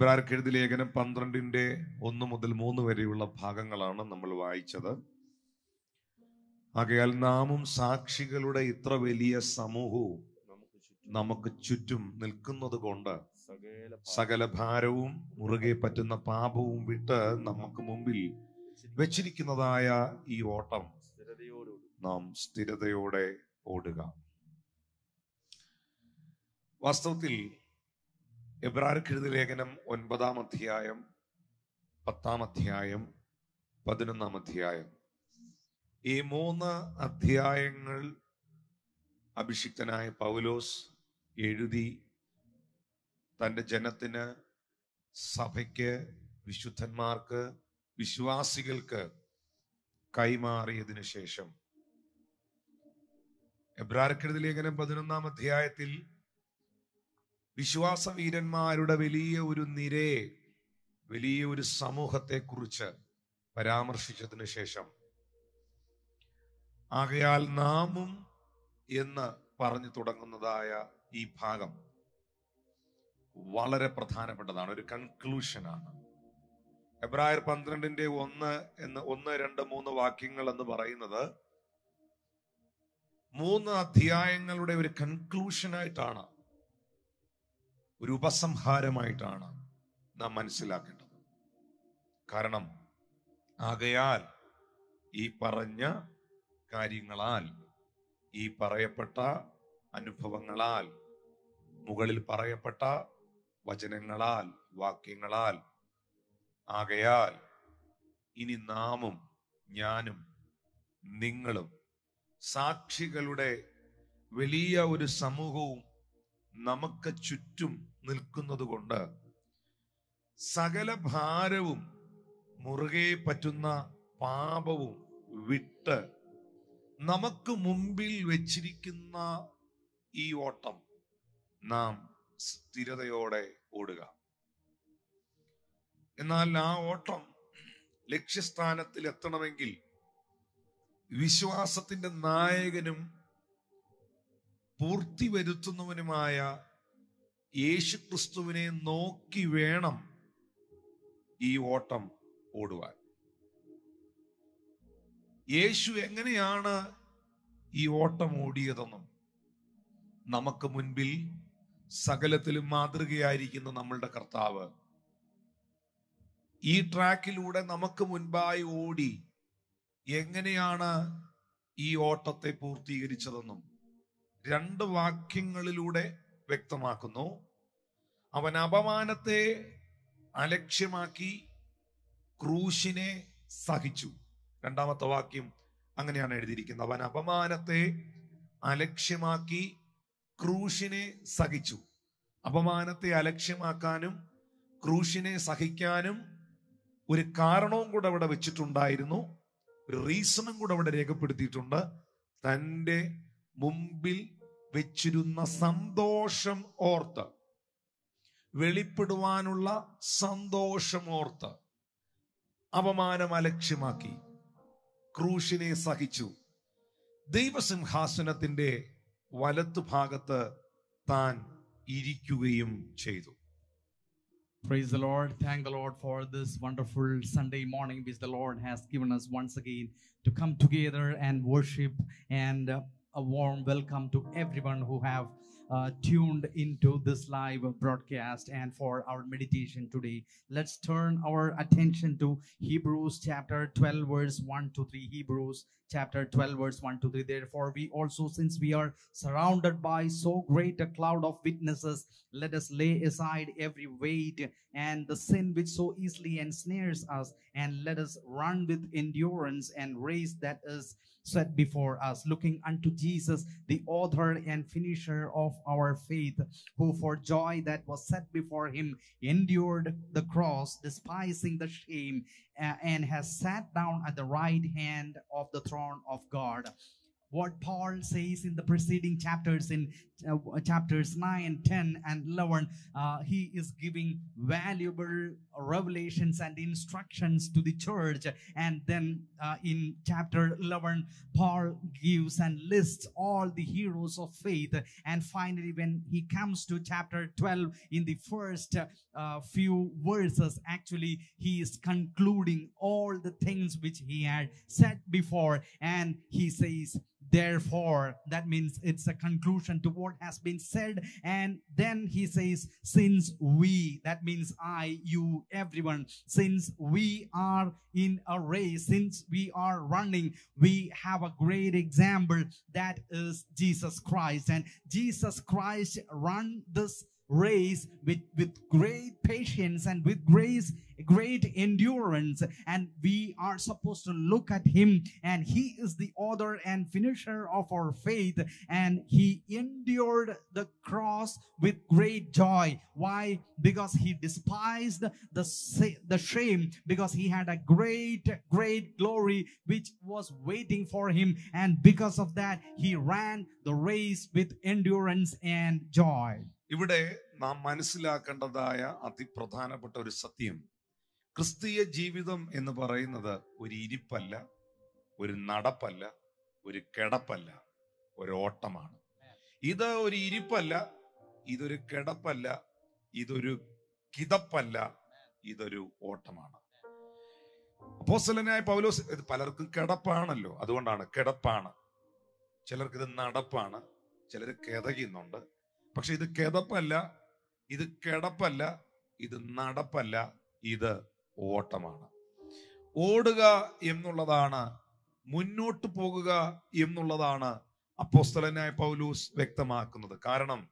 എബ്രാർക്ക് എഴുതി ലേഖനം പന്ത്രണ്ടിന്റെ ഒന്ന് മുതൽ മൂന്ന് വരെയുള്ള ഭാഗങ്ങളാണ് നമ്മൾ വായിച്ചത് ആകയാൽ നാമും സാക്ഷികളുടെ ഇത്ര വലിയ സമൂഹവും നമുക്ക് ചുറ്റും നിൽക്കുന്നത് കൊണ്ട് സകല ഭാരവും മുറുകെ പറ്റുന്ന പാപവും വിട്ട് നമുക്ക് മുമ്പിൽ വെച്ചിരിക്കുന്നതായ ഈ ഓട്ടം നാം സ്ഥിരതയോടെ ഓടുക വാസ്തവത്തിൽ എബ്രാർക്കെഴുതി ലേഖനം ഒൻപതാം അധ്യായം പത്താം അധ്യായം പതിനൊന്നാം അധ്യായം ഈ മൂന്ന് അധ്യായങ്ങൾ അഭിഷിക്തനായ പൗലോസ് എഴുതി തൻ്റെ ജനത്തിന് സഭയ്ക്ക് വിശുദ്ധന്മാർക്ക് വിശ്വാസികൾക്ക് കൈമാറിയതിനു ശേഷം എബ്രാർക്കെഴുതി ലേഖനം പതിനൊന്നാം അധ്യായത്തിൽ വിശ്വാസ വീരന്മാരുടെ വലിയ ഒരു നിരയെ വലിയ ഒരു സമൂഹത്തെ കുറിച്ച് പരാമർശിച്ചതിനു ശേഷം ആകയാൽ നാമും എന്ന് പറഞ്ഞു തുടങ്ങുന്നതായ ഈ ഭാഗം വളരെ പ്രധാനപ്പെട്ടതാണ് ഒരു കൺക്ലൂഷനാണ് എബ്രായർ പന്ത്രണ്ടിന്റെ ഒന്ന് എന്ന് ഒന്ന് രണ്ട് മൂന്ന് വാക്യങ്ങൾ എന്ന് പറയുന്നത് മൂന്ന് അധ്യായങ്ങളുടെ ഒരു കൺക്ലൂഷനായിട്ടാണ് ഒരു ഉപസംഹാരമായിട്ടാണ് നാം മനസ്സിലാക്കേണ്ടത് കാരണം ആകയാൽ ഈ പറഞ്ഞ കാര്യങ്ങളാൽ ഈ പറയപ്പെട്ട അനുഭവങ്ങളാൽ മുകളിൽ പറയപ്പെട്ട വചനങ്ങളാൽ വാക്യങ്ങളാൽ ആകയാൽ ഇനി നാമും ഞാനും നിങ്ങളും സാക്ഷികളുടെ വലിയ ഒരു സമൂഹവും നമുക്ക് ചുറ്റും നിൽക്കുന്നത് കൊണ്ട് സകല ഭാരവും മുറുകെ പറ്റുന്ന പാപവും വിട്ട് നമുക്ക് മുമ്പിൽ വെച്ചിരിക്കുന്ന ഈ ഓട്ടം നാം സ്ഥിരതയോടെ ഓടുക എന്നാൽ ആ ഓട്ടം ലക്ഷ്യസ്ഥാനത്തിൽ എത്തണമെങ്കിൽ വിശ്വാസത്തിന്റെ നായകനും പൂർത്തി വരുത്തുന്നവനുമായ യേശു ക്രിസ്തുവിനെ നോക്കി വേണം ഈ ഓട്ടം ഓടുവാൻ യേശു എങ്ങനെയാണ് ഈ ഓട്ടം ഓടിയതെന്നും നമുക്ക് മുൻപിൽ സകലത്തിലും മാതൃകയായിരിക്കുന്ന നമ്മളുടെ കർത്താവ് ഈ ട്രാക്കിലൂടെ നമുക്ക് മുൻപായി ഓടി എങ്ങനെയാണ് ഈ ഓട്ടത്തെ പൂർത്തീകരിച്ചതെന്നും രണ്ട് വാക്യങ്ങളിലൂടെ വ്യക്തമാക്കുന്നു അവൻ അപമാനത്തെ അലക്ഷ്യമാക്കി ക്രൂശിനെ സഹിച്ചു രണ്ടാമത്തെ വാക്യം അങ്ങനെയാണ് എഴുതിയിരിക്കുന്നത് അവൻ അപമാനത്തെ അലക്ഷ്യമാക്കി ക്രൂശിനെ സഹിച്ചു അപമാനത്തെ അലക്ഷ്യമാക്കാനും ക്രൂശിനെ സഹിക്കാനും ഒരു കാരണവും കൂടെ അവിടെ വെച്ചിട്ടുണ്ടായിരുന്നു ഒരു റീസണും കൂടെ അവിടെ രേഖപ്പെടുത്തിയിട്ടുണ്ട് തൻ്റെ മുമ്പിൽ വെച്ചിരുന്ന സന്തോഷം ഓർത്ത് വെളിപ്പെടുവാനുള്ള സന്തോഷം ഓർത്ത് അപമാനം അലക്ഷ്യമാക്കി ക്രൂശിനെ സഹിച്ചു ദൈവസിംഹാസനത്തിന്റെ വലത്തു ഭാഗത്ത് താൻ ഇരിക്കുകയും ചെയ്തു Praise the Lord. Thank the Lord for this wonderful Sunday morning which the Lord has given us once again to come together and worship and uh, a warm welcome to everyone who have uh, tuned into this live broadcast and for our meditation today. Let's turn our attention to Hebrews chapter 12 verse 1 to 3 Hebrews chapter 12 verse 1 to 3 therefore we also since we are surrounded by so great a cloud of witnesses let us lay aside every weight and the sin which so easily ensnares us and let us run with endurance and race that is set before us looking unto jesus the author and finisher of our faith who for joy that was set before him endured the cross despising the shame uh, and has sat down at the right hand of the throne of god what Paul says in the preceding chapters, in uh, chapters 9, 10, and 11, uh, he is giving valuable revelations and instructions to the church. And then uh, in chapter 11, Paul gives and lists all the heroes of faith. And finally, when he comes to chapter 12, in the first uh, few verses, actually, he is concluding all the things which he had said before. And he says, therefore that means it's a conclusion to what has been said and then he says since we that means i you everyone since we are in a race since we are running we have a great example that is jesus christ and jesus christ run this race with with great patience and with grace great endurance and we are supposed to look at him and he is the author and finisher of our faith and he endured the cross with great joy why because he despised the sa- the shame because he had a great great glory which was waiting for him and because of that he ran the race with endurance and joy ഇവിടെ നാം മനസ്സിലാക്കേണ്ടതായ അതിപ്രധാനപ്പെട്ട ഒരു സത്യം ക്രിസ്തീയ ജീവിതം എന്ന് പറയുന്നത് ഒരു ഇരിപ്പല്ല ഒരു നടപ്പല്ല ഒരു കിടപ്പല്ല ഒരു ഓട്ടമാണ് ഇത് ഒരു ഇരിപ്പല്ല ഇതൊരു കിടപ്പല്ല ഇതൊരു കിതപ്പല്ല ഇതൊരു ഓട്ടമാണ് അപ്പോസ്തലനായ പൗലോസ് ഇത് പലർക്കും കിടപ്പാണല്ലോ അതുകൊണ്ടാണ് കിടപ്പാണ് ചിലർക്ക് ഇത് നടപ്പാണ് ചിലർ കിതയ്ക്കുന്നുണ്ട് പക്ഷെ ഇത് കിതപ്പല്ല ഇത് കിടപ്പല്ല ഇത് നടപ്പല്ല ഇത് ഓട്ടമാണ് ഓടുക എന്നുള്ളതാണ് മുന്നോട്ട് പോകുക എന്നുള്ളതാണ് അപ്പോസ്തലനായ പൗലൂസ് വ്യക്തമാക്കുന്നത് കാരണം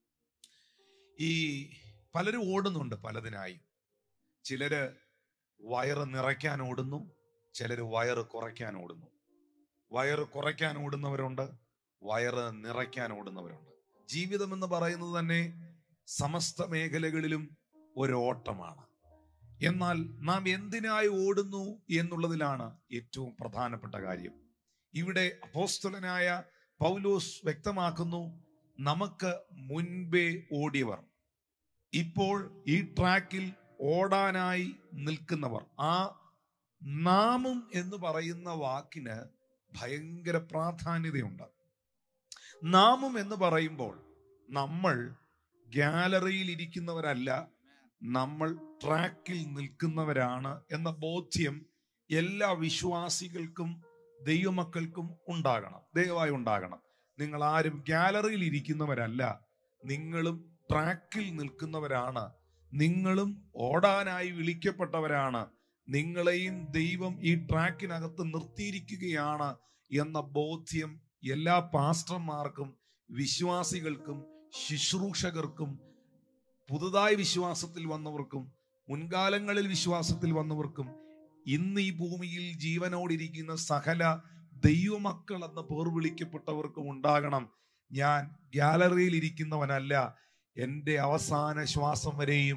ഈ പലരും ഓടുന്നുണ്ട് പലതിനായി ചിലര് വയറ് നിറയ്ക്കാൻ ഓടുന്നു ചിലര് വയറ് കുറയ്ക്കാൻ ഓടുന്നു വയറ് കുറയ്ക്കാൻ ഓടുന്നവരുണ്ട് വയറ് നിറയ്ക്കാൻ ഓടുന്നവരുണ്ട് ജീവിതം എന്ന് പറയുന്നത് തന്നെ സമസ്ത മേഖലകളിലും ഒരു ഓട്ടമാണ് എന്നാൽ നാം എന്തിനായി ഓടുന്നു എന്നുള്ളതിലാണ് ഏറ്റവും പ്രധാനപ്പെട്ട കാര്യം ഇവിടെ അപ്പോസ്തലനായ പൗലോസ് വ്യക്തമാക്കുന്നു നമുക്ക് മുൻപേ ഓടിയവർ ഇപ്പോൾ ഈ ട്രാക്കിൽ ഓടാനായി നിൽക്കുന്നവർ ആ നാമും എന്ന് പറയുന്ന വാക്കിന് ഭയങ്കര പ്രാധാന്യതയുണ്ട് നാമും എന്ന് പറയുമ്പോൾ നമ്മൾ ഗാലറിയിൽ ഇരിക്കുന്നവരല്ല നമ്മൾ ട്രാക്കിൽ നിൽക്കുന്നവരാണ് എന്ന ബോധ്യം എല്ലാ വിശ്വാസികൾക്കും ദൈവമക്കൾക്കും ഉണ്ടാകണം ദയവായി ഉണ്ടാകണം നിങ്ങൾ ആരും ഗാലറിയിൽ ഇരിക്കുന്നവരല്ല നിങ്ങളും ട്രാക്കിൽ നിൽക്കുന്നവരാണ് നിങ്ങളും ഓടാനായി വിളിക്കപ്പെട്ടവരാണ് നിങ്ങളെയും ദൈവം ഈ ട്രാക്കിനകത്ത് നിർത്തിയിരിക്കുകയാണ് എന്ന ബോധ്യം എല്ലാ പാസ്റ്റർമാർക്കും വിശ്വാസികൾക്കും ശുശ്രൂഷകർക്കും പുതുതായി വിശ്വാസത്തിൽ വന്നവർക്കും മുൻകാലങ്ങളിൽ വിശ്വാസത്തിൽ വന്നവർക്കും ഇന്ന് ഈ ഭൂമിയിൽ ജീവനോടിരിക്കുന്ന സകല ദൈവമക്കൾ എന്ന പേർ വിളിക്കപ്പെട്ടവർക്കും ഉണ്ടാകണം ഞാൻ ഗാലറിയിൽ ഇരിക്കുന്നവനല്ല എൻ്റെ അവസാന ശ്വാസം വരെയും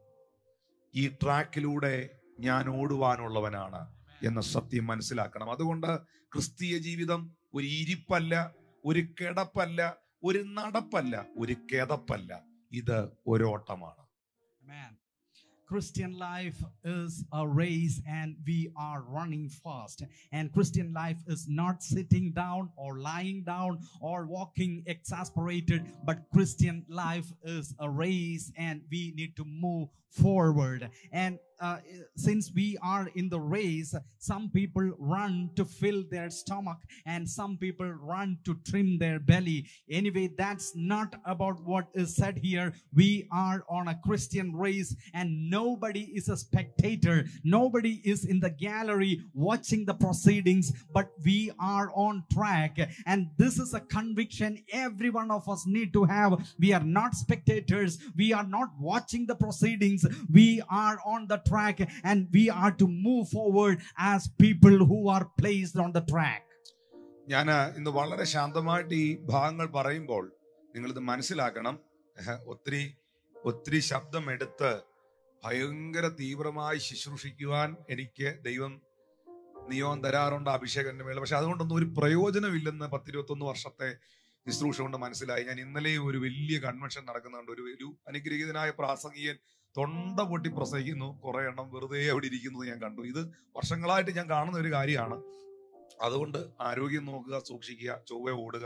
ഈ ട്രാക്കിലൂടെ ഞാൻ ഓടുവാനുള്ളവനാണ് എന്ന സത്യം മനസ്സിലാക്കണം അതുകൊണ്ട് ക്രിസ്തീയ ജീവിതം ഒരു ഇരിപ്പല്ല ഒരു കിടപ്പല്ല ഒരു നടപ്പല്ല ഒരു കിതപ്പല്ല ഇത് ഒരോട്ടമാണ് Amen. Christian life is a race and we are running fast. And Christian life is not sitting down or lying down or walking exasperated, but Christian life is a race and we need to move forward. And uh, since we are in the race, some people run to fill their stomach and some people run to trim their belly. Anyway, that's not about what is said here. We are on a Christian race and nobody is a spectator. Nobody is in the gallery watching the proceedings, but we are on track. And this is a conviction every one of us need to have. We are not spectators. We are not watching the proceedings. We are on the track and we are to move forward as people who are placed on the track. ഞാൻ ഇന്ന് വളരെ ശാന്തമായിട്ട് ഈ ഭാഗങ്ങൾ പറയുമ്പോൾ നിങ്ങളിത് മനസ്സിലാക്കണം ഏഹ്, ഒത്തിരി ഒത്തിരി ശബ്ദം എടുത്ത് ഭയങ്കര തീവ്രമായി ശുശ്രൂഷിക്കുവാൻ എനിക്ക് ദൈവം നിയോൻ തരാറുണ്ട് അഭിഷേകന്റെ മേലെ പക്ഷെ അതുകൊണ്ടൊന്നും ഒരു പ്രയോജനമില്ലെന്ന് പത്തിരുപത്തൊന്ന് വർഷത്തെ ശുശ്രൂഷ കൊണ്ട് മനസ്സിലായി ഞാൻ ഇന്നലെ ഒരു വലിയ കൺവെൻഷൻ നടക്കുന്നുണ്ട് ഒരു ഒരു അനുഗ്രഹീതനായ പ്രാസംഗികൻ തൊണ്ട പൊട്ടി പ്രസംഗിക്കുന്നു കുറെ എണ്ണം വെറുതെ അവിടെ ഇരിക്കുന്നത് ഞാൻ കണ്ടു ഇത് വർഷങ്ങളായിട്ട് ഞാൻ കാണുന്ന ഒരു കാര്യമാണ് അതുകൊണ്ട് ആരോഗ്യം നോക്കുക സൂക്ഷിക്കുക ചൊവ്വ ഓടുക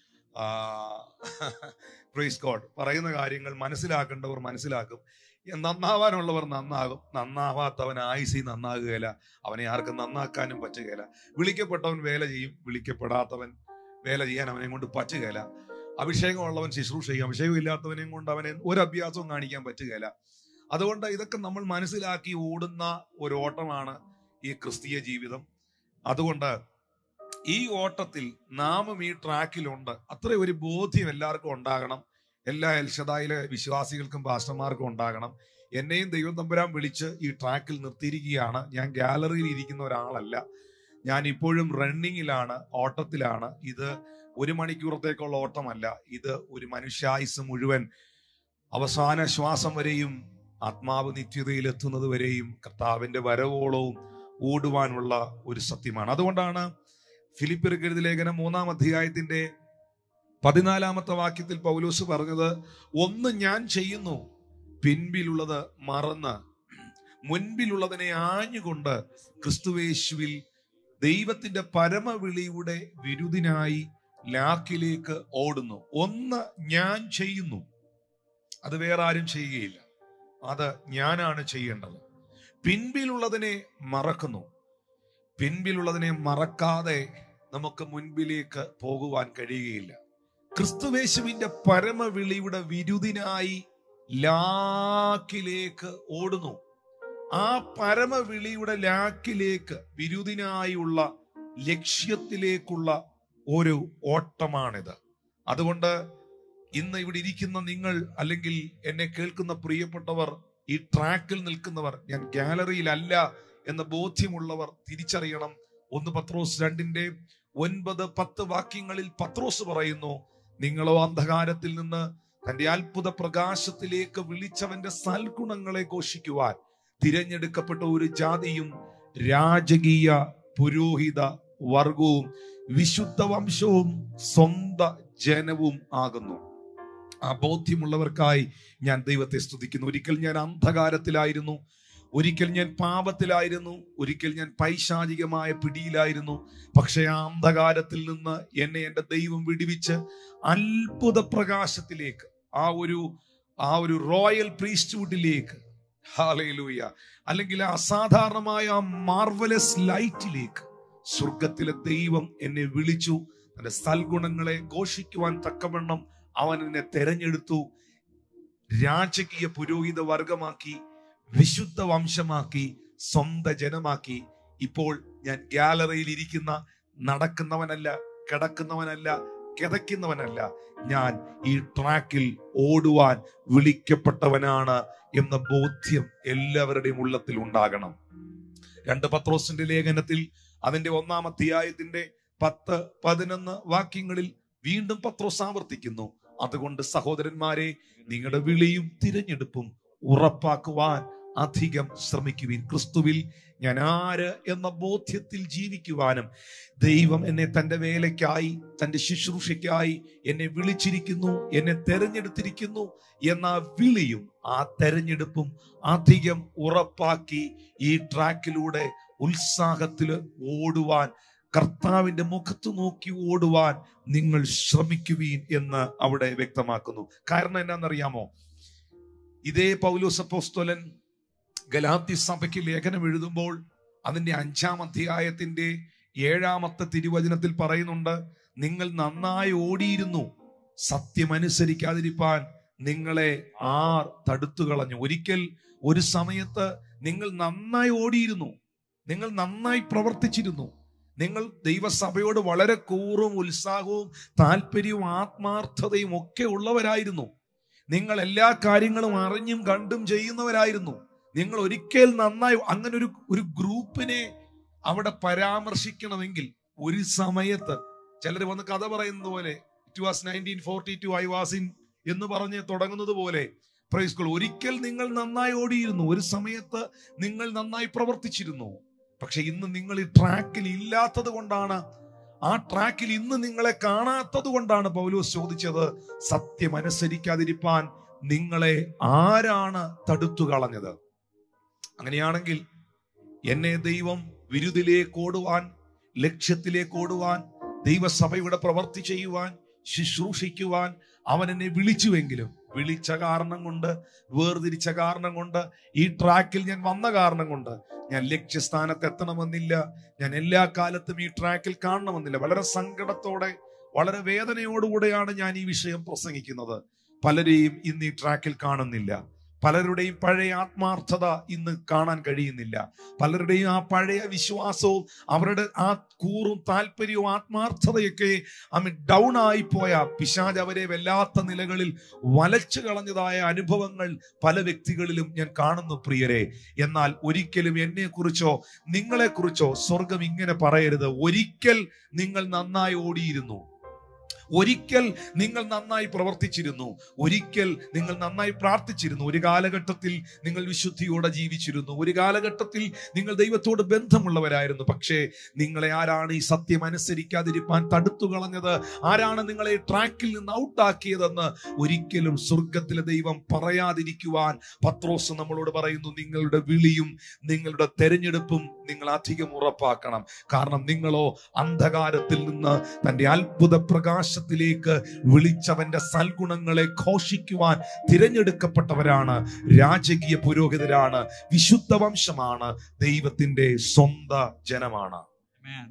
പ്രൈസ് ഗോഡ് പറയുന്ന കാര്യങ്ങൾ മനസ്സിലാക്കേണ്ടവർ മനസ്സിലാക്കും നന്നാവാനുള്ളവർ നന്നാകും നന്നാവാത്തവൻ ആയുസി നന്നാകുകയില്ല അവനെ ആർക്കും നന്നാക്കാനും പറ്റുകയില്ല വിളിക്കപ്പെട്ടവൻ വേല ചെയ്യും വിളിക്കപ്പെടാത്തവൻ വേല ചെയ്യാൻ അവനെ കൊണ്ട് പറ്റുകയില്ല അഭിഷേകമുള്ളവൻ ശുശ്രൂഷ ചെയ്യും അഭിഷേകം ഇല്ലാത്തവനെയും കൊണ്ട് അവനെ ഒരു അഭ്യാസവും കാണിക്കാൻ പറ്റുകയില്ല അതുകൊണ്ട് ഇതൊക്കെ നമ്മൾ മനസ്സിലാക്കി ഓടുന്ന ഒരു ഓട്ടമാണ് ഈ ക്രിസ്തീയ ജീവിതം അതുകൊണ്ട് ഈ ഓട്ടത്തിൽ നാമും ഈ ട്രാക്കിലുണ്ട് അത്ര ഒരു ബോധ്യം എല്ലാവർക്കും ഉണ്ടാകണം എല്ലാ എൽഷദായിലെ വിശ്വാസികൾക്കും പാസ്റ്റർമാർക്കും ഉണ്ടാകണം എന്നെയും ദൈവം തമ്പുരാൻ വിളിച്ച് ഈ ട്രാക്കിൽ നിർത്തിയിരിക്കുകയാണ് ഞാൻ ഗാലറിയിൽ ഇരിക്കുന്ന ഒരാളല്ല ഞാൻ ഇപ്പോഴും റണ്ണിങ്ങിലാണ് ഓട്ടത്തിലാണ് ഇത് ഒരു മണിക്കൂറത്തേക്കുള്ള ഓട്ടമല്ല ഇത് ഒരു മനുഷ്യായുസ് മുഴുവൻ അവസാന ശ്വാസം വരെയും ആത്മാവ് നിത്യതയിൽ എത്തുന്നത് വരെയും കർത്താവിന്റെ വരവോളവും ഓടുവാനുള്ള ഒരു സത്യമാണ് അതുകൊണ്ടാണ് ഫിലിപ്പിർക്ക് എഴുതിയ ലേഖനം മൂന്നാം അധ്യായത്തിന്റെ പതിനാലാമത്തെ വാക്യത്തിൽ പൗലോസ് പറഞ്ഞത് ഒന്ന് ഞാൻ ചെയ്യുന്നു പിൻപിലുള്ളത് മറന്ന് മുൻപിലുള്ളതിനെ ആഞ്ഞുകൊണ്ട് ക്രിസ്തുവേശുവിൽ ദൈവത്തിന്റെ പരമവിളിയുടെ വിരുദിനായി ലാക്കിലേക്ക് ഓടുന്നു ഒന്ന് ഞാൻ ചെയ്യുന്നു അത് വേറെ ആരും ചെയ്യുകയില്ല അത് ഞാനാണ് ചെയ്യേണ്ടത് പിൻപിലുള്ളതിനെ മറക്കുന്നു പിൻപിലുള്ളതിനെ മറക്കാതെ നമുക്ക് മുൻപിലേക്ക് പോകുവാൻ കഴിയുകയില്ല ക്രിസ്തുവേശുവിന്റെ പരമവിളിയുടെ വിരുദിനായി ലാക്കിലേക്ക് ഓടുന്നു ആ പരമവിളിയുടെ ലാക്കിലേക്ക് വിരുദിനായുള്ള ലക്ഷ്യത്തിലേക്കുള്ള ഒരു ഓട്ടമാണിത് അതുകൊണ്ട് ഇന്ന് ഇവിടെ ഇരിക്കുന്ന നിങ്ങൾ അല്ലെങ്കിൽ എന്നെ കേൾക്കുന്ന പ്രിയപ്പെട്ടവർ ഈ ട്രാക്കിൽ നിൽക്കുന്നവർ ഞാൻ ഗാലറിയിലല്ല എന്ന ബോധ്യമുള്ളവർ തിരിച്ചറിയണം ഒന്ന് പത്രോസ് രണ്ടിന്റെ ഒൻപത് പത്ത് വാക്യങ്ങളിൽ പത്രോസ് പറയുന്നു നിങ്ങളോ അന്ധകാരത്തിൽ നിന്ന് തന്റെ അത്ഭുത പ്രകാശത്തിലേക്ക് വിളിച്ചവന്റെ സൽഗുണങ്ങളെ ഘോഷിക്കുവാൻ തിരഞ്ഞെടുക്കപ്പെട്ട ഒരു ജാതിയും രാജകീയ പുരോഹിത വർഗവും വിശുദ്ധ വംശവും സ്വന്ത ജനവും ആകുന്നു ആ ബോധ്യമുള്ളവർക്കായി ഞാൻ ദൈവത്തെ സ്തുതിക്കുന്നു ഒരിക്കൽ ഞാൻ അന്ധകാരത്തിലായിരുന്നു ഒരിക്കൽ ഞാൻ പാപത്തിലായിരുന്നു ഒരിക്കൽ ഞാൻ പൈശാചികമായ പിടിയിലായിരുന്നു പക്ഷെ ആ അന്ധകാരത്തിൽ നിന്ന് എന്നെ എൻ്റെ ദൈവം വിടിവിച്ച് അത്ഭുത പ്രകാശത്തിലേക്ക് ആ ഒരു ആ ഒരു റോയൽ പ്രീസ്റ്റ്ഹുഡിലേക്ക് ഹാലയിലൂയ അല്ലെങ്കിൽ ആ അസാധാരണമായ ആ മാർവലസ് ലൈറ്റിലേക്ക് സ്വർഗത്തിലെ ദൈവം എന്നെ വിളിച്ചു തന്റെ സൽഗുണങ്ങളെ ഘോഷിക്കുവാൻ തക്കവണ്ണം അവൻ എന്നെ തെരഞ്ഞെടുത്തു രാജകീയ പുരോഹിത വർഗമാക്കി വിശുദ്ധ വംശമാക്കി സ്വന്ത ജനമാക്കി ഇപ്പോൾ ഞാൻ ഗാലറിയിൽ ഇരിക്കുന്ന നടക്കുന്നവനല്ല കിടക്കുന്നവനല്ല കിതയ്ക്കുന്നവനല്ല ഞാൻ ഈ ട്രാക്കിൽ ഓടുവാൻ വിളിക്കപ്പെട്ടവനാണ് എന്ന ബോധ്യം എല്ലാവരുടെയും ഉള്ളത്തിൽ ഉണ്ടാകണം രണ്ട് പത്രോസിന്റെ ലേഖനത്തിൽ അതിന്റെ ഒന്നാം അധ്യായത്തിന്റെ പത്ത് പതിനൊന്ന് വാക്യങ്ങളിൽ വീണ്ടും പത്രോസ് ആവർത്തിക്കുന്നു അതുകൊണ്ട് സഹോദരന്മാരെ നിങ്ങളുടെ വിളിയും തിരഞ്ഞെടുപ്പും ഉറപ്പാക്കുവാൻ അധികം ശ്രമിക്കുവിൻ ക്രിസ്തുവിൽ ഞാൻ ആര് എന്ന ബോധ്യത്തിൽ ജീവിക്കുവാനും ദൈവം എന്നെ തന്റെ വേലയ്ക്കായി തന്റെ ശുശ്രൂഷയ്ക്കായി എന്നെ വിളിച്ചിരിക്കുന്നു എന്നെ തെരഞ്ഞെടുത്തിരിക്കുന്നു എന്ന ആ വിളിയും ആ തെരഞ്ഞെടുപ്പും അധികം ഉറപ്പാക്കി ഈ ട്രാക്കിലൂടെ ഉത്സാഹത്തിൽ ഓടുവാൻ കർത്താവിന്റെ മുഖത്ത് നോക്കി ഓടുവാൻ നിങ്ങൾ ശ്രമിക്കുവീൻ എന്ന് അവിടെ വ്യക്തമാക്കുന്നു കാരണം എന്നാണെന്നറിയാമോ ഇതേ പൗലോസ് അപ്പോസ്തോലൻ ഗലാത്തി സഭയ്ക്ക് ലേഖനം എഴുതുമ്പോൾ അതിന്റെ അഞ്ചാം അധ്യായത്തിന്റെ ഏഴാമത്തെ തിരുവചനത്തിൽ പറയുന്നുണ്ട് നിങ്ങൾ നന്നായി ഓടിയിരുന്നു സത്യമനുസരിക്കാതിരിപ്പാൻ നിങ്ങളെ ആർ തടുത്തു കളഞ്ഞു ഒരിക്കൽ ഒരു സമയത്ത് നിങ്ങൾ നന്നായി ഓടിയിരുന്നു നിങ്ങൾ നന്നായി പ്രവർത്തിച്ചിരുന്നു നിങ്ങൾ ദൈവസഭയോട് വളരെ കൂറും ഉത്സാഹവും താല്പര്യവും ആത്മാർത്ഥതയും ഒക്കെ ഉള്ളവരായിരുന്നു നിങ്ങൾ എല്ലാ കാര്യങ്ങളും അറിഞ്ഞും കണ്ടും ചെയ്യുന്നവരായിരുന്നു നിങ്ങൾ ഒരിക്കൽ നന്നായി അങ്ങനെ ഒരു ഒരു ഗ്രൂപ്പിനെ അവിടെ പരാമർശിക്കണമെങ്കിൽ ഒരു സമയത്ത് ചിലർ വന്ന് കഥ പറയുന്നത് പോലെ it was nineteen forty two I was in എന്ന് പറഞ്ഞ് തുടങ്ങുന്നത് പോലെ പ്രൈസ്കൾ ഒരിക്കൽ നിങ്ങൾ നന്നായി ഓടിയിരുന്നു ഒരു സമയത്ത് നിങ്ങൾ നന്നായി പ്രവർത്തിച്ചിരുന്നു പക്ഷെ ഇന്ന് നിങ്ങൾ ഈ ട്രാക്കിൽ ഇല്ലാത്തത് കൊണ്ടാണ് ആ ട്രാക്കിൽ ഇന്ന് നിങ്ങളെ കാണാത്തത് കൊണ്ടാണ് പൗലോസ് ചോദിച്ചത് സത്യം അനുസരിക്കാതിരിപ്പാൻ നിങ്ങളെ ആരാണ് തടുത്തു കളഞ്ഞത് അങ്ങനെയാണെങ്കിൽ എന്നെ ദൈവം വിരുദിലേക്ക് ഓടുവാൻ ലക്ഷ്യത്തിലേക്ക് ഓടുവാൻ ദൈവസഭയുടെ പ്രവർത്തി ചെയ്യുവാൻ ശുശ്രൂഷിക്കുവാൻ അവൻ എന്നെ വിളിച്ചുവെങ്കിലും വിളിച്ച കാരണം കൊണ്ട് വേർതിരിച്ച കാരണം കൊണ്ട് ഈ ട്രാക്കിൽ ഞാൻ വന്ന കാരണം കൊണ്ട് ഞാൻ ലക്ഷ്യസ്ഥാനത്ത് എത്തണമെന്നില്ല ഞാൻ എല്ലാ കാലത്തും ഈ ട്രാക്കിൽ കാണണമെന്നില്ല വളരെ സങ്കടത്തോടെ വളരെ വേദനയോടുകൂടെയാണ് ഞാൻ ഈ വിഷയം പ്രസംഗിക്കുന്നത് പലരെയും ഇന്ന് ഈ ട്രാക്കിൽ കാണുന്നില്ല പലരുടെയും പഴയ ആത്മാർത്ഥത ഇന്ന് കാണാൻ കഴിയുന്നില്ല പലരുടെയും ആ പഴയ വിശ്വാസവും അവരുടെ ആ കൂറും താല്പര്യവും ആത്മാർത്ഥതയൊക്കെ അമ്മ ഡൗൺ ആയി പോയ പിശാജ് അവരെ വല്ലാത്ത നിലകളിൽ വലച്ചു കളഞ്ഞതായ അനുഭവങ്ങൾ പല വ്യക്തികളിലും ഞാൻ കാണുന്നു പ്രിയരെ എന്നാൽ ഒരിക്കലും എന്നെ കുറിച്ചോ നിങ്ങളെ കുറിച്ചോ സ്വർഗം ഇങ്ങനെ പറയരുത് ഒരിക്കൽ നിങ്ങൾ നന്നായി ഓടിയിരുന്നു ഒരിക്കൽ നിങ്ങൾ നന്നായി പ്രവർത്തിച്ചിരുന്നു ഒരിക്കൽ നിങ്ങൾ നന്നായി പ്രാർത്ഥിച്ചിരുന്നു ഒരു കാലഘട്ടത്തിൽ നിങ്ങൾ വിശുദ്ധിയോടെ ജീവിച്ചിരുന്നു ഒരു കാലഘട്ടത്തിൽ നിങ്ങൾ ദൈവത്തോട് ബന്ധമുള്ളവരായിരുന്നു പക്ഷേ നിങ്ങളെ ആരാണ് ഈ സത്യം അനുസരിക്കാതിരിക്കാൻ തടുത്തു കളഞ്ഞത് ആരാണ് നിങ്ങളെ ട്രാക്കിൽ നിന്ന് ഔട്ടാക്കിയതെന്ന് ഒരിക്കലും സ്വർഗത്തിലെ ദൈവം പറയാതിരിക്കുവാൻ പത്രോസ് നമ്മളോട് പറയുന്നു നിങ്ങളുടെ വിളിയും നിങ്ങളുടെ തെരഞ്ഞെടുപ്പും നിങ്ങൾ അധികം ഉറപ്പാക്കണം കാരണം നിങ്ങളോ അന്ധകാരത്തിൽ നിന്ന് തന്റെ അത്ഭുത പ്രകാശത്തിലേക്ക് വിളിച്ചവന്റെ സൽഗുണങ്ങളെ ഘോഷിക്കുവാൻ തിരഞ്ഞെടുക്കപ്പെട്ടവരാണ് രാജകീയ പുരോഹിതരാണ് വിശുദ്ധ വംശമാണ് ദൈവത്തിന്റെ സ്വന്ത ജനമാണ് Amen.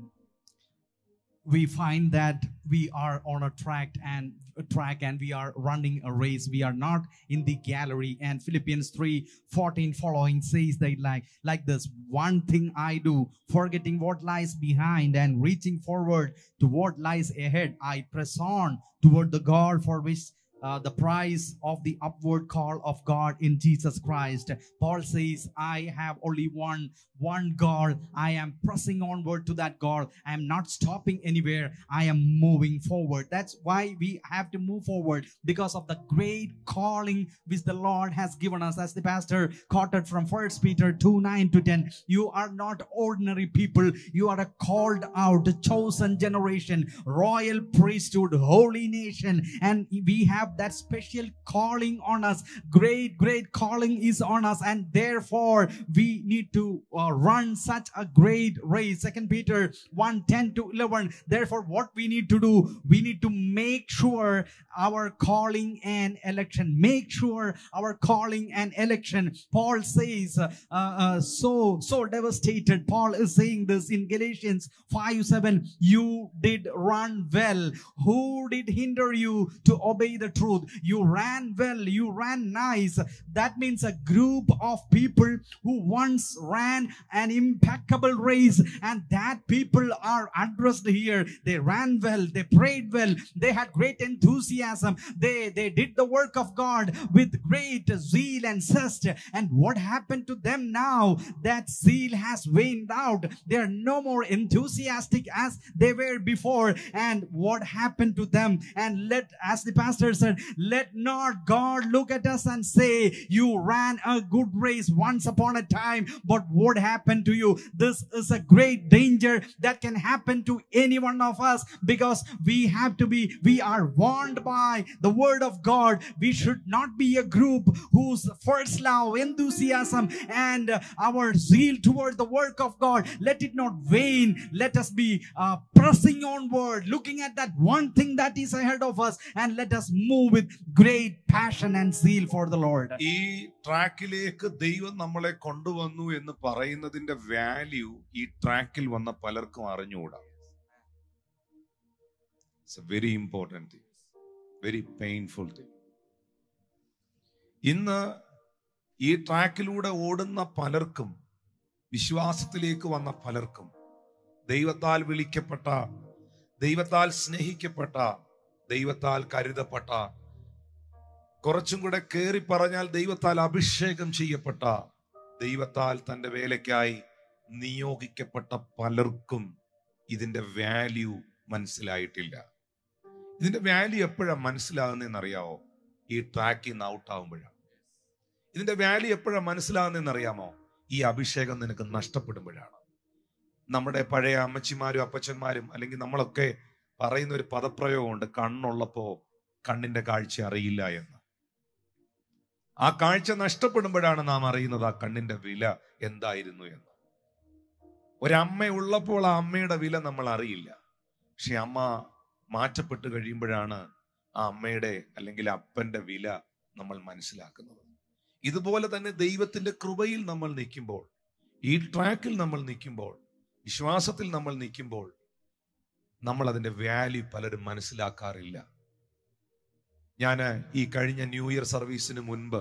We find that we are on a track and a track and we are running a race. We are not in the gallery. And Philippians 3 14 following says that like like this one thing I do, forgetting what lies behind and reaching forward to what lies ahead, I press on toward the goal for which uh, the prize of the upward call of God in Jesus Christ. Paul says, I have only one, one goal. I am pressing onward to that goal. I am not stopping anywhere. I am moving forward. That's why we have to move forward because of the great calling which the Lord has given us. As the pastor quoted from First Peter 2 9 to 10, you are not ordinary people. You are a called out, chosen generation, royal priesthood, holy nation, and we have that special calling on us. Great, great calling is on us, and therefore we need to uh, run such a great race. Second Peter 1 10 to 11. Therefore, what we need to do, we need to make sure our calling and election. Make sure our calling and election. Paul says, uh, uh, so so devastated. Paul is saying this in Galatians 5 7. You did run well. Who did hinder you to obey the truth? You ran well, you ran nice. That means a group of people who once ran an impeccable race, and that people are addressed here. They ran well, they prayed well, they had great enthusiasm, they, they did the work of God with great zeal and zest. And what happened to them now? That zeal has waned out. They are no more enthusiastic as they were before. And what happened to them? And let, as the pastor said, let not God look at us and say, You ran a good race once upon a time, but what happened to you? This is a great danger that can happen to any one of us because we have to be, we are warned by the word of God. We should not be a group whose first love, enthusiasm, and uh, our zeal toward the work of God, let it not wane. Let us be uh, pressing onward, looking at that one thing that is ahead of us, and let us move with great passion and zeal for the Lord. ഈ ട്രാക്കിലേക്ക് ദൈവം നമ്മളെ കൊണ്ടുവന്നു എന്ന് പറയുന്നതിന്റെ value ഈ ട്രാക്കിൽ വന്ന പലർക്കും അറിഞ്ഞുകൂടാ it's a very important thing very painful thing ഇന്ന് ഈ ട്രാക്കിലൂടെ ഓടുന്ന പലർക്കും വിശ്വാസത്തിലേക്ക് വന്ന പലർക്കും ദൈവത്താൽ വിളിക്കപ്പെട്ട ദൈവത്താൽ സ്നേഹിക്കപ്പെട്ട ദൈവത്താൽ കരുതപ്പെട്ട കുറച്ചും കൂടെ കയറി പറഞ്ഞാൽ ദൈവത്താൽ അഭിഷേകം ചെയ്യപ്പെട്ട ദൈവത്താൽ തന്റെ വേലയ്ക്കായി നിയോഗിക്കപ്പെട്ട പലർക്കും ഇതിന്റെ വാല്യൂ മനസ്സിലായിട്ടില്ല ഇതിന്റെ വാല്യൂ എപ്പോഴാണ് മനസ്സിലാകുന്നതെന്ന് അറിയാമോ ഈ ട്രാക്കിൽ നിന്ന് ഔട്ട് ആകുമ്പോഴാണ് ഇതിന്റെ വാല്യൂ എപ്പോഴാണ് മനസ്സിലാകുന്നതെന്ന് അറിയാമോ ഈ അഭിഷേകം നിനക്ക് നഷ്ടപ്പെടുമ്പോഴാണ് നമ്മുടെ പഴയ അമ്മച്ചിമാരും അപ്പച്ചന്മാരും അല്ലെങ്കിൽ നമ്മളൊക്കെ പറയുന്ന ഒരു പദപ്രയോഗമുണ്ട് കണ്ണുള്ളപ്പോ കണ്ണിന്റെ കാഴ്ച അറിയില്ല എന്ന് ആ കാഴ്ച നഷ്ടപ്പെടുമ്പോഴാണ് നാം അറിയുന്നത് ആ കണ്ണിന്റെ വില എന്തായിരുന്നു എന്ന് ഒരമ്മ ഉള്ളപ്പോൾ ആ അമ്മയുടെ വില നമ്മൾ അറിയില്ല പക്ഷെ അമ്മ മാറ്റപ്പെട്ട് കഴിയുമ്പോഴാണ് ആ അമ്മയുടെ അല്ലെങ്കിൽ അപ്പന്റെ വില നമ്മൾ മനസ്സിലാക്കുന്നത് ഇതുപോലെ തന്നെ ദൈവത്തിന്റെ കൃപയിൽ നമ്മൾ നിൽക്കുമ്പോൾ ഈ ട്രാക്കിൽ നമ്മൾ നിൽക്കുമ്പോൾ വിശ്വാസത്തിൽ നമ്മൾ നിൽക്കുമ്പോൾ നമ്മൾ അതിന്റെ വാല്യൂ പലരും മനസ്സിലാക്കാറില്ല ഞാൻ ഈ കഴിഞ്ഞ ന്യൂ ഇയർ സർവീസിന് മുൻപ്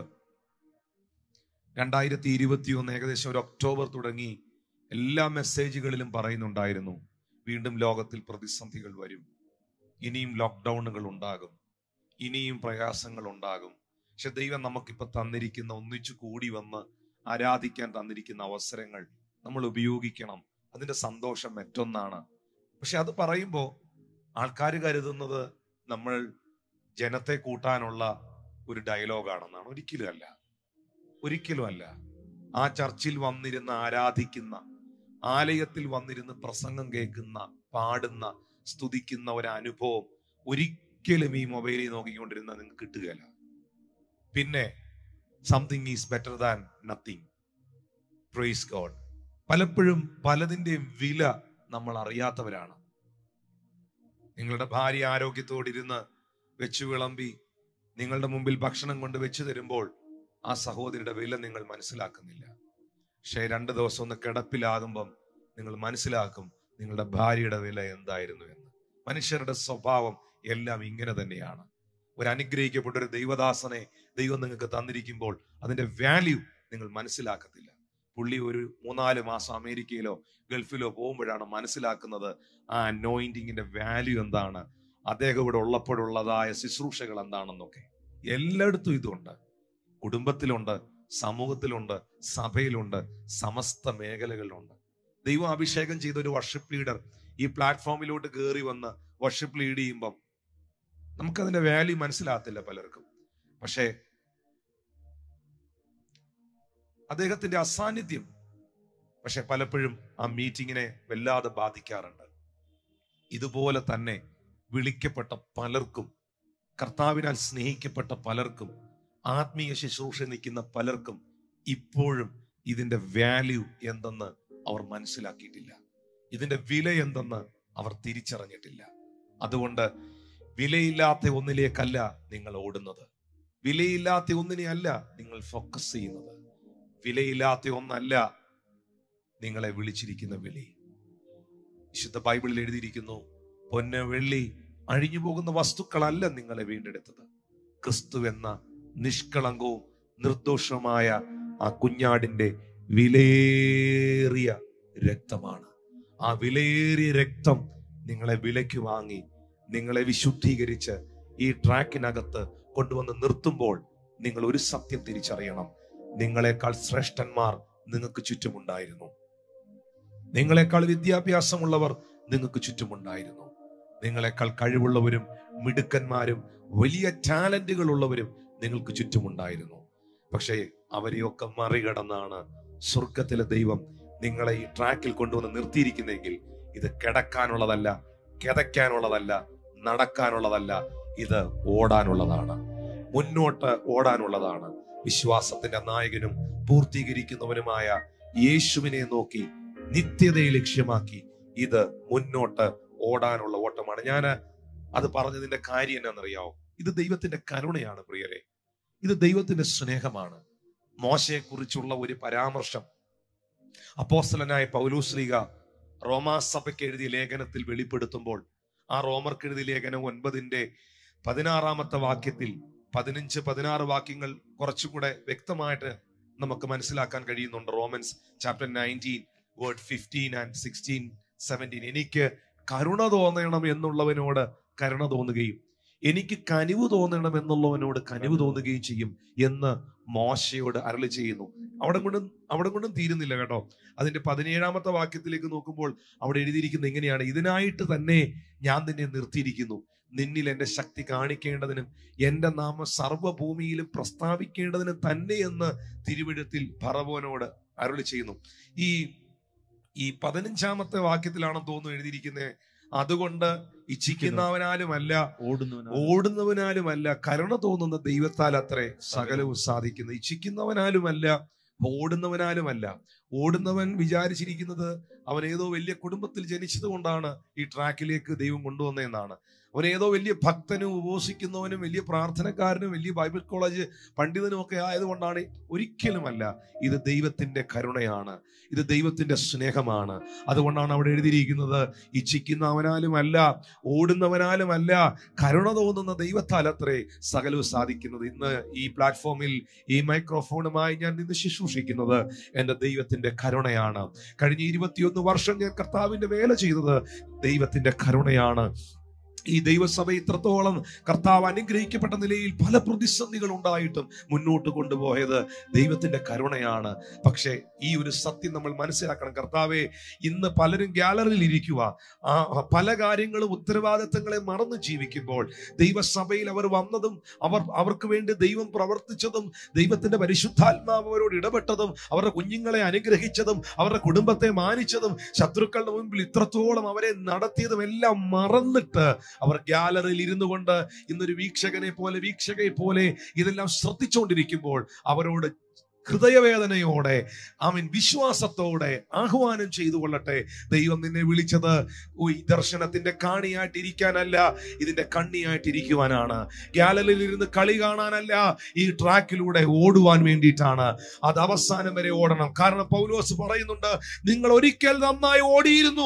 രണ്ടായിരത്തി ഇരുപത്തി ഒന്ന് ഏകദേശം ഒരു ഒക്ടോബർ തുടങ്ങി എല്ലാ മെസ്സേജുകളിലും പറയുന്നുണ്ടായിരുന്നു വീണ്ടും ലോകത്തിൽ പ്രതിസന്ധികൾ വരും ഇനിയും ലോക്ക്ഡൗണുകൾ ഉണ്ടാകും ഇനിയും പ്രയാസങ്ങൾ ഉണ്ടാകും പക്ഷെ ദൈവം നമുക്കിപ്പോ തന്നിരിക്കുന്ന ഒന്നിച്ചു കൂടി വന്ന് ആരാധിക്കാൻ തന്നിരിക്കുന്ന അവസരങ്ങൾ നമ്മൾ ഉപയോഗിക്കണം അതിന്റെ സന്തോഷം മറ്റൊന്നാണ് പക്ഷെ അത് പറയുമ്പോൾ ആൾക്കാർ കരുതുന്നത് നമ്മൾ ജനത്തെ കൂട്ടാനുള്ള ഒരു ഡയലോഗാണെന്നാണ് ഒരിക്കലും അല്ല ഒരിക്കലും അല്ല ആ ചർച്ചിൽ വന്നിരുന്ന് ആരാധിക്കുന്ന ആലയത്തിൽ വന്നിരുന്ന് പ്രസംഗം കേൾക്കുന്ന പാടുന്ന സ്തുതിക്കുന്ന ഒരു അനുഭവം ഒരിക്കലും ഈ മൊബൈലിൽ നോക്കിക്കൊണ്ടിരുന്ന നിങ്ങൾക്ക് കിട്ടുകയില്ല പിന്നെ something is better than nothing praise God പലപ്പോഴും പലതിൻ്റെയും വില നമ്മൾ അറിയാത്തവരാണ് നിങ്ങളുടെ ഭാര്യ ആരോഗ്യത്തോടിരുന്ന് വെച്ചു വിളമ്പി നിങ്ങളുടെ മുമ്പിൽ ഭക്ഷണം കൊണ്ട് വെച്ചു തരുമ്പോൾ ആ സഹോദരിയുടെ വില നിങ്ങൾ മനസ്സിലാക്കുന്നില്ല പക്ഷേ രണ്ട് ദിവസം ഒന്ന് കിടപ്പിലാകുമ്പം നിങ്ങൾ മനസ്സിലാക്കും നിങ്ങളുടെ ഭാര്യയുടെ വില എന്തായിരുന്നു എന്ന് മനുഷ്യരുടെ സ്വഭാവം എല്ലാം ഇങ്ങനെ തന്നെയാണ് ഒരു അനുഗ്രഹിക്കപ്പെട്ട ഒരു ദൈവദാസനെ ദൈവം നിങ്ങൾക്ക് തന്നിരിക്കുമ്പോൾ അതിന്റെ വാല്യൂ നിങ്ങൾ മനസ്സിലാക്കത്തില്ല പുള്ളി ഒരു മൂന്നാല് മാസം അമേരിക്കയിലോ ഗൾഫിലോ പോകുമ്പോഴാണ് മനസ്സിലാക്കുന്നത് ആ അനോയിന്റിങ്ങിന്റെ വാല്യൂ എന്താണ് അദ്ദേഹം ഇവിടെ ഉള്ളപ്പോഴുള്ളതായ ശുശ്രൂഷകൾ എന്താണെന്നൊക്കെ എല്ലായിടത്തും ഇതുണ്ട് കുടുംബത്തിലുണ്ട് സമൂഹത്തിലുണ്ട് സഭയിലുണ്ട് സമസ്ത മേഖലകളിലുണ്ട് ദൈവം അഭിഷേകം ചെയ്ത ഒരു വർഷിപ്പ് ലീഡർ ഈ പ്ലാറ്റ്ഫോമിലോട്ട് കയറി വന്ന് വർഷിപ്പ് ലീഡ് ചെയ്യുമ്പം നമുക്കതിന്റെ വാല്യൂ മനസ്സിലാകത്തില്ല പലർക്കും പക്ഷേ അദ്ദേഹത്തിന്റെ അസാന്നിധ്യം പക്ഷെ പലപ്പോഴും ആ മീറ്റിങ്ങിനെ വല്ലാതെ ബാധിക്കാറുണ്ട് ഇതുപോലെ തന്നെ വിളിക്കപ്പെട്ട പലർക്കും കർത്താവിനാൽ സ്നേഹിക്കപ്പെട്ട പലർക്കും ആത്മീയ ശുശ്രൂഷ നിൽക്കുന്ന പലർക്കും ഇപ്പോഴും ഇതിന്റെ വാല്യൂ എന്തെന്ന് അവർ മനസ്സിലാക്കിയിട്ടില്ല ഇതിന്റെ വില എന്തെന്ന് അവർ തിരിച്ചറിഞ്ഞിട്ടില്ല അതുകൊണ്ട് വിലയില്ലാത്ത ഒന്നിലേക്കല്ല നിങ്ങൾ ഓടുന്നത് വിലയില്ലാത്ത ഒന്നിനെ അല്ല നിങ്ങൾ ഫോക്കസ് ചെയ്യുന്നത് വിലയില്ലാത്ത ഒന്നല്ല നിങ്ങളെ വിളിച്ചിരിക്കുന്ന വിളി വിശുദ്ധ ബൈബിളിൽ എഴുതിയിരിക്കുന്നു പൊന്ന് വെള്ളി അഴിഞ്ഞു പോകുന്ന വസ്തുക്കളല്ല നിങ്ങളെ വീണ്ടെടുത്തത് ക്രിസ്തു എന്ന നിഷ്കളങ്കവും നിർദോഷവുമായ ആ കുഞ്ഞാടിന്റെ വിലയേറിയ രക്തമാണ് ആ വിലയേറിയ രക്തം നിങ്ങളെ വിലയ്ക്ക് വാങ്ങി നിങ്ങളെ വിശുദ്ധീകരിച്ച് ഈ ട്രാക്കിനകത്ത് കൊണ്ടുവന്ന് നിർത്തുമ്പോൾ നിങ്ങൾ ഒരു സത്യം തിരിച്ചറിയണം നിങ്ങളെക്കാൾ ശ്രേഷ്ഠന്മാർ നിങ്ങൾക്ക് ചുറ്റുമുണ്ടായിരുന്നു നിങ്ങളെക്കാൾ വിദ്യാഭ്യാസമുള്ളവർ നിങ്ങൾക്ക് ചുറ്റുമുണ്ടായിരുന്നു നിങ്ങളെക്കാൾ കഴിവുള്ളവരും മിടുക്കന്മാരും വലിയ ടാലന്റുകൾ ഉള്ളവരും നിങ്ങൾക്ക് ചുറ്റുമുണ്ടായിരുന്നു പക്ഷേ അവരെയൊക്കെ മറികടന്നാണ് സ്വർഗത്തിലെ ദൈവം നിങ്ങളെ ഈ ട്രാക്കിൽ കൊണ്ടുവന്ന് നിർത്തിയിരിക്കുന്നെങ്കിൽ ഇത് കിടക്കാനുള്ളതല്ല കിതയ്ക്കാനുള്ളതല്ല നടക്കാനുള്ളതല്ല ഇത് ഓടാനുള്ളതാണ് മുന്നോട്ട് ഓടാനുള്ളതാണ് വിശ്വാസത്തിന്റെ നായകനും പൂർത്തീകരിക്കുന്നവനുമായ യേശുവിനെ നോക്കി നിത്യതയെ ലക്ഷ്യമാക്കി ഇത് മുന്നോട്ട് ഓടാനുള്ള ഓട്ടമാണ് ഞാൻ അത് പറഞ്ഞതിന്റെ കാര്യം എന്നാണെന്നറിയാവോ ഇത് ദൈവത്തിന്റെ കരുണയാണ് പ്രിയരെ ഇത് ദൈവത്തിന്റെ സ്നേഹമാണ് മോശയെ കുറിച്ചുള്ള ഒരു പരാമർശം അപ്പോസ്തലനായ പൗലൂസ്ലീഗ റോമാ സഭയ്ക്ക് എഴുതിയ ലേഖനത്തിൽ വെളിപ്പെടുത്തുമ്പോൾ ആ റോമർക്ക് എഴുതിയ ലേഖനം ഒൻപതിന്റെ പതിനാറാമത്തെ വാക്യത്തിൽ പതിനഞ്ച് പതിനാറ് വാക്യങ്ങൾ കുറച്ചുകൂടെ വ്യക്തമായിട്ട് നമുക്ക് മനസ്സിലാക്കാൻ കഴിയുന്നുണ്ട് Romans chapter nineteen word fifteen and sixteen seventeen എനിക്ക് കരുണ തോന്നണം എന്നുള്ളവനോട് കരുണ തോന്നുകയും എനിക്ക് കനിവ് തോന്നണം എന്നുള്ളവനോട് കനിവ് തോന്നുകയും ചെയ്യും എന്ന് മോശയോട് അരളി ചെയ്യുന്നു അവിടെ കൊണ്ടും അവിടെ കൊണ്ടും തീരുന്നില്ല കേട്ടോ അതിന്റെ പതിനേഴാമത്തെ വാക്യത്തിലേക്ക് നോക്കുമ്പോൾ അവിടെ എഴുതിയിരിക്കുന്നത് എങ്ങനെയാണ് ഇതിനായിട്ട് തന്നെ ഞാൻ നിന്നെ നിർത്തിയിരിക്കുന്നു നിന്നിൽ എന്റെ ശക്തി കാണിക്കേണ്ടതിനും എന്റെ നാമം സർവ്വഭൂമിയിലും പ്രസ്താവിക്കേണ്ടതിനും തന്നെ എന്ന് തിരുവിടത്തിൽ പറവോനോട് അരുളി ചെയ്യുന്നു ഈ ഈ പതിനഞ്ചാമത്തെ വാക്യത്തിലാണെന്ന് തോന്നുന്നു എഴുതിയിരിക്കുന്നത് അതുകൊണ്ട് ഇച്ഛിക്കുന്നവനാലുമല്ല ഓടുന്നവനാണ് ഓടുന്നവനാലുമല്ല കരുണ തോന്നുന്ന ദൈവത്താൽ അത്രേ സകലവും സാധിക്കുന്നത് ഇച്ഛിക്കുന്നവനാലുമല്ല ഓടുന്നവനാലുമല്ല ഓടുന്നവൻ വിചാരിച്ചിരിക്കുന്നത് അവൻ ഏതോ വലിയ കുടുംബത്തിൽ ജനിച്ചത് കൊണ്ടാണ് ഈ ട്രാക്കിലേക്ക് ദൈവം കൊണ്ടുവന്നതെന്നാണ് അവൻ ഏതോ വലിയ ഭക്തനും ഉപവസിക്കുന്നവനും വലിയ പ്രാർത്ഥനക്കാരനും വലിയ ബൈബിൾ കോളേജ് പണ്ഡിതനും ഒക്കെ ആയതുകൊണ്ടാണ് ഒരിക്കലുമല്ല ഇത് ദൈവത്തിന്റെ കരുണയാണ് ഇത് ദൈവത്തിന്റെ സ്നേഹമാണ് അതുകൊണ്ടാണ് അവിടെ എഴുതിയിരിക്കുന്നത് ഇച്ഛിക്കുന്നവനാലുമല്ല ഓടുന്നവനാലുമല്ല കരുണ തോന്നുന്ന ദൈവത്താൽ അത്രേ സകലവും സാധിക്കുന്നത് ഇന്ന് ഈ പ്ലാറ്റ്ഫോമിൽ ഈ മൈക്രോഫോണുമായി ഞാൻ നിന്ന് ശുശ്രൂഷിക്കുന്നത് എൻ്റെ ദൈവത്തിന്റെ കരുണയാണ് കഴിഞ്ഞ ഇരുപത്തിയൊന്ന് വർഷം ഞാൻ കർത്താവിന്റെ വേല ചെയ്തത് ദൈവത്തിന്റെ കരുണയാണ് ഈ ദൈവസഭ ഇത്രത്തോളം കർത്താവ് അനുഗ്രഹിക്കപ്പെട്ട നിലയിൽ പല പ്രതിസന്ധികൾ ഉണ്ടായിട്ടും മുന്നോട്ട് കൊണ്ടുപോയത് ദൈവത്തിന്റെ കരുണയാണ് പക്ഷേ ഈ ഒരു സത്യം നമ്മൾ മനസ്സിലാക്കണം കർത്താവെ ഇന്ന് പലരും ഗ്യാലറിയിൽ ഇരിക്കുക ആ പല കാര്യങ്ങളും ഉത്തരവാദിത്തങ്ങളെ മറന്നു ജീവിക്കുമ്പോൾ ദൈവസഭയിൽ അവർ വന്നതും അവർ അവർക്ക് വേണ്ടി ദൈവം പ്രവർത്തിച്ചതും ദൈവത്തിന്റെ പരിശുദ്ധാത്മാവ് അവരോട് ഇടപെട്ടതും അവരുടെ കുഞ്ഞുങ്ങളെ അനുഗ്രഹിച്ചതും അവരുടെ കുടുംബത്തെ മാനിച്ചതും ശത്രുക്കളുടെ മുമ്പിൽ ഇത്രത്തോളം അവരെ നടത്തിയതും എല്ലാം മറന്നിട്ട് അവർ ഗ്യാലറിയിൽ ഇരുന്നു കൊണ്ട് ഇന്നൊരു വീക്ഷകനെ പോലെ വീക്ഷകയെ പോലെ ഇതെല്ലാം ശ്രദ്ധിച്ചുകൊണ്ടിരിക്കുമ്പോൾ അവരോട് ഹൃദയവേദനയോടെ ആമീൻ വിശ്വാസത്തോടെ ആഹ്വാനം ചെയ്തു കൊള്ളട്ടെ ദൈവം നിന്നെ വിളിച്ചത് ഓ, ഈ ദർശനത്തിന്റെ കാണിയായിട്ട് ഇരിക്കാനല്ല ഇതിന്റെ കണ്ണിയായിട്ട് ഇരിക്കുവാനാണ് ഗ്യാലറിയിൽ ഇരുന്ന് കളി കാണാനല്ല ഈ ട്രാക്കിലൂടെ ഓടുവാൻ വേണ്ടിയിട്ടാണ് അത് അവസാനം വരെ ഓടണം കാരണം പൗലോസ് പറയുന്നുണ്ട് നിങ്ങൾ ഒരിക്കൽ നന്നായി ഓടിയിരുന്നു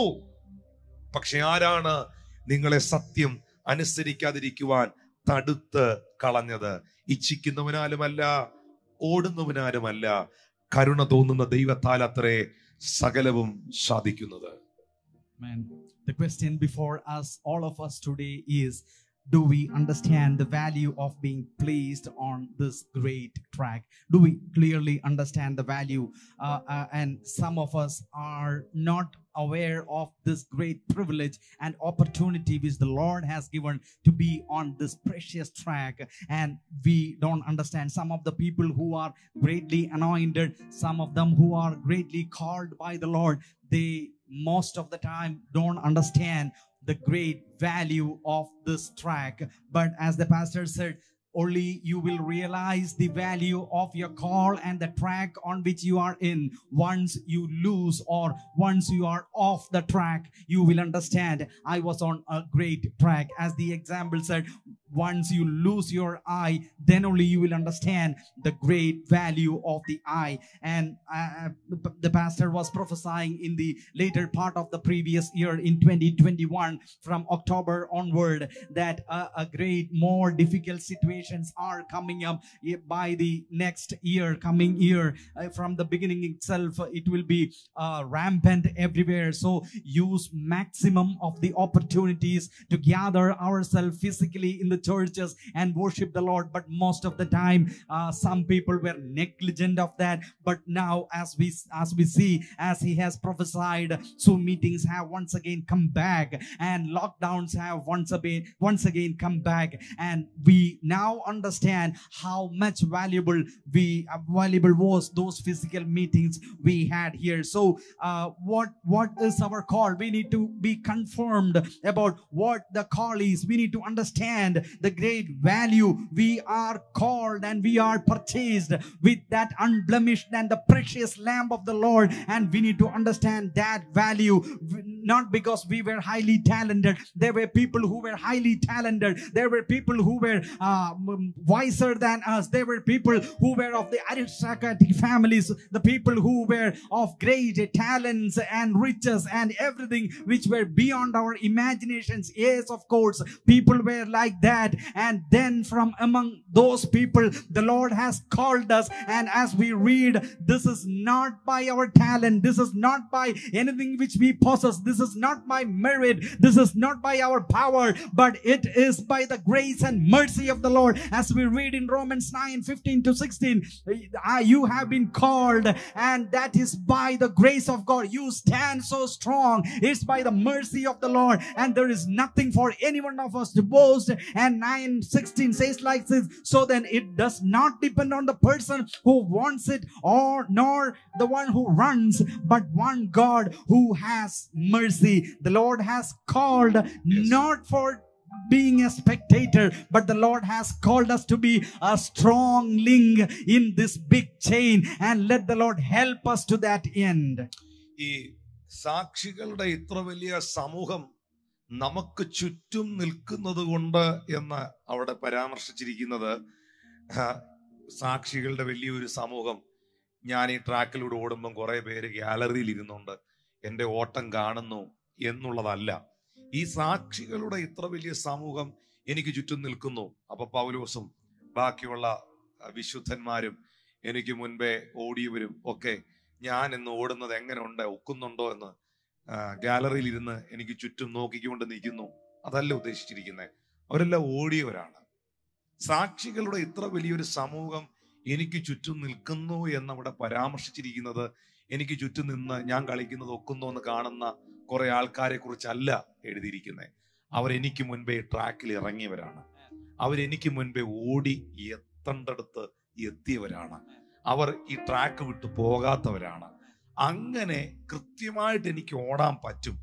പക്ഷെ ആരാണ് നിങ്ങളെ സത്യം അനുസരിക്കാതിരിക്കുവാൻ തടുത്ത് കളഞ്ഞത് ഇച്ഛിക്കുന്നവനാലുമല്ല ഓടുന്നവനാലുമല്ല കരുണ തോന്നുന്ന ദൈവത്താൽ അത്രേ സകലവും സാധിക്കുന്നത് Man, the question before us, all of us today, is Do we understand the value of being placed on this great track? Do we clearly understand the value? Uh, uh, and some of us are not aware of this great privilege and opportunity which the Lord has given to be on this precious track. And we don't understand some of the people who are greatly anointed, some of them who are greatly called by the Lord, they most of the time don't understand the great value of this track. But as the pastor said, only you will realize the value of your call and the track on which you are in. Once you lose or once you are off the track, you will understand I was on a great track. As the example said, once you lose your eye, then only you will understand the great value of the eye. And uh, the the pastor was prophesying in the later part of the previous year in 2021 from October onward that uh, a great more difficult situations are coming up eh, by the next year, coming year. Uh, from the beginning itself, uh, it will be uh, rampant everywhere. So use maximum of the opportunities to gather ourselves physically in the churches and worship the Lord. But most of the time, uh, some people were negligent of that. But now, as we as we see, as he has prophesied, Zoom meetings have once again come back, and lockdowns have once again once again come back, and we now understand how much valuable we uh, valuable was those physical meetings we had here. So, uh, what what is our call? We need to be confirmed about what the call is. We need to understand the great value we are called and we are purchased with that unblemished and the precious lamb of the Lord. And we need to understand that value, not because we were highly talented. There were people who were highly talented. There were people who were uh, m- wiser than us. There were people who were of the aristocratic families, the people who were of great talents and riches and everything which were beyond our imaginations. Yes, of course, people were like that. And then from among those people, the Lord has called us. And as we read, this is not by our talent, this is not by anything which we possess, this this is not my merit, this is not by our power, but it is by the grace and mercy of the Lord. As we read in Romans 9 15 to 16, uh, you have been called, and that is by the grace of God. You stand so strong. It's by the mercy of the Lord, and there is nothing for any one of us to boast. And 9 16 says like this so then it does not depend on the person who wants it or nor the one who runs, but one God who has mercy. The Lord has called not for being a spectator, but the Lord has called us to be a strong link in this big chain, and let the Lord help us to that end. ഈ സാക്ഷികളുടെ ഇത്ര വലിയ സമൂഹം നമുക്ക് ചുറ്റും നിൽക്കുന്നത് കൊണ്ട് എന്ന് അവിടെ പരാമർശിച്ചിരിക്കുന്നത് ആ, സാക്ഷികളുടെ വലിയൊരു സമൂഹം ഞാൻ ഈ ട്രാക്കിലൂടെ ഓടുമ്പം കുറെ പേര് ഗാലറിയിൽ ഇരുന്നുണ്ട് എൻ്റെ ഓട്ടം കാണുന്നു എന്നുള്ളതല്ല ഈ സാക്ഷികളുടെ ഇത്ര വലിയ സമൂഹം എനിക്ക് ചുറ്റും നിൽക്കുന്നു അപ്പൊ പൗലോസും ബാക്കിയുള്ള ആ, വിശുദ്ധന്മാരും എനിക്ക് മുൻപേ ഓടിയവരും ഒക്കെ ഞാൻ ഇന്ന് ഓടുന്നത് എങ്ങനെയുണ്ട് ഒക്കുന്നുണ്ടോ എന്ന് ആ, ഗാലറിയിൽ ഇരുന്ന് എനിക്ക് ചുറ്റും നോക്കിക്കൊണ്ട് നിൽക്കുന്നു അതല്ല ഉദ്ദേശിച്ചിരിക്കുന്നത് അവരെല്ലാം ഓടിയവരാണ് സാക്ഷികളുടെ ഇത്ര വലിയൊരു സമൂഹം എനിക്ക് ചുറ്റും നിൽക്കുന്നു എന്നവിടെ പരാമർശിച്ചിരിക്കുന്നത് എനിക്ക് ചുറ്റും നിന്ന് ഞാൻ കളിക്കുന്നത് ഒക്കുന്നു എന്ന് കാണുന്ന കുറെ ആൾക്കാരെ കുറിച്ചല്ല എഴുതിയിരിക്കുന്നത് അവരെനിക്ക് മുൻപേ ട്രാക്കിൽ ഇറങ്ങിയവരാണ് അവരെനിക്ക് മുൻപേ ഓടി എത്തേണ്ടടുത്ത് എത്തിയവരാണ് അവർ ഈ ട്രാക്ക് വിട്ട് പോകാത്തവരാണ് അങ്ങനെ കൃത്യമായിട്ട് എനിക്ക് ഓടാൻ പറ്റും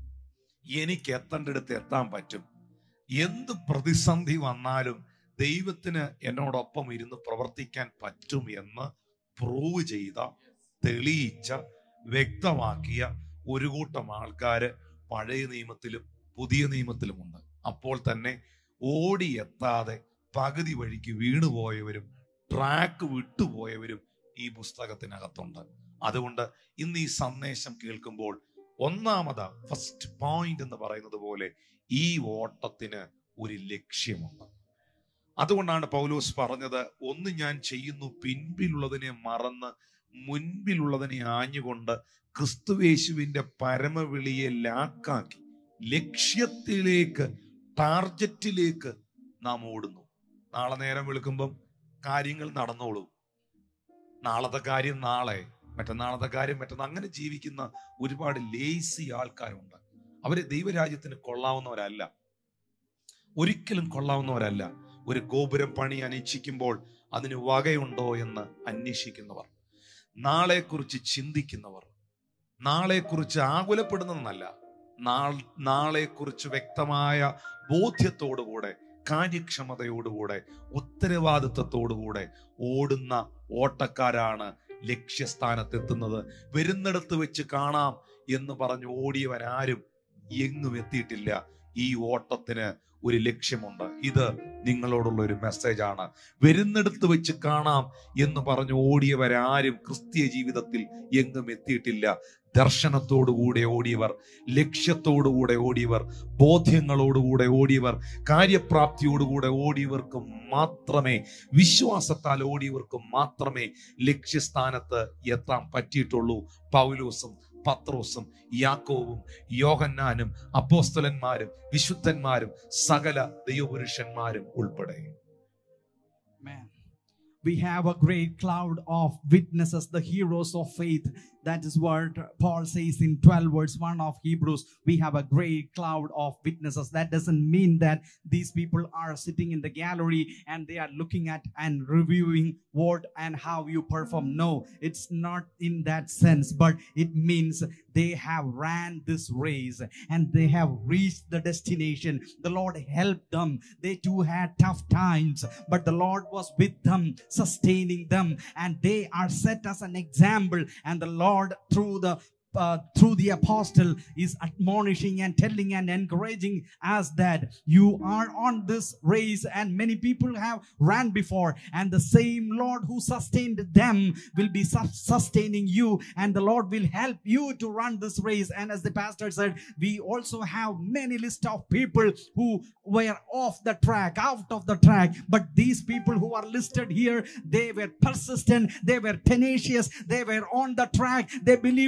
എനിക്ക് എത്തേണ്ടടുത്ത് എത്താൻ പറ്റും എന്ത് പ്രതിസന്ധി വന്നാലും ദൈവത്തിന് എന്നോടൊപ്പം ഇരുന്ന് പ്രവർത്തിക്കാൻ പറ്റും എന്ന് പ്രൂവ് ചെയ്ത തെളിയിച്ച വ്യക്തമാക്കിയ ഒരു കൂട്ടം ആൾക്കാര് പഴയ നിയമത്തിലും പുതിയ നിയമത്തിലുമുണ്ട് അപ്പോൾ തന്നെ ഓടിയെത്താതെ പകുതി വഴിക്ക് വീണുപോയവരും ട്രാക്ക് വിട്ടുപോയവരും ഈ പുസ്തകത്തിനകത്തുണ്ട് അതുകൊണ്ട് ഇന്ന് ഈ സന്ദേശം കേൾക്കുമ്പോൾ ഒന്നാമത് ഫസ്റ്റ് പോയിന്റ് എന്ന് പറയുന്നത് പോലെ ഈ ഓട്ടത്തിന് ഒരു ലക്ഷ്യമുണ്ട് അതുകൊണ്ടാണ് പൗലോസ് പറഞ്ഞത് ഒന്ന് ഞാൻ ചെയ്യുന്നു പിൻപിലുള്ളതിനെ മറന്ന് മുൻപിലുള്ളതിനെ ആഞ്ഞുകൊണ്ട് ക്രിസ്തുവേശുവിന്റെ പരമവിളിയെ ലാക്കാക്കി ലക്ഷ്യത്തിലേക്ക് ടാർജറ്റിലേക്ക് നാം ഓടുന്നു നാളെ നേരം വെളുക്കുമ്പം കാര്യങ്ങൾ നടന്നോളൂ നാളത്തെ കാര്യം നാളെ മറ്റന്നാളത്തെ കാര്യം മറ്റന്നാൾ അങ്ങനെ ജീവിക്കുന്ന ഒരുപാട് ലേസി ആൾക്കാരുണ്ട് അവര് ദൈവരാജ്യത്തിന് കൊള്ളാവുന്നവരല്ല ഒരിക്കലും കൊള്ളാവുന്നവരല്ല ഒരു ഗോപുരം പണി അന്വേഷിക്കുമ്പോൾ അതിന് വകയുണ്ടോ എന്ന് അന്വേഷിക്കുന്നവർ നാളെക്കുറിച്ച് ചിന്തിക്കുന്നവർ നാളെക്കുറിച്ച് ആകുലപ്പെടുന്നതെന്നല്ല നാൾ നാളെക്കുറിച്ച് വ്യക്തമായ ബോധ്യത്തോടുകൂടെ കാര്യക്ഷമതയോടുകൂടെ ഉത്തരവാദിത്വത്തോടുകൂടെ ഓടുന്ന ഓട്ടക്കാരാണ് ലക്ഷ്യസ്ഥാനത്തെത്തുന്നത് വരുന്നിടത്ത് വെച്ച് കാണാം എന്ന് പറഞ്ഞ് ഓടിയവനാരും എങ്ങും എത്തിയിട്ടില്ല ഈ ഓട്ടത്തിന് ഒരു ലക്ഷ്യമുണ്ട് ഇത് നിങ്ങളോടുള്ള ഒരു മെസ്സേജാണ് വരുന്നിടത്ത് വെച്ച് കാണാം എന്ന് പറഞ്ഞ് ഓടിയവരാരും ക്രിസ്തീയ ജീവിതത്തിൽ എങ്ങും എത്തിയിട്ടില്ല ദർശനത്തോടുകൂടെ ഓടിയവർ ലക്ഷ്യത്തോടുകൂടെ ഓടിയവർ ബോധ്യങ്ങളോടുകൂടെ ഓടിയവർ കാര്യപ്രാപ്തിയോടുകൂടെ ഓടിയവർക്ക് മാത്രമേ വിശ്വാസത്താൽ ഓടിയവർക്ക് മാത്രമേ ലക്ഷ്യസ്ഥാനത്ത് എത്താൻ പറ്റിയിട്ടുള്ളൂ പൗലോസും പത്രോസും യാക്കോവും യോഹന്നാനും അപ്പോസ്തലന്മാരും വിശുദ്ധന്മാരും സകല ദൈവപുരുഷന്മാരും ഉൾപ്പെടെ Man, we have a great cloud of witnesses, the heroes of faith. That is what Paul says in 12 verse 1 of Hebrews. We have a great cloud of witnesses. That doesn't mean that these people are sitting in the gallery and they are looking at and reviewing what and how you perform. No, it's not in that sense, but it means they have ran this race and they have reached the destination. The Lord helped them. They too had tough times, but the Lord was with them, sustaining them, and they are set as an example. And the Lord, through the uh, through the apostle is admonishing and telling and encouraging us that you are on this race and many people have ran before and the same lord who sustained them will be sus- sustaining you and the lord will help you to run this race and as the pastor said we also have many list of people who were off the track out of the track but these people who are listed here they were persistent they were tenacious they were on the track they believed in the lord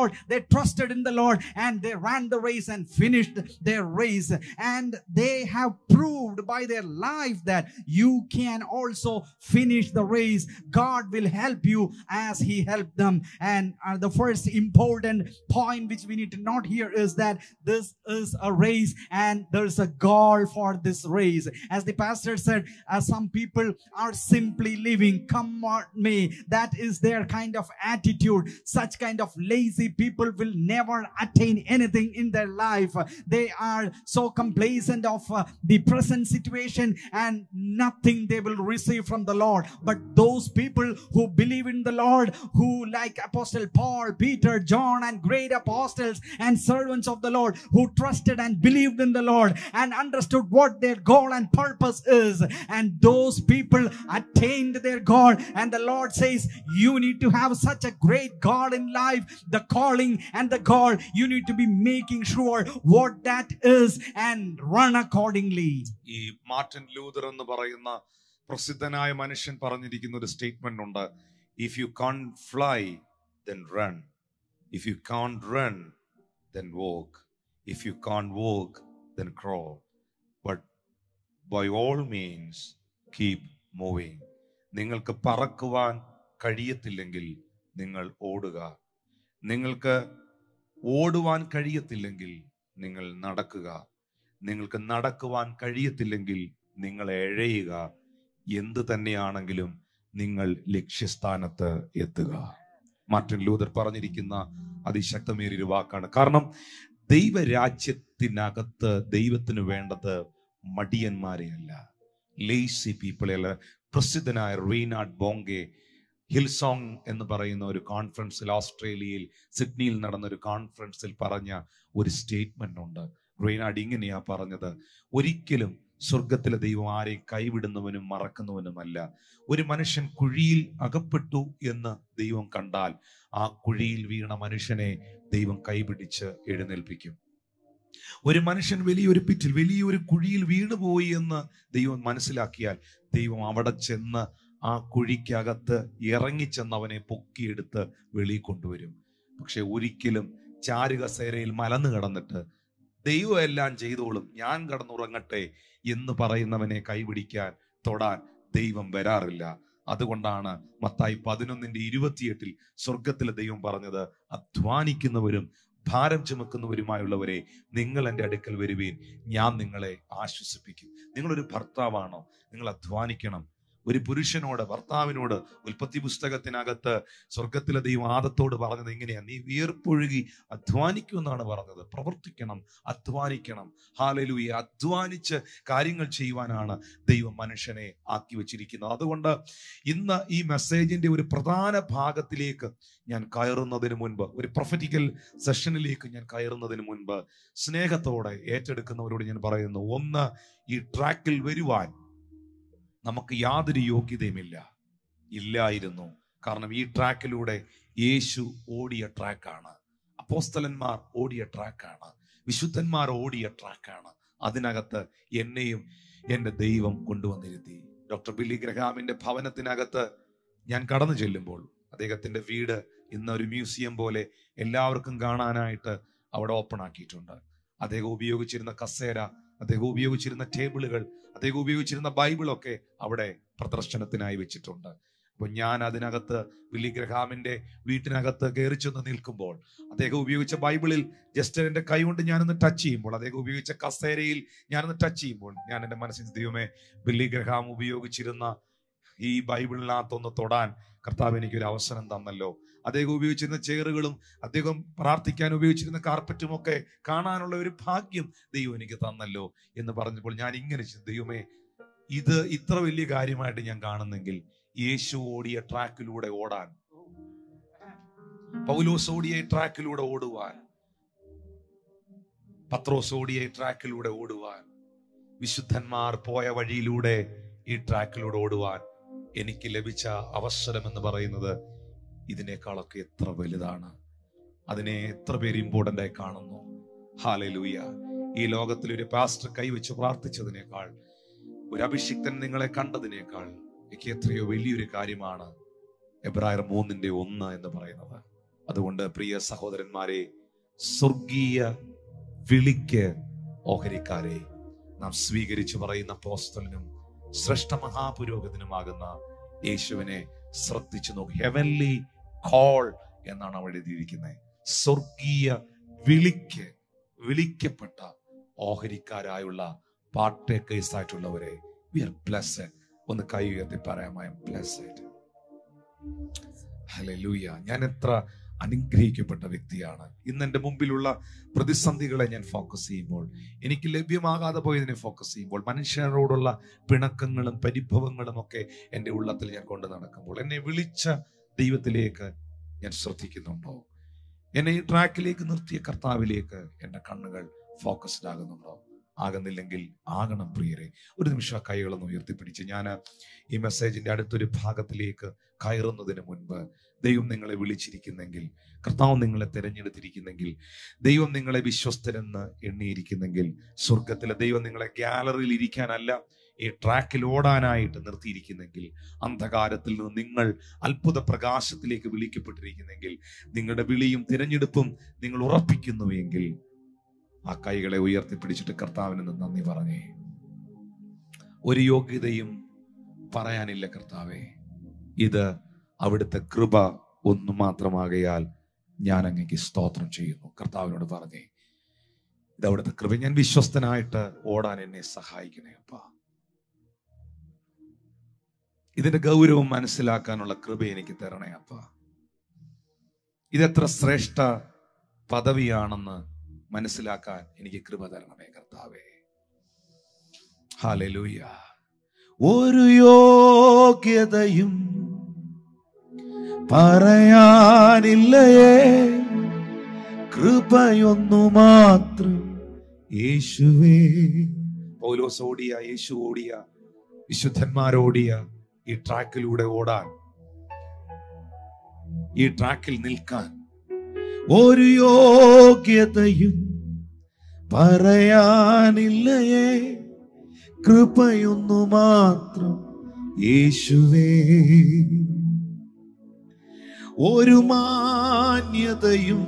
Lord, they trusted in the Lord, and they ran the race and finished their race. And they have proved by their life that you can also finish the race. God will help you as He helped them. And uh, the first important point which we need to note here is that this is a race and there's a goal for this race. As the pastor said, uh, some people are simply living, come on me. That is their kind of attitude. Such kind of lazy people will never attain anything in their life. They are so complacent of uh, the present situation and nothing they will receive from the Lord. But those people who believe in the Lord, who like Apostle Paul, Peter, John, and great apostles and servants of the Lord, who trusted and believed in the Lord and understood what their goal and purpose is. And those people attained their goal. And the Lord says, You need to have such a great God in life, the calling and the goal. You need to be making sure what that is and run accordingly. ഈ Martin Luther എന്ന് പറയുന്ന പ്രസിദ്ധനായ മനുഷ്യൻ പറഞ്ഞിരിക്കുന്ന ഒരു statement ഉണ്ട് if you can't fly then run if you can't run then walk if you can't walk then crawl but by all means keep moving നിങ്ങൾക്ക് പറക്കുവാൻ കഴിയത്തില്ലെങ്കിൽ നിങ്ങൾ ഓടുക നിങ്ങൾക്ക് ഓടുവാൻ കഴിയത്തില്ലെങ്കിൽ നിങ്ങൾ നടക്കുക നിങ്ങൾക്ക് നടക്കുവാൻ കഴിയത്തില്ലെങ്കിൽ നിങ്ങൾ എഴയുക എന്ത് തന്നെയാണെങ്കിലും നിങ്ങൾ ലക്ഷ്യസ്ഥാനത്ത് എത്തുക മാർട്ടിൻ ലൂതർ പറഞ്ഞിരിക്കുന്ന അതിശക്തമേറിയൊരു വാക്കാണ് കാരണം ദൈവരാജ്യത്തിനകത്ത് ദൈവത്തിന് വേണ്ടത് മടിയന്മാരെയല്ല ലേസി പീപ്പിളെ അല്ല പ്രസിദ്ധനായ റീനാഡ് ബോങ്കെ ഹിൽസോങ് എന്ന് പറയുന്ന ഒരു കോൺഫറൻസിൽ ഓസ്ട്രേലിയയിൽ സിഡ്നിയിൽ നടന്ന ഒരു കോൺഫറൻസിൽ പറഞ്ഞ ഒരു സ്റ്റേറ്റ്മെന്റ് ഉണ്ട് റെയ്നാഡ് ഇങ്ങനെയാ പറഞ്ഞത് ഒരിക്കലും സ്വർഗത്തിലെ ദൈവം ആരെയും കൈവിടുന്നവനും മറക്കുന്നവനുമല്ല ഒരു മനുഷ്യൻ കുഴിയിൽ അകപ്പെട്ടു എന്ന് ദൈവം കണ്ടാൽ ആ കുഴിയിൽ വീണ മനുഷ്യനെ ദൈവം കൈപിടിച്ച് എഴുന്നേൽപ്പിക്കും ഒരു മനുഷ്യൻ വലിയൊരു പിറ്റിൽ വലിയൊരു കുഴിയിൽ വീണുപോയി എന്ന് ദൈവം മനസ്സിലാക്കിയാൽ ദൈവം അവിടെ ചെന്ന് ആ കുഴിക്കകത്ത് ഇറങ്ങിച്ചെന്ന് അവനെ പൊക്കിയെടുത്ത് വെളിയിൽ കൊണ്ടുവരും പക്ഷെ ഒരിക്കലും ചാരുകസേരയിൽ മലന്ന് കിടന്നിട്ട് ദൈവം എല്ലാം ചെയ്തോളും ഞാൻ കടന്നുറങ്ങട്ടെ എന്ന് പറയുന്നവനെ കൈപിടിക്കാൻ തൊടാൻ ദൈവം വരാറില്ല അതുകൊണ്ടാണ് മത്തായി പതിനൊന്നിന്റെ ഇരുപത്തിയെട്ടിൽ സ്വർഗത്തിലെ ദൈവം പറഞ്ഞത് അധ്വാനിക്കുന്നവരും ഭാരം ചുമക്കുന്നവരുമായുള്ളവരെ നിങ്ങൾ എൻ്റെ അടുക്കൽ വരുവീൻ ഞാൻ നിങ്ങളെ ആശ്വസിപ്പിക്കും നിങ്ങളൊരു ഭർത്താവാണോ നിങ്ങൾ അധ്വാനിക്കണം ഒരു പുരുഷനോട് ഭർത്താവിനോട് ഉൽപ്പത്തി പുസ്തകത്തിനകത്ത് സ്വർഗത്തിലെ ദൈവം ആദത്തോട് പറഞ്ഞത് എങ്ങനെയാ നീ വിയർപ്പൊഴുകി അധ്വാനിക്കൂ എന്നാണ് പറഞ്ഞത് പ്രവർത്തിക്കണം അധ്വാനിക്കണം ഹാലലൂയ അധ്വാനിച്ച് കാര്യങ്ങൾ ചെയ്യുവാനാണ് ദൈവം മനുഷ്യനെ ആക്കി വെച്ചിരിക്കുന്നത് അതുകൊണ്ട് ഇന്ന് ഈ മെസ്സേജിന്റെ ഒരു പ്രധാന ഭാഗത്തിലേക്ക് ഞാൻ കയറുന്നതിന് മുൻപ് ഒരു പ്രൊഫറ്റിക്കൽ സെഷനിലേക്ക് ഞാൻ കയറുന്നതിന് മുൻപ് സ്നേഹത്തോടെ ഏറ്റെടുക്കുന്നവരോട് ഞാൻ പറയുന്നു ഒന്ന് ഈ ട്രാക്കിൽ വരുവാൻ നമുക്ക് യാതൊരു യോഗ്യതയുമില്ല ഇല്ലായിരുന്നു കാരണം ഈ ട്രാക്കിലൂടെ യേശു ഓടിയ ട്രാക്കാണ് അപ്പോസ്തലന്മാർ ഓടിയ ട്രാക്കാണ് വിശുദ്ധന്മാർ ഓടിയ ട്രാക്കാണ് അതിനകത്ത് എന്നെയും എൻ്റെ ദൈവം കൊണ്ടുവന്നിരുത്തി ഡോക്ടർ ബില്ലി ഗ്രഹാമിന്റെ ഭവനത്തിനകത്ത് ഞാൻ കടന്നു ചെല്ലുമ്പോൾ അദ്ദേഹത്തിന്റെ വീട് ഇന്ന് ഒരു മ്യൂസിയം പോലെ എല്ലാവർക്കും കാണാനായിട്ട് അവിടെ ഓപ്പൺ ആക്കിയിട്ടുണ്ട് അദ്ദേഹം ഉപയോഗിച്ചിരുന്ന കസേര അദ്ദേഹം ഉപയോഗിച്ചിരുന്ന ടേബിളുകൾ അദ്ദേഹം ഉപയോഗിച്ചിരുന്ന ബൈബിളൊക്കെ അവിടെ പ്രദർശനത്തിനായി വെച്ചിട്ടുണ്ട് അപ്പൊ ഞാൻ അതിനകത്ത് വില്ലി ഗ്രഹാമിന്റെ വീട്ടിനകത്ത് കയറി ചെന്ന് നിൽക്കുമ്പോൾ അദ്ദേഹം ഉപയോഗിച്ച ബൈബിളിൽ ജസ്റ്റ് എന്റെ കൈ കൊണ്ട് ഞാനൊന്ന് ടച്ച് ചെയ്യുമ്പോൾ അദ്ദേഹം ഉപയോഗിച്ച കസേരയിൽ ഞാനൊന്ന് ടച്ച് ചെയ്യുമ്പോൾ ഞാൻ എൻ്റെ മനസ്സിൽ ദൈവമേ വില്ലി ഗ്രഹാം ഉപയോഗിച്ചിരുന്ന ഈ ബൈബിളിനകത്തൊന്ന് തൊടാൻ കർത്താവ് എനിക്കൊരു അവസരം തന്നല്ലോ അദ്ദേഹം ഉപയോഗിച്ചിരുന്ന ചെയറുകളും അദ്ദേഹം പ്രാർത്ഥിക്കാൻ ഉപയോഗിച്ചിരുന്ന കാർപ്പറ്റും ഒക്കെ കാണാനുള്ള ഒരു ഭാഗ്യം ദൈവം എനിക്ക് തന്നല്ലോ എന്ന് പറഞ്ഞപ്പോൾ ഞാൻ ഇങ്ങനെ ചിന്തിച്ചു, ദൈവമേ ഇത് ഇത്ര വലിയ കാര്യമായിട്ട് ഞാൻ കാണുന്നെങ്കിൽ യേശു ഓടിയ ട്രാക്കിലൂടെ ഓടാൻ പൗലോസ് ഓടിയ ഈ ട്രാക്കിലൂടെ ഓടുവാൻ പത്രോസ് ഓടിയ ഈ ട്രാക്കിലൂടെ ഓടുവാൻ വിശുദ്ധന്മാർ പോയ വഴിയിലൂടെ ഈ ട്രാക്കിലൂടെ ഓടുവാൻ എനിക്ക് ലഭിച്ച അവസരം എന്ന് പറയുന്നത് ഇതിനേക്കാളൊക്കെ എത്ര വലുതാണ് അതിനെ എത്ര പേര് ഇമ്പോർട്ടന്റ് ആയി കാണുന്നു ഹാലലൂയ ഈ ലോകത്തിൽ ഒരു പാസ്റ്റർ കൈവച്ച് പ്രാർത്ഥിച്ചതിനേക്കാൾ ഒരു അഭിഷിക്തൻ നിങ്ങളെ കണ്ടതിനേക്കാൾ എനിക്ക് എത്രയോ വലിയൊരു കാര്യമാണ് എബ്രായർ മൂന്നിന്റെ ഒന്ന് എന്ന് പറയുന്നത് അതുകൊണ്ട് പ്രിയ സഹോദരന്മാരെ സ്വർഗീയ വിളിക്ക് ഓഹരിക്കാരെ നാം സ്വീകരിച്ചു പറയുന്ന പോസ്റ്റലിനും ശ്രേഷ്ഠ മഹാപുരോഗതിനുമാകുന്ന യേശുവിനെ ശ്രദ്ധിച്ചു നോക്കി ഹെവൻലി കോൾ എന്നാണ് അവിടെ എഴുതിയിരിക്കുന്നത് സ്വർഗീയ വിളിക്ക് വിളിക്കപ്പെട്ട ഓഹരിക്കാരായുള്ള പാർട്ടേക്കേഴ്സ് ആയിട്ടുള്ളവരെ വി ആർ ബ്ലസ്ഡ് ഒന്ന് കൈ ഉയർത്തി പറയാം ഐ എം ബ്ലസ്ഡ് ഹല്ലേലൂയ ഞാൻ എത്ര അനുഗ്രഹിക്കപ്പെട്ട വ്യക്തിയാണ് ഇന്ന് എൻ്റെ മുമ്പിലുള്ള പ്രതിസന്ധികളെ ഞാൻ ഫോക്കസ് ചെയ്യുമ്പോൾ എനിക്ക് ലഭ്യമാകാതെ പോയതിനെ ഫോക്കസ് ചെയ്യുമ്പോൾ മനുഷ്യരോടുള്ള പിണക്കങ്ങളും പരിഭവങ്ങളും ഒക്കെ എൻ്റെ ഉള്ളത്തിൽ ഞാൻ കൊണ്ട് നടക്കുമ്പോൾ എന്നെ വിളിച്ച ദൈവത്തിലേക്ക് ഞാൻ ശ്രദ്ധിക്കുന്നുണ്ടോ എന്നെ ഈ ട്രാക്കിലേക്ക് നിർത്തിയ കർത്താവിലേക്ക് എൻ്റെ കണ്ണുകൾ ഫോക്കസ്ഡ് ആകുന്നുണ്ടോ ആകുന്നില്ലെങ്കിൽ ആകണം പ്രിയരെ ഒരു നിമിഷം ആ കൈകളൊന്ന് ഉയർത്തിപ്പിടിച്ച് ഞാൻ ഈ മെസ്സേജിന്റെ അടുത്തൊരു ഭാഗത്തിലേക്ക് കയറുന്നതിന് മുൻപ് ദൈവം നിങ്ങളെ വിളിച്ചിരിക്കുന്നെങ്കിൽ കർത്താവ് നിങ്ങളെ തിരഞ്ഞെടുത്തിരിക്കുന്നെങ്കിൽ ദൈവം നിങ്ങളെ വിശ്വസ്തരെന്ന് എണ്ണിയിരിക്കുന്നെങ്കിൽ സ്വർഗത്തിലെ ദൈവം നിങ്ങളെ ഗാലറിയിൽ ഇരിക്കാനല്ല ഈ ട്രാക്കിൽ ഓടാനായിട്ട് നിർത്തിയിരിക്കുന്നെങ്കിൽ അന്ധകാരത്തിൽ നിന്ന് നിങ്ങൾ അത്ഭുത പ്രകാശത്തിലേക്ക് വിളിക്കപ്പെട്ടിരിക്കുന്നെങ്കിൽ നിങ്ങളുടെ വിളിയും തിരഞ്ഞെടുപ്പും നിങ്ങൾ ഉറപ്പിക്കുന്നുവെങ്കിൽ ആ കൈകളെ ഉയർത്തിപ്പിടിച്ചിട്ട് കർത്താവിന് നിന്ന് നന്ദി പറഞ്ഞേ ഒരു യോഗ്യതയും പറയാനില്ല കർത്താവേ ഇത് അവിടുത്തെ കൃപ ഒന്നു മാത്രമാകയാൽ ഞാൻ അങ്ങേക്ക് സ്തോത്രം ചെയ്യുന്നു കർത്താവിനോട് പറഞ്ഞേ ഇത് അവിടുത്തെ കൃപ ഞാൻ വിശ്വസ്തനായിട്ട് ഓടാൻ എന്നെ സഹായിക്കണേ അപ്പ ഇതിന്റെ ഗൗരവം മനസ്സിലാക്കാനുള്ള കൃപ എനിക്ക് തരണേ അപ്പ ഇതെത്ര ശ്രേഷ്ഠ പദവിയാണെന്ന് മനസ്സിലാക്കാൻ എനിക്ക് കൃപ തരണമേ കർത്താവേ ഹാലലൂയ ഒരു യോഗ്യതയും പറയാനില്ലയേ കൃപയൊന്നു മാത്രം യേശുവേ പൗലോസ് ഓടിയ യേശു ഓടിയ വിശുദ്ധന്മാരോടിയ ഈ ട്രാക്കിലൂടെ ഓടാൻ ഈ ട്രാക്കിൽ നിൽക്കാൻ ഒരു യോഗ്യതയും പറയാനില്ലയേ കൃപയൊന്നു മാത്രം യേശുവേ ഒരു മാന്യതയും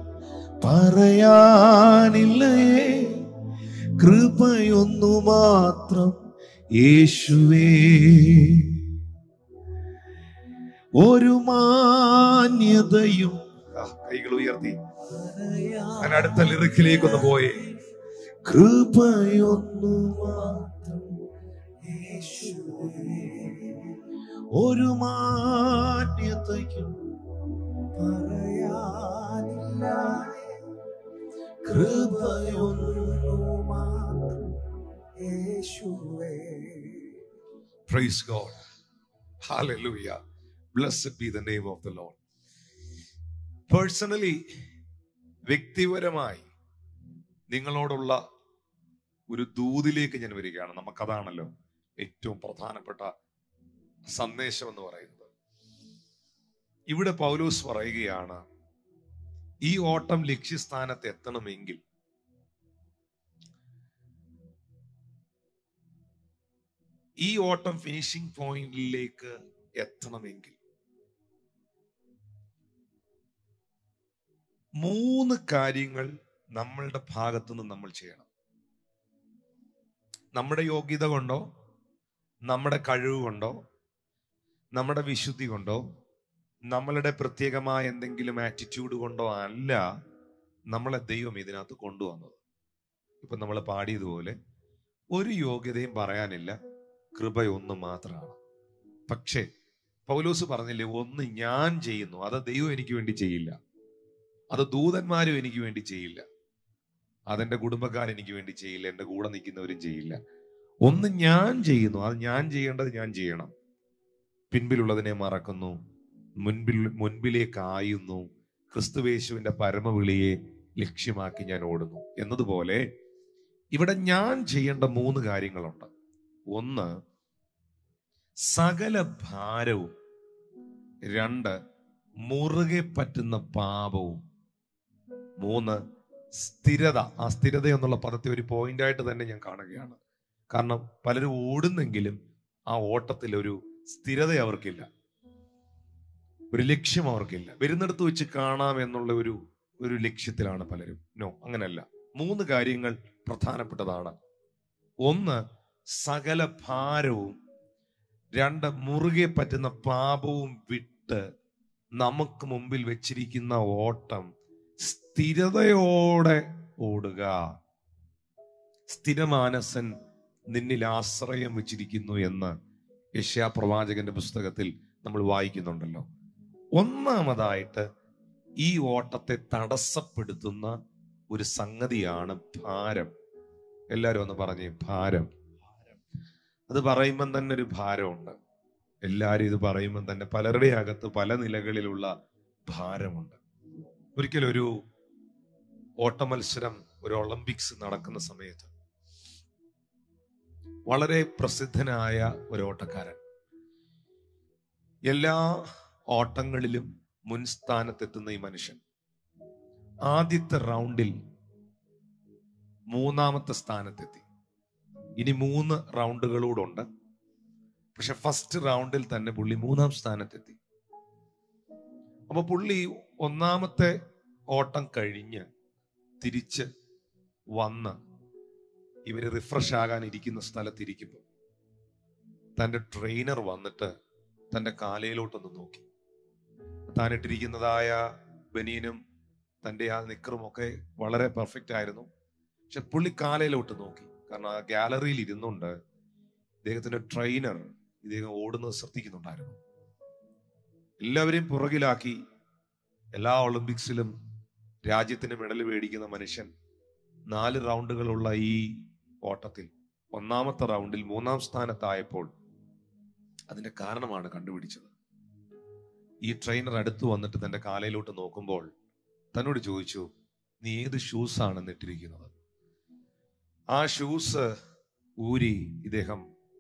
പറയാനില്ലയേ കൃപയൊന്നു മാത്രം യേശുവേ ഒരു മാന്യതയും ആ, കൈകൾ ഉയർത്തി ഞാൻ അടുത്ത ലിറിക്കിലേക്കൊന്ന് പോയേ കൃപയൊന്നു മാത്രം യേശുവേ. ഒരു മാന്യതയും പറയാനില്ല കൃപയൊന്നു മാത്രം യേശുവേ Praise God. Hallelujah. Blessed be the name of the Lord. Personally വ്യക്തിപരമായി നിങ്ങളോടുള്ള ഒരു ദൂതിലേക്ക് ഞാൻ വരികയാണ് നമുക്കതാണല്ലോ ഏറ്റവും പ്രധാനപ്പെട്ട സന്ദേശം എന്ന് പറയുന്നത് ഇവിടെ പൗലോസ് പറയുകയാണ് ഈ ഓട്ടം ലക്ഷ്യസ്ഥാനത്ത് എത്തണമെങ്കിൽ ഈ ഓട്ടം ഫിനിഷിംഗ് പോയിന്റിലേക്ക് എത്തണമെങ്കിൽ മൂന്ന് കാര്യങ്ങൾ നമ്മളുടെ ഭാഗത്തു നിന്ന് നമ്മൾ ചെയ്യണം നമ്മുടെ യോഗ്യത കൊണ്ടോ നമ്മുടെ കഴിവ് കൊണ്ടോ നമ്മുടെ വിശുദ്ധി കൊണ്ടോ നമ്മളുടെ പ്രത്യേകമായ എന്തെങ്കിലും ആറ്റിറ്റ്യൂഡ് കൊണ്ടോ അല്ല നമ്മളെ ദൈവം ഇതിനകത്ത് കൊണ്ടുവന്നത് ഇപ്പൊ നമ്മൾ പാടിയതുപോലെ ഒരു യോഗ്യതയും പറയാനില്ല കൃപയൊന്ന് മാത്രമാണ് പക്ഷേ പൗലോസ് പറഞ്ഞില്ലേ ഒന്ന് ഞാൻ ചെയ്യുന്നു അത് ദൈവം എനിക്ക് വേണ്ടി ചെയ്യില്ല അത് ദൂതന്മാരും എനിക്ക് വേണ്ടി ചെയ്യില്ല അതെന്റെ കുടുംബക്കാർ എനിക്ക് വേണ്ടി ചെയ്യില്ല എന്റെ കൂടെ നിൽക്കുന്നവരും ചെയ്യില്ല ഒന്ന് ഞാൻ ചെയ്യുന്നു അത് ഞാൻ ചെയ്യേണ്ടത് ഞാൻ ചെയ്യണം പിൻപിലുള്ളതിനെ മറക്കുന്നു മുൻപിൽ മുൻപിലേക്ക് ആയുന്നു ക്രിസ്തുവേശുവിന്റെ പരമവിളിയെ ലക്ഷ്യമാക്കി ഞാൻ ഓടുന്നു എന്നതുപോലെ ഇവിടെ ഞാൻ ചെയ്യേണ്ട മൂന്ന് കാര്യങ്ങളുണ്ട് ഒന്ന് സകല ഭാരവും രണ്ട് മുറുകെ പറ്റുന്ന പാപവും മൂന്ന് സ്ഥിരത ആ സ്ഥിരത എന്നുള്ള പദത്തെ ഒരു പോയിന്റ് ആയിട്ട് തന്നെ ഞാൻ കാണുകയാണ് കാരണം പലരും ഓടുന്നെങ്കിലും ആ ഓട്ടത്തിൽ ഒരു സ്ഥിരത അവർക്കില്ല ഒരു ലക്ഷ്യം അവർക്കില്ല വരുന്നിടത്ത് വെച്ച് കാണാം എന്നുള്ള ഒരു ഒരു ലക്ഷ്യത്തിലാണ് പലരും നോ അങ്ങനല്ല മൂന്ന് കാര്യങ്ങൾ പ്രധാനപ്പെട്ടതാണ് ഒന്ന് സകല ഭാരവും രണ്ട് മുറുകെ പറ്റുന്ന പാപവും വിട്ട് നമുക്ക് മുമ്പിൽ വെച്ചിരിക്കുന്ന ഓട്ടം സ്ഥിരതയോടെ ഓടുക സ്ഥിരമാനസൻ നിന്നിൽ ആശ്രയം വെച്ചിരിക്കുന്നു എന്ന് യശ്യാ പ്രവാചകന്റെ പുസ്തകത്തിൽ നമ്മൾ വായിക്കുന്നുണ്ടല്ലോ ഒന്നാമതായിട്ട് ഈ ഓട്ടത്തെ തടസ്സപ്പെടുത്തുന്ന ഒരു സംഗതിയാണ് ഭാരം എല്ലാരും ഒന്ന് പറഞ്ഞേ ഭാരം അത് പറയുമ്പം തന്നെ ഒരു ഭാരമുണ്ട് എല്ലാരും ഇത് പറയുമ്പം തന്നെ പലരുടെ അകത്ത് പല നിലകളിലുള്ള ഭാരമുണ്ട് ഒരിക്കലും ഒരു ഓട്ട മത്സരം ഒരു ഒളിമ്പിക്സ് നടക്കുന്ന സമയത്ത് വളരെ പ്രസിദ്ധനായ ഒരു ഓട്ടക്കാരൻ എല്ലാ ഓട്ടങ്ങളിലും മുൻസ്ഥാനത്തെത്തുന്ന ഈ മനുഷ്യൻ ആദ്യത്തെ റൗണ്ടിൽ മൂന്നാമത്തെ സ്ഥാനത്തെത്തി ഇനി മൂന്ന് റൗണ്ടുകളൂടുണ്ട് പക്ഷെ ഫസ്റ്റ് റൗണ്ടിൽ തന്നെ പുള്ളി മൂന്നാം സ്ഥാനത്തെത്തി അപ്പൊ പുള്ളി ഒന്നാമത്തെ ഓട്ടം കഴിഞ്ഞ് തിരിച്ച് വന്ന് ഇവര് റിഫ്രഷ് ആകാൻ ഇരിക്കുന്ന സ്ഥലത്തിരിക്കുമ്പോൾ തന്റെ ട്രെയിനർ വന്നിട്ട് തന്റെ കാലയിലോട്ടൊന്ന് നോക്കി താനിട്ടിരിക്കുന്നതായ ബനിയനും തന്റെ ആ നിക്കറും ഒക്കെ വളരെ പെർഫെക്റ്റ് ആയിരുന്നു പക്ഷെ പുള്ളി കാലയിലോട്ട് നോക്കി കാരണം ആ ഗാലറിയിൽ ഇരുന്നുകൊണ്ട് ഇദ്ദേഹത്തിന്റെ ട്രെയിനർ ഇദ്ദേഹം ഓടുന്നത് ശ്രദ്ധിക്കുന്നുണ്ടായിരുന്നു എല്ലാവരെയും പുറകിലാക്കി എല്ലാ ഒളിമ്പിക്സിലും രാജ്യത്തിന് മെഡൽ മേടിക്കുന്ന മനുഷ്യൻ നാല് റൗണ്ടുകളുള്ള ഈ ഓട്ടത്തിൽ ഒന്നാമത്തെ റൗണ്ടിൽ മൂന്നാം സ്ഥാനത്തായപ്പോൾ അതിന്റെ കാരണമാണ് കണ്ടുപിടിച്ചത് ഈ ട്രെയിനർ അടുത്ത് വന്നിട്ട് തന്റെ കാലയിലോട്ട് നോക്കുമ്പോൾ തന്നോട് ചോദിച്ചു നീ ഏത് ഷൂസ് ആണ് ഇട്ടിരിക്കുന്നത് ആ ഷൂസ് ഊരി ഇദ്ദേഹം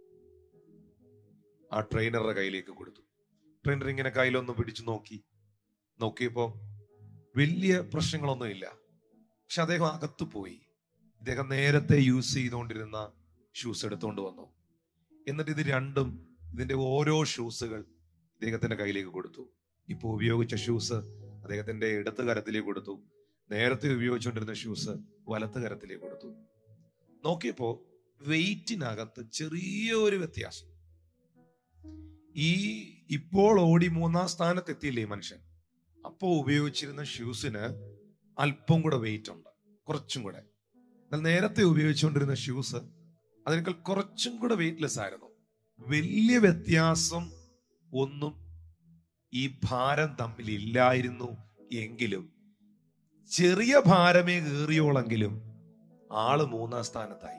ആ ട്രെയിനറുടെ കയ്യിലേക്ക് കൊടുത്തു ട്രെയിനർ ഇങ്ങനെ കയ്യിലൊന്ന് പിടിച്ചു നോക്കി നോക്കിയപ്പോ വലിയ പ്രശ്നങ്ങളൊന്നുമില്ല പക്ഷെ അദ്ദേഹം അകത്തു പോയി ഇദ്ദേഹം നേരത്തെ യൂസ് ചെയ്തുകൊണ്ടിരുന്ന ഷൂസ് എടുത്തുകൊണ്ട് വന്നു എന്നിട്ട് ഇത് രണ്ടും ഇതിന്റെ ഓരോ ഷൂസുകൾ ഇദ്ദേഹത്തിന്റെ കയ്യിലേക്ക് കൊടുത്തു ഇപ്പോൾ ഉപയോഗിച്ച ഷൂസ് അദ്ദേഹത്തിന്റെ ഇടത്ത് കരത്തിലേക്ക് കൊടുത്തു നേരത്തെ ഉപയോഗിച്ചുകൊണ്ടിരുന്ന ഷൂസ് വലത്ത് കരത്തിലേക്ക് കൊടുത്തു നോക്കിയപ്പോ വെയിറ്റിനകത്ത് ചെറിയൊരു വ്യത്യാസം ഈ ഇപ്പോൾ ഓടി മൂന്നാം സ്ഥാനത്ത് എത്തിയില്ലേ ഈ മനുഷ്യൻ അപ്പോൾ ഉപയോഗിച്ചിരുന്ന ഷൂസിന് അല്പം കൂടെ വെയിറ്റ് ഉണ്ട് കുറച്ചും കൂടെ എന്നാൽ നേരത്തെ ഉപയോഗിച്ചുകൊണ്ടിരുന്ന ഷൂസ് അതിനേക്കാൾ കുറച്ചും കൂടെ വെയിറ്റ്ലെസ് ആയിരുന്നു വലിയ വ്യത്യാസം ഒന്നും ഈ ഭാരം തമ്മിൽ ഇല്ലായിരുന്നു എങ്കിലും ചെറിയ ഭാരമേ കയറിയോളെങ്കിലും ആള് മൂന്നാം സ്ഥാനത്തായി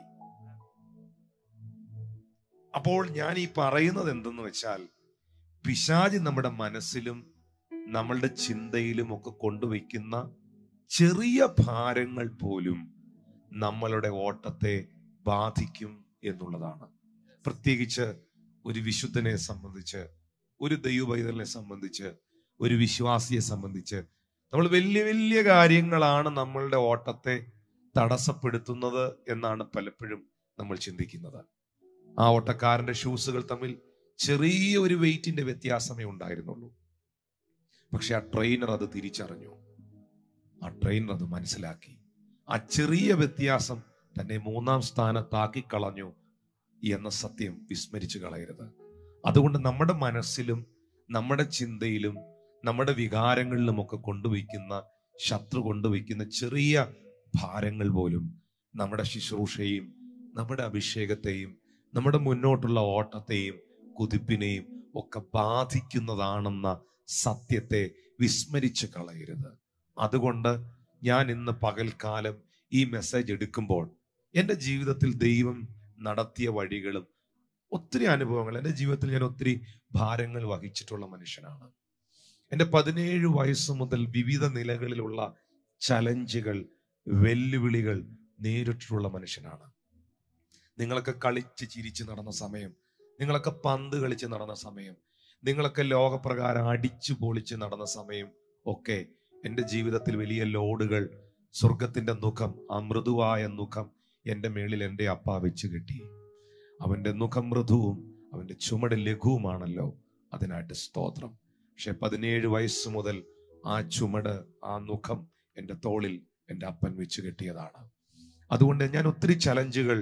അപ്പോൾ ഞാൻ ഈ പറയുന്നത് എന്തെന്ന് വെച്ചാൽ പിശാജ് നമ്മുടെ മനസ്സിലും നമ്മളുടെ ചിന്തയിലും ഒക്കെ കൊണ്ടുവയ്ക്കുന്ന ചെറിയ ഭാരങ്ങൾ പോലും നമ്മളുടെ ഓട്ടത്തെ ബാധിക്കും എന്നുള്ളതാണ് പ്രത്യേകിച്ച് ഒരു വിശുദ്ധനെ സംബന്ധിച്ച് ഒരു ദൈവപൈതലിനെ സംബന്ധിച്ച് ഒരു വിശ്വാസിയെ സംബന്ധിച്ച് നമ്മൾ വലിയ വലിയ കാര്യങ്ങളാണ് നമ്മളുടെ ഓട്ടത്തെ തടസ്സപ്പെടുത്തുന്നത് എന്നാണ് പലപ്പോഴും നമ്മൾ ചിന്തിക്കുന്നത് ആ ഓട്ടക്കാരന്റെ ഷൂസുകൾ തമ്മിൽ ചെറിയ ഒരു വെയിറ്റിന്റെ വ്യത്യാസമേ ഉണ്ടായിരുന്നുള്ളൂ പക്ഷെ ആ ട്രെയിനർ അത് തിരിച്ചറിഞ്ഞു ആ ട്രെയിനർ അത് മനസ്സിലാക്കി ആ ചെറിയ വ്യത്യാസം തന്നെ മൂന്നാം സ്ഥാനത്താക്കി കളഞ്ഞു എന്ന സത്യം വിസ്മരിച്ചു കളയരുത് അതുകൊണ്ട് നമ്മുടെ മനസ്സിലും നമ്മുടെ ചിന്തയിലും നമ്മുടെ വികാരങ്ങളിലും ഒക്കെ കൊണ്ടുവയ്ക്കുന്ന ശത്രു കൊണ്ടുവയ്ക്കുന്ന ചെറിയ ഭാരങ്ങൾ പോലും നമ്മുടെ ശുശ്രൂഷയും നമ്മുടെ അഭിഷേകത്തെയും നമ്മുടെ മുന്നോട്ടുള്ള ഓട്ടത്തെയും കുതിപ്പിനെയും ഒക്കെ ബാധിക്കുന്നതാണെന്ന സത്യത്തെ വിസ്മരിച്ചു കളയരുത് അതുകൊണ്ട് ഞാൻ ഇന്ന് പകൽക്കാലം ഈ മെസ്സേജ് എടുക്കുമ്പോൾ എൻ്റെ ജീവിതത്തിൽ ദൈവം നടത്തിയ വഴികളും ഒത്തിരി അനുഭവങ്ങൾ എൻ്റെ ജീവിതത്തിൽ ഞാൻ ഒത്തിരി ഭാരങ്ങൾ വഹിച്ചിട്ടുള്ള മനുഷ്യനാണ് എൻ്റെ പതിനേഴ് വയസ്സ് മുതൽ വിവിധ നിലകളിലുള്ള ചലഞ്ചുകൾ വെല്ലുവിളികൾ നേരിട്ടിട്ടുള്ള മനുഷ്യനാണ് നിങ്ങളൊക്കെ കളിച്ച് ചിരിച്ച് നടന്ന സമയം നിങ്ങളൊക്കെ പന്ത് കളിച്ച് നടന്ന സമയം നിങ്ങളൊക്കെ ലോകപ്രകാരം അടിച്ചു പൊളിച്ച് നടന്ന സമയം ഒക്കെ എൻ്റെ ജീവിതത്തിൽ വലിയ ലോഡുകൾ സ്വർഗത്തിന്റെ മുഖം ആ മൃദുവായ മുഖം എൻ്റെ മേളിൽ എൻ്റെ അപ്പ വെച്ച് കെട്ടി അവന്റെ മുഖം മൃദുവും അവന്റെ ചുമട് ലഘുവുമാണല്ലോ അതിനായിട്ട് സ്തോത്രം പക്ഷെ പതിനേഴ് വയസ്സ് മുതൽ ആ ചുമട് ആ മുഖം എൻ്റെ തോളിൽ എൻ്റെ അപ്പൻ വെച്ച് കെട്ടിയതാണ് അതുകൊണ്ട് ഞാൻ ഒത്തിരി ചലഞ്ചുകൾ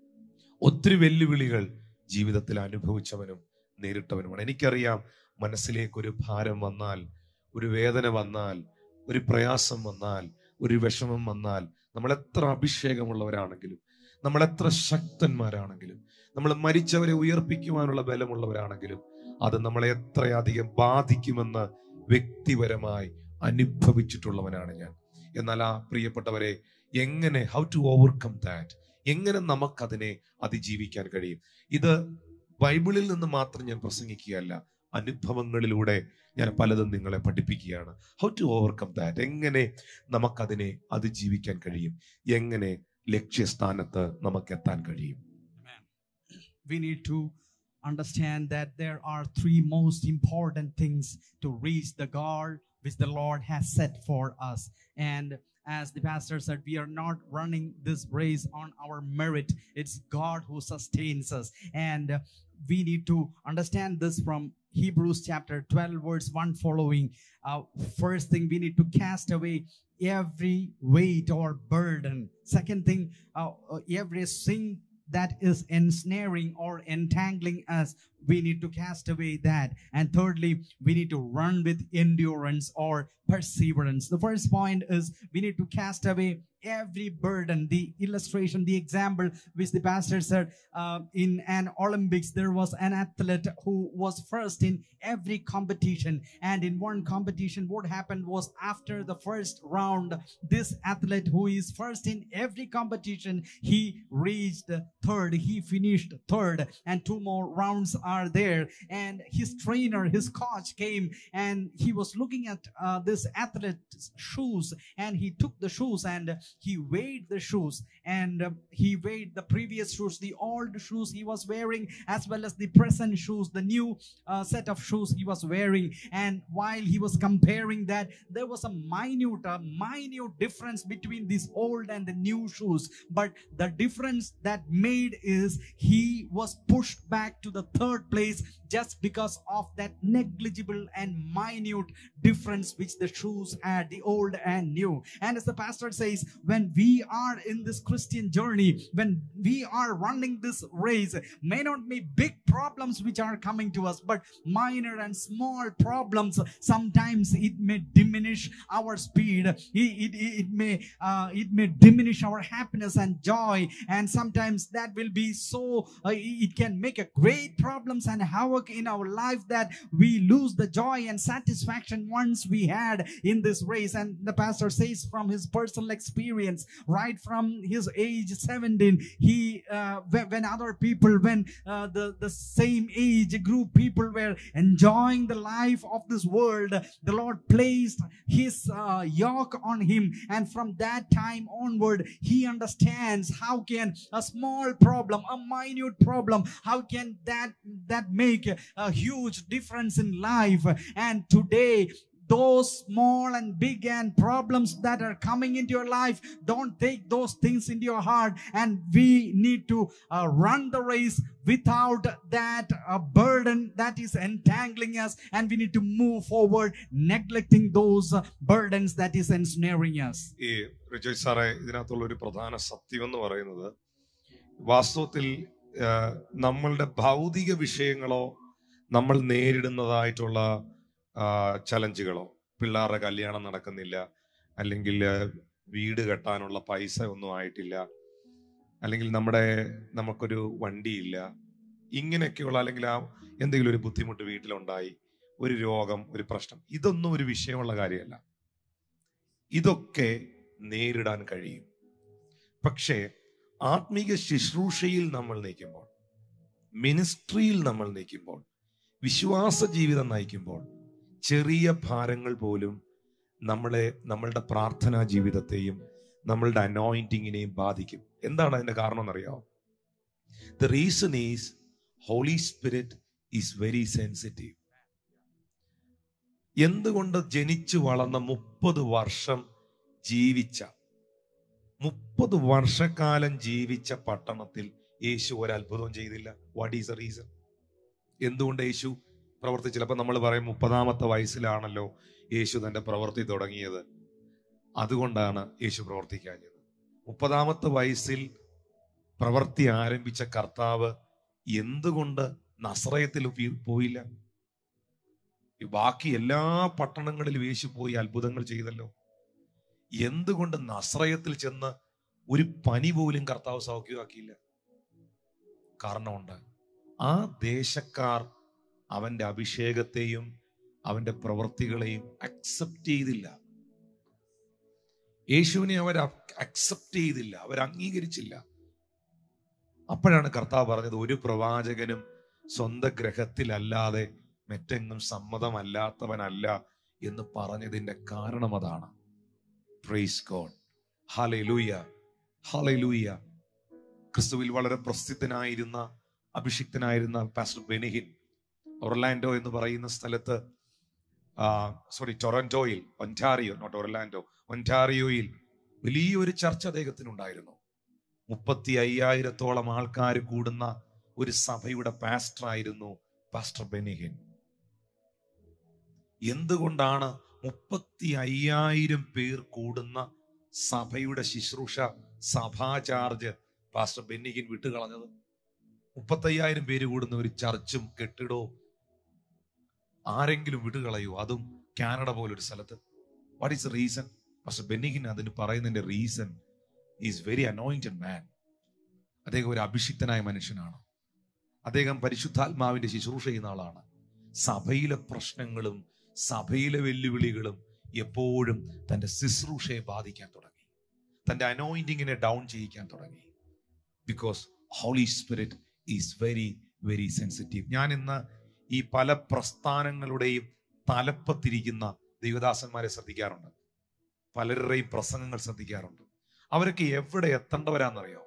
ഒത്തിരി വെല്ലുവിളികൾ ജീവിതത്തിൽ അനുഭവിച്ചവനും നേരിട്ടവനുമാണ് എനിക്കറിയാം മനസ്സിലേക്കൊരു ഭാരം വന്നാൽ ഒരു വേദന വന്നാൽ ഒരു പ്രയാസം വന്നാൽ ഒരു വിഷമം വന്നാൽ നമ്മൾ എത്ര അഭിഷേകമുള്ളവരാണെങ്കിലും നമ്മൾ എത്ര ശക്തന്മാരാണെങ്കിലും നമ്മൾ മരിച്ചവരെ ഉയർപ്പിക്കുവാനുള്ള ബലമുള്ളവരാണെങ്കിലും അത് നമ്മളെ എത്രയധികം ബാധിക്കുമെന്ന് വ്യക്തിപരമായി അനുഭവിച്ചിട്ടുള്ളവനാണ് ഞാൻ എന്നാൽ ആ പ്രിയപ്പെട്ടവരെ എങ്ങനെ ഹൗ ടു ഓവർകം ദാറ്റ് എങ്ങനെ നമുക്കതിനെ അതിജീവിക്കാൻ കഴിയും ഇത് ബൈബിളിൽ നിന്ന് മാത്രം ഞാൻ പ്രസംഗിക്കുകയല്ല അനുഭവങ്ങളിലൂടെ ഞാൻ പലതും നിങ്ങളെ പഠിപ്പിക്കുകയാണ് ഹൗ ടു ഓവർകം ദാറ്റ് എങ്ങനെ നമുക്കതിനെ അതിജീവിക്കാൻ കഴിയും എങ്ങനെ ലക്ഷ്യസ്ഥാനത്ത് നമുക്ക് എത്താൻ കഴിയും Amen. We need to understand that there are three most important things to reach the goal which the Lord has set for us. And as the pastor said, we are not running this race on our merit, it's God who sustains us. And uh, we need to understand this from Hebrews chapter 12, verse 1 following. Uh, first thing, we need to cast away every weight or burden. Second thing, uh, uh, every sin that is ensnaring or entangling us, we need to cast away that. And thirdly, we need to run with endurance or perseverance. The first point is we need to cast away every burden. The illustration, the example which the pastor said uh, in an Olympics, there was an athlete who was first in every competition. And in one competition, what happened was after the first round, this athlete who is first in every competition, he reached third. He finished third, and two more rounds are there. And his trainer, his coach came and he was looking at uh, this athlete's shoes, and he took the shoes and he weighed the shoes, and uh, he weighed the previous shoes, the old shoes he was wearing, as well as the present shoes, the new uh, set of shoes he was wearing. And while he was comparing that, there was a minute, a minute difference between these old and the new shoes. But the difference that made is he was pushed back to the third place just because of that negligible and minute difference which the shoes had, the old and new. And as the pastor says, when we are in this Christian journey, when we are running this race, may not be big problems which are coming to us, but minor and small problems. Sometimes it may diminish our speed. It, it, it may uh, it may diminish our happiness and joy, and sometimes that will be so. Uh, it can make a great problems and havoc in our life that we lose the joy and satisfaction once we had in this race. And the pastor says from his personal experience, right from his age 17, he uh, when, when other people, when uh, the the same age group people were enjoying the life of this world, the Lord placed His uh, yoke on him, and from that time onward, he understands how can a small problem, a minute problem, how can that that make a huge difference in life. And today, those small and big and problems that are coming into your life don't take those things into your heart and we need to uh, run the race without that uh, burden that is entangling us and we need to move forward neglecting those uh, burdens that is ensnaring us ഈ റിജോയ് സാറെ ഇതിനകത്തുള്ള ഒരു പ്രധാന സത്യം എന്ന് പറയുന്നത് വാസ്തവത്തിൽ ആ, നമ്മളുടെ ഭൗതിക വിഷയങ്ങളോ നമ്മൾ നേരിടുന്നതായിട്ടുള്ള ചലഞ്ചുകളോ പിള്ളേരുടെ കല്യാണം നടക്കുന്നില്ല അല്ലെങ്കിൽ ആ, വീട് കെട്ടാനുള്ള പൈസ ഒന്നും ആയിട്ടില്ല അല്ലെങ്കിൽ നമ്മുടെ നമുക്കൊരു വണ്ടിയില്ല ഇങ്ങനെയൊക്കെയുള്ള അല്ലെങ്കിൽ ആ എന്തെങ്കിലും ഒരു ബുദ്ധിമുട്ട് വീട്ടിലുണ്ടായി ഒരു രോഗം ഒരു പ്രശ്നം ഇതൊന്നും ഒരു വിഷയമുള്ള കാര്യമല്ല ഇതൊക്കെ നേരിടാൻ കഴിയും പക്ഷേ ആത്മീക ശുശ്രൂഷയിൽ നമ്മൾ നയിക്കുമ്പോൾ മിനിസ്ട്രിയിൽ നമ്മൾ നയിക്കുമ്പോൾ വിശ്വാസ ജീവിതം നയിക്കുമ്പോൾ ചെറിയ ഭാരങ്ങൾ പോലും നമ്മളെ നമ്മളുടെ പ്രാർത്ഥനാ ജീവിതത്തെയും നമ്മളുടെ അനോയിന്റിങ്ങിനെയും ബാധിക്കും എന്താണ് അതിന്റെ കാരണം എന്നറിയാമോ the reason is Holy Spirit is very sensitive എന്തുകൊണ്ട് ജനിച്ചു വളർന്ന മുപ്പത് വർഷം ജീവിച്ച മുപ്പത് വർഷക്കാലം ജീവിച്ച പട്ടണത്തിൽ യേശു ഒരു അത്ഭുതവും ചെയ്തില്ല വാട്ട് ഈസ് എ റീസൺ എന്തുകൊണ്ട് യേശു പ്രവൃത്തി ചിലപ്പോൾ നമ്മൾ പറയും മുപ്പതാമത്തെ വയസ്സിലാണല്ലോ യേശു തന്റെ പ്രവൃത്തി തുടങ്ങിയത് അതുകൊണ്ടാണ് യേശു പ്രവർത്തിക്കാഞ്ഞത് മുപ്പതാമത്തെ വയസ്സിൽ പ്രവൃത്തി ആരംഭിച്ച കർത്താവ് എന്തുകൊണ്ട് നസ്രയത്തിൽ ഉപ- പോയില്ല ഈ ബാക്കി എല്ലാ പട്ടണങ്ങളിലും യേശു പോയി അത്ഭുതങ്ങൾ ചെയ്തല്ലോ എന്തുകൊണ്ട് നസ്രയത്തിൽ ചെന്ന് ഒരു പനി പോലും കർത്താവ് സൗഖ്യമാക്കിയില്ല കാരണമുണ്ട് ആ ദേശക്കാർ അവന്റെ അഭിഷേകത്തെയും അവന്റെ പ്രവൃത്തികളെയും അക്സെപ്റ്റ് ചെയ്തില്ല യേശുവിനെ അവർ അക്സെപ്റ്റ് ചെയ്തില്ല അവർ അംഗീകരിച്ചില്ല അപ്പോഴാണ് കർത്താവ് പറഞ്ഞത് ഒരു പ്രവാചകനും സ്വന്തം ഗ്രഹത്തിലല്ലാതെ മറ്റെങ്ങും സമ്മതമല്ലാത്തവനല്ല എന്ന് പറഞ്ഞതിന്റെ കാരണം അതാണ് പ്രൈസ് ഗോഡ് ഹലൂയ ഹലൂയ ക്രിസ്തുവിൽ വളരെ പ്രസിദ്ധനായിരുന്ന അഭിഷിക്തനായിരുന്ന പാസ്റ്റർ ബെനിഹിൻ ഒർലാൻഡോ എന്ന് പറയുന്ന സ്ഥലത്ത് സോറി ടൊറന്റോയിൽ ഒൻറ്റാറിയോ നോട്ട് ഒർലാൻഡോ ഒൻറ്റാറിയോയിൽ വലിയൊരു ചർച്ച അദ്ദേഹത്തിനുണ്ടായിരുന്നു മുപ്പത്തി അയ്യായിരത്തോളം ആൾക്കാർ കൂടുന്ന ഒരു സഭയുടെ പാസ്റ്റർ ആയിരുന്നു പാസ്റ്റർ ബെനിഹിൻ എന്തുകൊണ്ടാണ് മുപ്പത്തി അയ്യായിരം പേർ കൂടുന്ന സഭയുടെ ശുശ്രൂഷ സഭാ ചാർജ് പാസ്റ്റർ ബെന്നിഹിൻ വിട്ടുകളഞ്ഞത് മുപ്പത്തയ്യായിരം പേര് കൂടുന്ന ഒരു ചർച്ചും കെട്ടിടവും ആരെങ്കിലും വിട്ടുകളയോ അതും കാനഡ പോലൊരു സ്ഥലത്ത് വാട്ട് ഈസ് റീസൺ പക്ഷെ ബെന്നിഹിൻ അതിന് പറയുന്നതിന്റെ reason is very anointed man അദ്ദേഹം ഒരു അഭിഷിക്തനായ മനുഷ്യനാണ് അദ്ദേഹം പരിശുദ്ധാത്മാവിന്റെ ശുശ്രൂഷ ചെയ്യുന്ന ആളാണ് സഭയിലെ പ്രശ്നങ്ങളും സഭയിലെ വെല്ലുവിളികളും എപ്പോഴും തന്റെ ശുശ്രൂഷയെ ബാധിക്കാൻ തുടങ്ങി തന്റെ അനോയിന്റിങ്ങിനെ ഡൗൺ ചെയ്യിക്കാൻ തുടങ്ങി because Holy Spirit is very very sensitive ഞാൻ ഇന്ന് ഈ പല പ്രസ്ഥാനങ്ങളുടെയും തലപ്പത്തിരിക്കുന്ന ദൈവദാസന്മാരെ ശ്രദ്ധിക്കാറുണ്ട് പലരുടെയും പ്രസംഗങ്ങൾ ശ്രദ്ധിക്കാറുണ്ട് അവരൊക്കെ എവിടെ എത്തേണ്ടവരാന്നറിയോ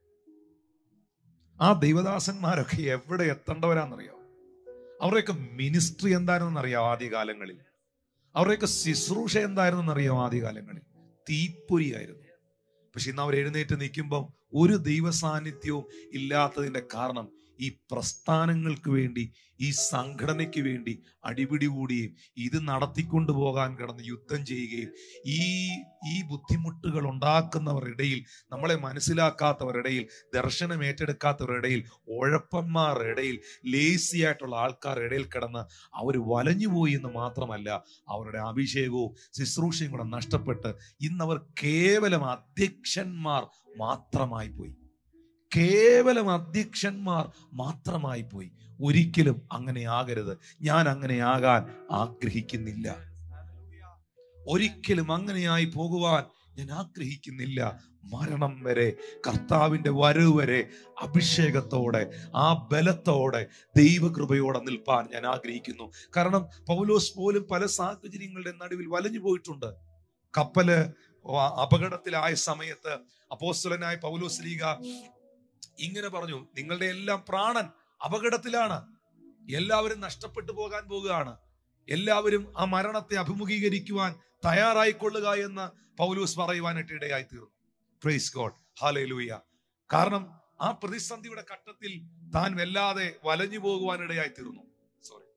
ആ ദൈവദാസന്മാരൊക്കെ എവിടെ എത്തേണ്ടവരാന്നറിയോ അവരുടെയൊക്കെ മിനിസ്ട്രി എന്തായിരുന്നെന്ന് അറിയാം ആദ്യകാലങ്ങളിൽ അവരുടെയൊക്കെ ശുശ്രൂഷ എന്തായിരുന്നെന്ന് അറിയാം ആദ്യകാലങ്ങളിൽ തീപ്പൊരിയായിരുന്നു പക്ഷെ ഇന്ന് അവർ എഴുന്നേറ്റ് നിൽക്കുമ്പം ഒരു ദൈവ സാന്നിധ്യവും ഇല്ലാത്തതിന്റെ കാരണം ഈ പ്രസ്ഥാനങ്ങൾക്ക് വേണ്ടി ഈ സംഘടനയ്ക്ക് വേണ്ടി അടിപിടി കൂടുകയും ഇത് നടത്തിക്കൊണ്ടു പോകാൻ കിടന്ന് യുദ്ധം ചെയ്യുകയും ഈ ഈ ബുദ്ധിമുട്ടുകൾ ഉണ്ടാക്കുന്നവരുടെ ഇടയിൽ നമ്മളെ മനസ്സിലാക്കാത്തവരുടെ ഇടയിൽ ദർശനം ഏറ്റെടുക്കാത്തവരുടെ ഇടയിൽ ഉഴപ്പന്മാരുടെ ഇടയിൽ ലേസി ആയിട്ടുള്ള ആൾക്കാരുടെ ഇടയിൽ കിടന്ന് അവർ വലഞ്ഞുപോയി എന്ന് മാത്രമല്ല അവരുടെ അഭിഷേകവും ശുശ്രൂഷയും കൂടെ നഷ്ടപ്പെട്ട് ഇന്നവർ കേവലം അധ്യക്ഷന്മാർ മാത്രമായി പോയി കേവലം അധ്യക്ഷന്മാർ മാത്രമായി പോയി ഒരിക്കലും അങ്ങനെ ആകരുത് ഞാൻ അങ്ങനെ ആകാൻ ആഗ്രഹിക്കുന്നില്ല ഒരിക്കലും അങ്ങനെയായി പോകുവാൻ ഞാൻ ആഗ്രഹിക്കുന്നില്ല മരണം വരെ കർത്താവിന്റെ വരവ് വരെ അഭിഷേകത്തോടെ ആ ബലത്തോടെ ദൈവകൃപയോടെ നിൽപ്പാൻ ഞാൻ ആഗ്രഹിക്കുന്നു കാരണം പൗലോസ് പോലും പല സാഹചര്യങ്ങളുടെ നടുവിൽ വലഞ്ഞു പോയിട്ടുണ്ട് കപ്പല് വ- അപകടത്തിലായ സമയത്ത് അപ്പോസ്തലനായ പൗലോസ് ലീഗ ഇങ്ങനെ പറഞ്ഞു നിങ്ങളുടെ എല്ലാം പ്രാണൻ അപകടത്തിലാണ് എല്ലാവരും നഷ്ടപ്പെട്ടു പോകാൻ പോകുകയാണ് എല്ലാവരും ആ മരണത്തെ അഭിമുഖീകരിക്കുവാൻ തയ്യാറായിക്കൊള്ളുക എന്ന് പൗലൂസ് പറയുവാനായിട്ട് ഇടയായി തീർന്നു പ്രൈസ് ഗോഡ് ഹാലൂയ കാരണം ആ പ്രതിസന്ധിയുടെ ഘട്ടത്തിൽ താൻ വല്ലാതെ വലഞ്ഞു പോകുവാൻ ഇടയായി തീർന്നു സോറി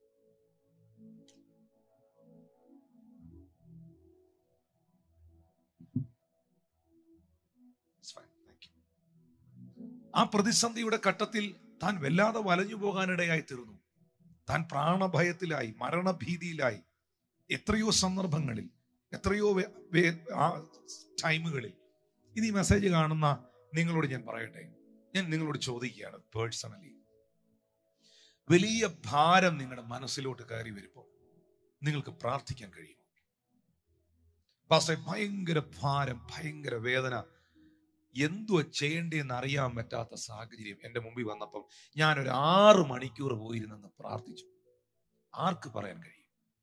ആ പ്രതിസന്ധിയുടെ ഘട്ടത്തിൽ താൻ വല്ലാതെ വലഞ്ഞു പോകാനിടയായി തീർന്നു താൻ പ്രാണഭയത്തിലായി മരണഭീതിയിലായി എത്രയോ സന്ദർഭങ്ങളിൽ എത്രയോ വേ- വേ- ആ ടൈമുകളിൽ ഇത് ഈ മെസ്സേജ് കാണുന്ന നിങ്ങളോട് ഞാൻ പറയട്ടെ ഞാൻ നിങ്ങളോട് ചോദിക്കുകയാണ് പേഴ്സണലി വലിയ ഭാരം നിങ്ങളുടെ മനസ്സിലോട്ട് കയറി വരുമ്പോൾ നിങ്ങൾക്ക് പ്രാർത്ഥിക്കാൻ കഴിയും പാസ്റ്റേ ഭയങ്കര ഭാരം ഭയങ്കര വേദന എന്തുവാ ചെയ്യേണ്ടതെന്ന് അറിയാൻ പറ്റാത്ത സാഹചര്യം എൻ്റെ മുമ്പിൽ വന്നപ്പം ഞാൻ ഒരു ആറ് മണിക്കൂർ പോയിരുന്നെന്ന് പ്രാർത്ഥിച്ചു ആർക്ക് പറയാൻ കഴിയും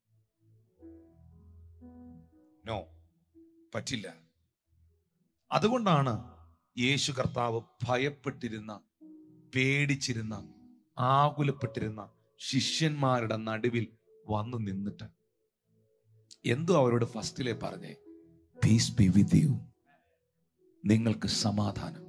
നോ പറ്റില്ല അതുകൊണ്ടാണ് യേശു കർത്താവ് ഭയപ്പെട്ടിരുന്ന പേടിച്ചിരുന്ന ആകുലപ്പെട്ടിരുന്ന ശിഷ്യന്മാരുടെ നടുവിൽ വന്നു നിന്നിട്ട് എന്തോ അവരോട് ഫസ്റ്റിലെ പറഞ്ഞേ പീസ് ബി വിത്ത് യു നിങ്ങൾക്ക് സമാധാനം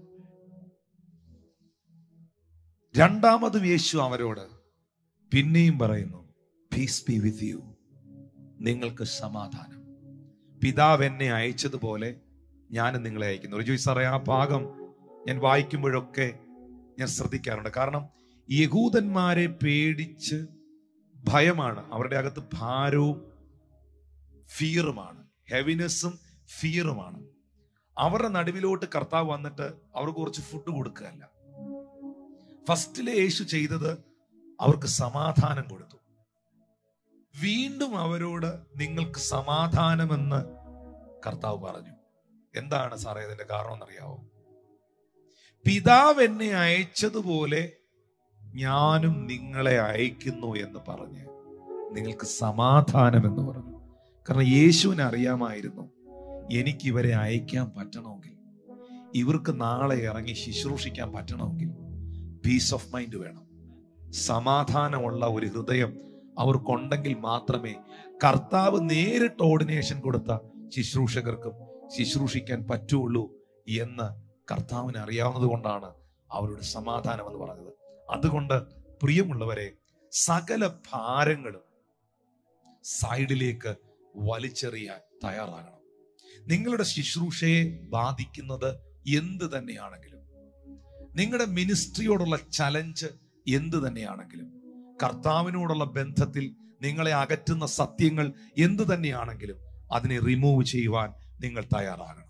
രണ്ടാമതും യേശു അവരോട് പിന്നെയും പറയുന്നു പീസ് ബി വിത്ത് യു നിങ്ങൾക്ക് സമാധാനം പിതാവ് എന്നെ അയച്ചതുപോലെ ഞാനും നിങ്ങളെ അയക്കുന്നു റിജു സാറേ ആ ഭാഗം ഞാൻ വായിക്കുമ്പോഴൊക്കെ ഞാൻ ശ്രദ്ധിക്കാറുണ്ട് കാരണം യഹൂദന്മാരെ പേടിച്ച് ഭയമാണ് അവരുടെ അകത്ത് ഭാരവും ഫിയറുമാണ് ഹെവിനെസ്സും ഫിയറുമാണ് അവരുടെ നടുവിലോട്ട് കർത്താവ് വന്നിട്ട് അവർക്ക് കുറച്ച് ഫുഡ് കൊടുക്കുകയല്ല ഫസ്റ്റിലെ യേശു ചെയ്തത് അവർക്ക് സമാധാനം കൊടുത്തു വീണ്ടും അവരോട് നിങ്ങൾക്ക് സമാധാനമെന്ന് കർത്താവ് പറഞ്ഞു എന്താണ് സാറേ ഇതിന്റെ കാരണം എന്നറിയാവോ പിതാവ് എന്നെ അയച്ചതുപോലെ ഞാനും നിങ്ങളെ അയക്കുന്നു എന്ന് പറഞ്ഞ് നിങ്ങൾക്ക് സമാധാനം എന്ന് പറഞ്ഞു കാരണം യേശുവിന് അറിയാമായിരുന്നു എനിക്ക് ഇവരെ അയക്കാൻ പറ്റണമെങ്കിൽ ഇവർക്ക് നാളെ ഇറങ്ങി ശുശ്രൂഷിക്കാൻ പറ്റണമെങ്കിൽ പീസ് ഓഫ് മൈൻഡ് വേണം സമാധാനമുള്ള ഒരു ഹൃദയം അവർക്കുണ്ടെങ്കിൽ മാത്രമേ കർത്താവ് നേരിട്ട് ഓർഡിനേഷൻ കൊടുത്ത ശുശ്രൂഷകർക്കും ശുശ്രൂഷിക്കാൻ പറ്റുള്ളൂ എന്ന് കർത്താവിന് അറിയാവുന്നത് കൊണ്ടാണ് അവരുടെ സമാധാനം എന്ന് പറഞ്ഞത് അതുകൊണ്ട് പ്രിയമുള്ളവരെ സകല ഭാരങ്ങളും സൈഡിലേക്ക് വലിച്ചെറിയാൻ തയ്യാറാകണം നിങ്ങളുടെ ശുശ്രൂഷയെ ബാധിക്കുന്നത് എന്ത് തന്നെയാണെങ്കിലും നിങ്ങളുടെ മിനിസ്ട്രിയോടുള്ള ചലഞ്ച് എന്ത് തന്നെയാണെങ്കിലും കർത്താവിനോടുള്ള ബന്ധത്തിൽ നിങ്ങളെ അകറ്റുന്ന സത്യങ്ങൾ എന്ത് തന്നെയാണെങ്കിലും അതിനെ റിമൂവ് ചെയ്യുവാൻ നിങ്ങൾ തയ്യാറാകണം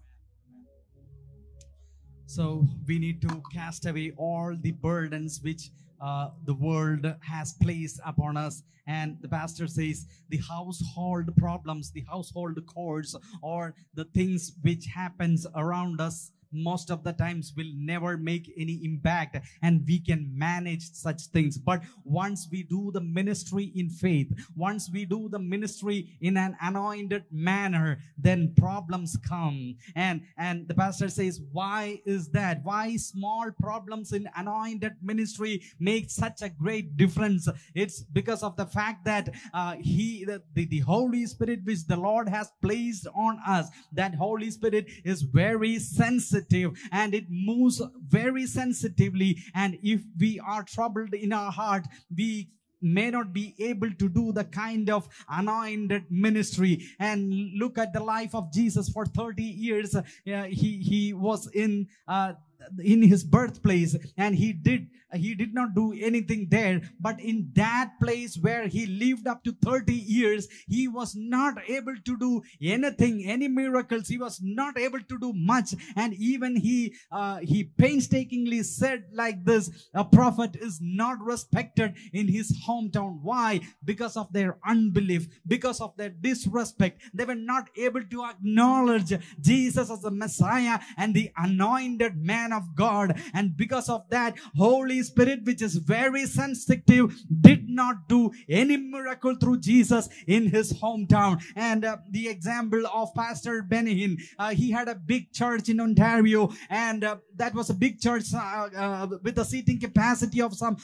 So we need to cast away all the burdens which uh, the world has placed upon us. And the pastor says the household problems, the household chores, or the things which happens around us most of the times will never make any impact and we can manage such things but once we do the ministry in faith once we do the ministry in an anointed manner then problems come and and the pastor says why is that why small problems in anointed ministry make such a great difference it's because of the fact that uh, he the, the, the holy spirit which the lord has placed on us that holy spirit is very sensitive and it moves very sensitively and if we are troubled in our heart we may not be able to do the kind of anointed ministry and look at the life of jesus for 30 years uh, he he was in uh, in his birthplace and he did he did not do anything there but in that place where he lived up to 30 years he was not able to do anything any miracles he was not able to do much and even he uh, he painstakingly said like this a prophet is not respected in his hometown why because of their unbelief because of their disrespect they were not able to acknowledge jesus as the messiah and the anointed man of god and because of that holy spirit which is very sensitive did not do any miracle through jesus in his hometown and uh, the example of pastor benihin uh, he had a big church in ontario and uh, that was a big church uh, uh, with a seating capacity of some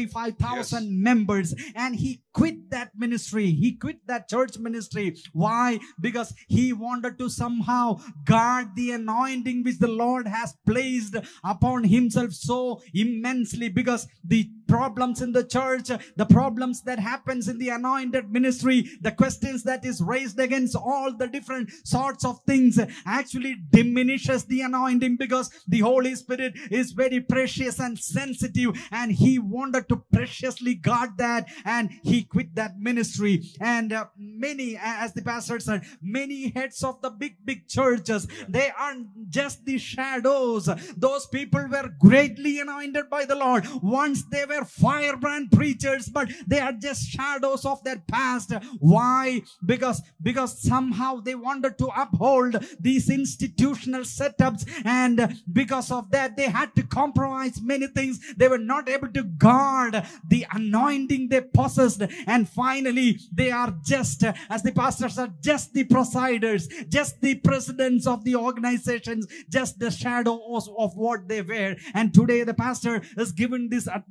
35000 Yes. members and he quit that ministry he quit that church ministry why because he wanted to somehow guard the anointing which the lord has placed upon himself so immensely because the problems in the church the problems that happens in the anointed ministry the questions that is raised against all the different sorts of things actually diminishes the anointing because the holy spirit is very precious and sensitive and he wanted to preciously guard that and he quit that ministry and uh, many as the pastor said many heads of the big big churches they are just the shadows those people were greatly anointed by the lord once they were firebrand preachers but they are just shadows of their past why because because somehow they wanted to uphold these institutional setups and because of that they had to compromise many things they were not able to guard the anointing they possessed and finally they are just as the pastors are just the presiders just the presidents of the organizations just the shadows of what they were and today the pastor is given this admonition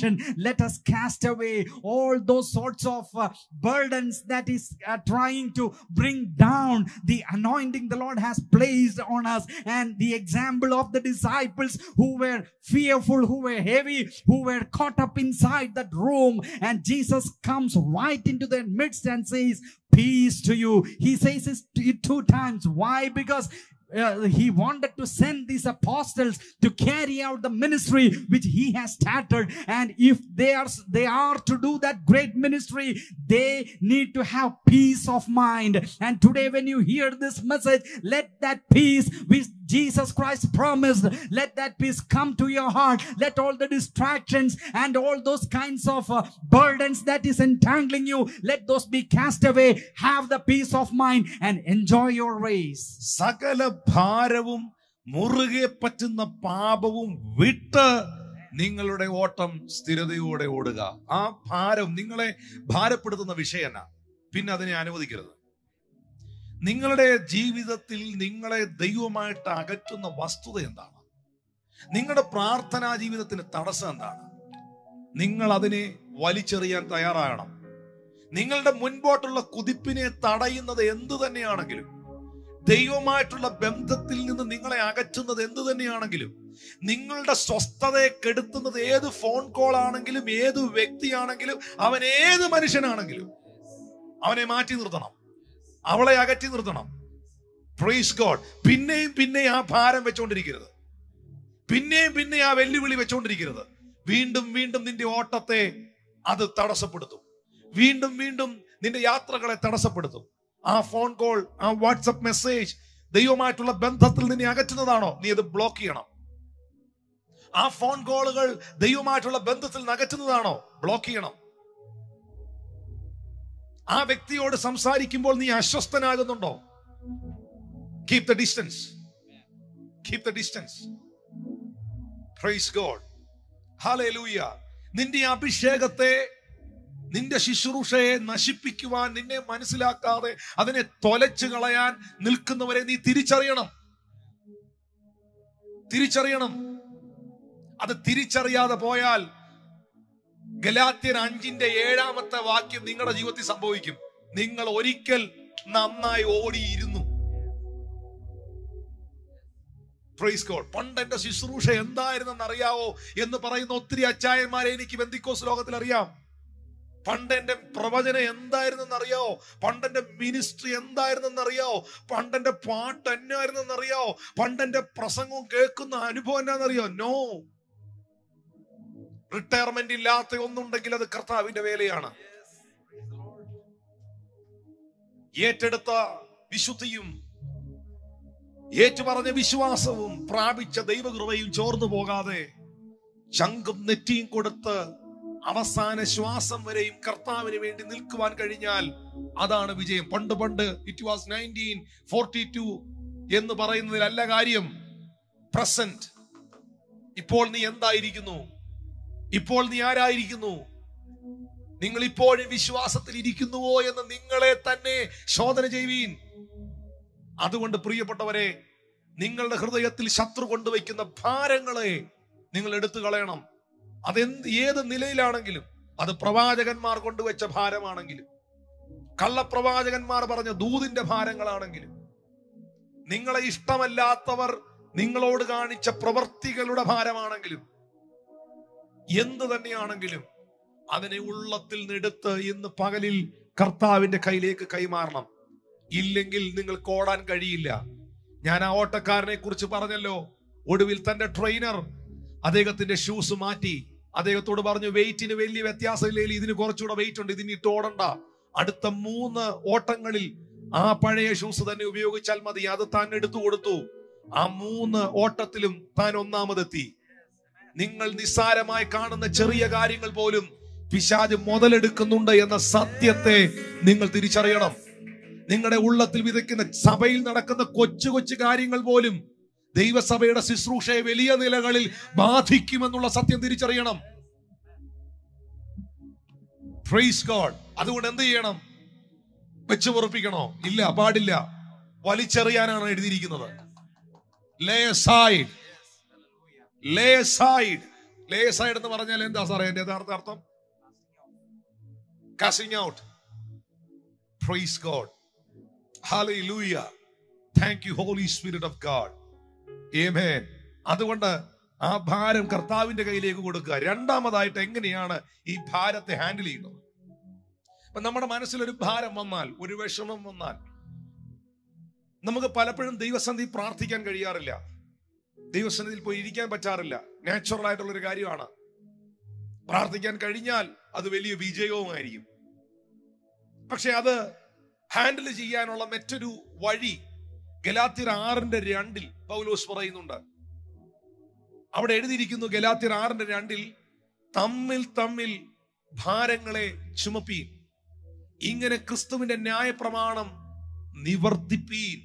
distraction. Let us cast away all those sorts of uh, burdens that is uh, trying to bring down the anointing the Lord has placed on us. And the example of the disciples who were fearful, who were heavy, who were caught up inside that room. And Jesus comes right into their midst and says, Peace to you. He says it two times. Why? Because uh, he wanted to send these apostles to carry out the ministry which he has started and if they are they are to do that great ministry they need to have peace of mind and today when you hear this message let that peace which jesus christ promised let that peace come to your heart let all the distractions and all those kinds of uh, burdens that is entangling you let those be cast away have the peace of mind and enjoy your race സകല ഭാരവും മുറുകെ പറ്റുന്ന പാപവും വിട്ട് നിങ്ങളുടെ ഓട്ടം സ്ഥിരതയോടെ ഓടുക ആ ഭാരം നിങ്ങളെ ഭാരപ്പെടുത്തുന്ന വിഷയന പിന്നെ അതിനെ അനുവദിക്കരുത് നിങ്ങളുടെ ജീവിതത്തിൽ നിങ്ങളെ ദൈവമായിട്ട് അകറ്റുന്ന വസ്തുത എന്താണ് നിങ്ങളുടെ പ്രാർത്ഥനാ ജീവിതത്തിന് തടസ്സം എന്താണ് നിങ്ങൾ അതിനെ വലിച്ചെറിയാൻ തയ്യാറാകണം നിങ്ങളുടെ മുൻപോട്ടുള്ള കുതിപ്പിനെ തടയുന്നത് എന്തു തന്നെയാണെങ്കിലും ദൈവമായിട്ടുള്ള ബന്ധത്തിൽ നിന്ന് നിങ്ങളെ അകറ്റുന്നത് എന്തു തന്നെയാണെങ്കിലും നിങ്ങളുടെ സ്വസ്ഥതയെ കെടുത്തുന്നത് ഏത് ഫോൺ കോൾ ആണെങ്കിലും ഏത് വ്യക്തിയാണെങ്കിലും അവൻ ഏത് മനുഷ്യനാണെങ്കിലും അവനെ മാറ്റി നിർത്തണം അവളെ അകറ്റി നിർത്തണം പ്രൈസ് ഗോഡ് പിന്നെയും പിന്നെയും ആ ഭാരം വെച്ചുകൊണ്ടിരിക്കരുത് പിന്നെയും പിന്നെ ആ വെല്ലുവിളി വെച്ചുകൊണ്ടിരിക്കരുത് വീണ്ടും വീണ്ടും നിന്റെ ഓട്ടത്തെ അത് തടസ്സപ്പെടുത്തും വീണ്ടും വീണ്ടും നിന്റെ യാത്രകളെ തടസ്സപ്പെടുത്തും ആ ഫോൺ കോൾ ആ വാട്സപ്പ് മെസ്സേജ് ദൈവമായിട്ടുള്ള ബന്ധത്തിൽ നിന്നെ അകറ്റുന്നതാണോ നീ അത് ബ്ലോക്ക് ചെയ്യണം ആ ഫോൺ കോളുകൾ ദൈവമായിട്ടുള്ള ബന്ധത്തിൽ നിന്ന് അകറ്റുന്നതാണോ ബ്ലോക്ക് ചെയ്യണം ആ വ്യക്തിയോട് സംസാരിക്കുമ്പോൾ നീ അസ്വസ്ഥനാകുന്നുണ്ടോ keep the distance keep the distance praise God hallelujah നിന്റെ അഭിഷേകത്തെ നിന്റെ ശുശ്രൂഷയെ നശിപ്പിക്കുവാൻ നിന്നെ മനസ്സിലാക്കാതെ അതിനെ തൊലച്ചു കളയാൻ നിൽക്കുന്നവരെ നീ തിരിച്ചറിയണം തിരിച്ചറിയണം അത് തിരിച്ചറിയാതെ പോയാൽ ഗലാത്യൻ അഞ്ചിന്റെ ഏഴാമത്തെ വാക്യം നിങ്ങളുടെ ജീവിതത്തിൽ സംഭവിക്കും നിങ്ങൾ ഒരിക്കൽ നന്നായി ഓടിയിരുന്നു പ്രൈസ് ഗോഡ് പണ്ട് എന്റെ ശുശ്രൂഷ എന്തായിരുന്നെന്ന് അറിയാവോ എന്ന് പറയുന്ന ഒത്തിരി അച്ചായന്മാരെ എനിക്ക് ബന്ധിക്കോസ് ലോകത്തിൽ അറിയാം പണ്ട് എന്റെ പ്രവചനം എന്തായിരുന്നെന്ന് അറിയാവോ പണ്ട് എന്റെ മിനിസ്ട്രി എന്തായിരുന്നെന്ന് അറിയാവോ പണ്ട് എന്റെ പാട്ട് എന്നായിരുന്നെന്ന് അറിയാവോ പണ്ട് എന്റെ പ്രസംഗവും കേൾക്കുന്ന അനുഭവം എന്നാന്നറിയോ നോ റിട്ടയർമെന്റ് ഇല്ലാത്ത ഒന്നുണ്ടെങ്കിൽ അത് കർത്താവിന്റെ വേലയാണ് ഏറ്റെടുത്ത വിശുദ്ധിയും ഏറ്റുപറഞ്ഞ വിശ്വാസവും പ്രാപിച്ച ദൈവകൃപയും ചോർന്നു പോകാതെ ചങ്കും നെറ്റിയും കൊടുത്ത് അവസാന ശ്വാസം വരെയും കർത്താവിന് വേണ്ടി നിൽക്കുവാൻ കഴിഞ്ഞാൽ അതാണ് വിജയം പണ്ട് പണ്ട് it was nineteen forty two എന്ന് പറയുന്നതിലല്ല കാര്യം പ്രസന്റ് ഇപ്പോൾ നീ എന്തായിരിക്കുന്നു ഇപ്പോൾ നീ ആരായിരിക്കുന്നു നിങ്ങൾ ഇപ്പോഴും വിശ്വാസത്തിൽ ഇരിക്കുന്നുവോ എന്ന് നിങ്ങളെ തന്നെ ശോധന ചെയ്യുവീൻ അതുകൊണ്ട് പ്രിയപ്പെട്ടവരെ നിങ്ങളുടെ ഹൃദയത്തിൽ ശത്രു കൊണ്ടുവയ്ക്കുന്ന ഭാരങ്ങളെ നിങ്ങൾ എടുത്തു കളയണം അതെന്ത് ഏത് നിലയിലാണെങ്കിലും അത് പ്രവാചകന്മാർ കൊണ്ടുവച്ച ഭാരമാണെങ്കിലും കള്ളപ്രവാചകന്മാർ പറഞ്ഞ ദൂതിന്റെ ഭാരങ്ങളാണെങ്കിലും നിങ്ങളെ ഇഷ്ടമല്ലാത്തവർ നിങ്ങളോട് കാണിച്ച പ്രവർത്തികളുടെ ഭാരമാണെങ്കിലും എന്ത് തന്നെയാണെങ്കിലും അതിനെ ഉള്ളത്തിൽ നിന്നെടുത്ത് ഇന്ന് പകലിൽ കർത്താവിന്റെ കയ്യിലേക്ക് കൈമാറണം ഇല്ലെങ്കിൽ നിങ്ങൾക്ക് ഓടാൻ കഴിയില്ല ഞാൻ ആ ഓട്ടക്കാരനെ കുറിച്ച് പറഞ്ഞല്ലോ ഒടുവിൽ തന്റെ ട്രെയിനർ അദ്ദേഹത്തിന്റെ ഷൂസ് മാറ്റി അദ്ദേഹത്തോട് പറഞ്ഞു വെയിറ്റിന് വലിയ വ്യത്യാസമില്ലെങ്കിൽ ഇതിന് കുറച്ചുകൂടെ വെയിറ്റ് ഉണ്ട് ഇതിന് ഇട്ട് ഓടണ്ട അടുത്ത മൂന്ന് ഓട്ടങ്ങളിൽ ആ പഴയ ഷൂസ് തന്നെ ഉപയോഗിച്ചാൽ മതി അത് താൻ എടുത്തു കൊടുത്തു ആ മൂന്ന് ഓട്ടത്തിലും താൻ ഒന്നാമതെത്തി നിങ്ങൾ നിസ്സാരമായി കാണുന്ന ചെറിയ കാര്യങ്ങൾ പോലും പിശാജ് മുതലെടുക്കുന്നുണ്ട് എന്ന സത്യത്തെ നിങ്ങൾ തിരിച്ചറിയണം നിങ്ങളുടെ ഉള്ളത്തിൽ വിതയ്ക്കുന്ന സഭയിൽ നടക്കുന്ന കൊച്ചു കൊച്ചു കാര്യങ്ങൾ പോലും ദൈവസഭയുടെ ശുശ്രൂഷയെ വലിയ നിലകളിൽ ബാധിക്കുമെന്നുള്ള സത്യം തിരിച്ചറിയണം പ്രൈസ് ഗോഡ് അതുകൊണ്ട് എന്ത് ചെയ്യണം വെച്ച് പൊറപ്പിക്കണോ ഇല്ല പാടില്ല വലിച്ചെറിയാനാണ് എഴുതിയിരിക്കുന്നത് lay side lay side lay side എന്ന് പറഞ്ഞാൽ എന്താ സാറേ എന്റെ യഥാർത്ഥ അർത്ഥം casting out praise God hallelujah thank you Holy Spirit of God amen അതുകൊണ്ട് ആ ഭാരം കർത്താവിന്റെ കയ്യിലേക്ക് കൊടുക്കുക രണ്ടാമതായിട്ട് എങ്ങനെയാണ് ഈ ഭാരത്തെ ഹാൻഡിൽ ചെയ്യുന്നത് അപ്പൊ നമ്മുടെ മനസ്സിൽ ഒരു ഭാരം വന്നാൽ ഒരു വിഷമം വന്നാൽ നമുക്ക് പലപ്പോഴും ദൈവസന്ധി പ്രാർത്ഥിക്കാൻ കഴിയാറില്ല ദൈവസന്നിധിയിൽ പോയി ഇരിക്കാൻ പറ്റാറില്ല നാച്ചുറൽ ആയിട്ടുള്ള ഒരു കാര്യമാണ് പ്രാർത്ഥിക്കാൻ കഴിഞ്ഞാൽ അത് വലിയ വിജയവുമായിരിക്കും പക്ഷെ അത് ഹാൻഡിൽ ചെയ്യാനുള്ള മറ്റൊരു വഴി ഗലാത്തിർ ആറിന്റെ രണ്ടിൽ പൗലോസ് പറയുന്നുണ്ട് അവിടെ എഴുതിയിരിക്കുന്നു ഗലാത്തിർ ആറിന്റെ രണ്ടിൽ തമ്മിൽ തമ്മിൽ ഭാരങ്ങളെ ചുമപ്പീൻ ഇങ്ങനെ ക്രിസ്തുവിന്റെ ന്യായപ്രമാണം നിവർത്തിപ്പീൻ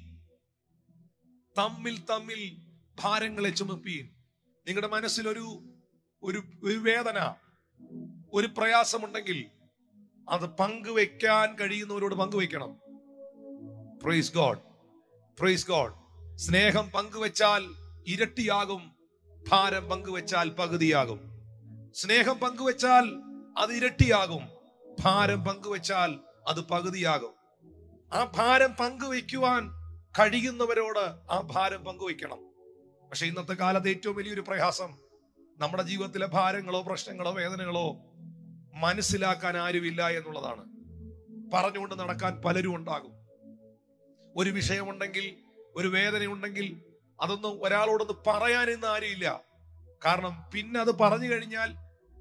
തമ്മിൽ തമ്മിൽ ഭാരങ്ങളെ ചുമപ്പീൻ നിങ്ങളുടെ മനസ്സിൽ ഒരു ഒരു ഒരു വേദന ഒരു പ്രയാസമുണ്ടെങ്കിൽ അത് പങ്കുവെക്കാൻ കഴിയുന്നവരോട് പങ്കുവെക്കണം പ്രൈസ് ഗോഡ് പ്രൈസ് ഗോഡ് സ്നേഹം പങ്കുവെച്ചാൽ ഇരട്ടിയാകും ഭാരം പങ്കുവെച്ചാൽ പകുതിയാകും സ്നേഹം പങ്കുവെച്ചാൽ അത് ഇരട്ടിയാകും ഭാരം പങ്കുവെച്ചാൽ അത് പകുതിയാകും ആ ഭാരം പങ്കുവെക്കുവാൻ കഴിയുന്നവരോട് ആ ഭാരം പങ്കുവെക്കണം പക്ഷെ ഇന്നത്തെ കാലത്ത് ഏറ്റവും വലിയൊരു പ്രയാസം നമ്മുടെ ജീവിതത്തിലെ ഭാരങ്ങളോ പ്രശ്നങ്ങളോ വേദനകളോ മനസ്സിലാക്കാൻ ആരുമില്ല എന്നുള്ളതാണ് പറഞ്ഞുകൊണ്ട് നടക്കാൻ പലരും ഉണ്ടാകും ഒരു വിഷയമുണ്ടെങ്കിൽ ഒരു വേദനയുണ്ടെങ്കിൽ അതൊന്നും ഒരാളോടൊന്ന് പറയാനിന്ന് ആരുമില്ല കാരണം പിന്നെ അത് പറഞ്ഞു കഴിഞ്ഞാൽ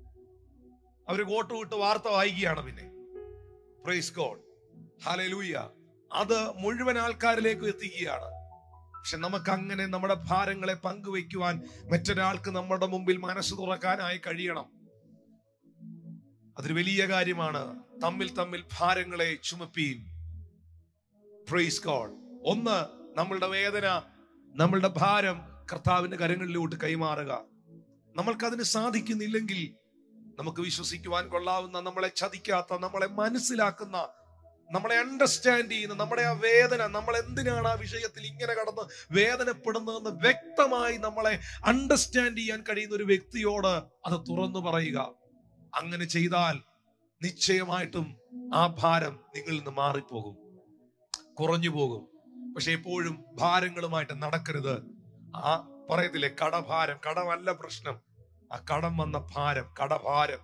അവർ കോട്ട് വിട്ട് വാർത്ത വായിക്കുകയാണ് പിന്നെ പ്രൈസ് ഗോഡ് ഹലലൂയ അത് മുഴുവൻ ആൾക്കാരിലേക്ക് എത്തിക്കുകയാണ് പക്ഷെ നമുക്ക് അങ്ങനെ നമ്മുടെ ഭാരങ്ങളെ പങ്കുവെക്കുവാൻ മറ്റൊരാൾക്ക് നമ്മുടെ മുമ്പിൽ മനസ്സ് തുറക്കാനായി കഴിയണം അതൊരു വലിയ കാര്യമാണ് തമ്മിൽ തമ്മിൽ ഭാരങ്ങളെ ചുമപ്പീൻ പ്രൈസ് ഗോഡ് ഒന്ന് നമ്മളുടെ വേദന നമ്മളുടെ ഭാരം കർത്താവിന്റെ കരങ്ങളിലോട്ട് കൈമാറുക നമ്മൾക്കതിന് സാധിക്കുന്നില്ലെങ്കിൽ നമുക്ക് വിശ്വസിക്കുവാൻ കൊള്ളാവുന്ന നമ്മളെ ചതിക്കാത്ത നമ്മളെ മനസ്സിലാക്കുന്ന നമ്മളെ അണ്ടർസ്റ്റാൻഡ് ചെയ്യുന്ന നമ്മുടെ ആ വേദന നമ്മൾ എന്തിനാണ് ആ വിഷയത്തിൽ ഇങ്ങനെ കടന്ന് വേദനപ്പെടുന്നതെന്ന് വ്യക്തമായി നമ്മളെ അണ്ടർസ്റ്റാൻഡ് ചെയ്യാൻ കഴിയുന്ന ഒരു വ്യക്തിയോട് അത് തുറന്നു പറയുക അങ്ങനെ ചെയ്താൽ നിശ്ചയമായിട്ടും ആ ഭാരം നിങ്ങളിൽ നിന്ന് മാറിപ്പോകും കുറഞ്ഞു പോകും പക്ഷെ എപ്പോഴും ഭാരങ്ങളുമായിട്ട് നടക്കരുത് ആ പറയത്തില്ലേ കടഭാരം കടമല്ല പ്രശ്നം ആ കടം വന്ന ഭാരം കടഭാരം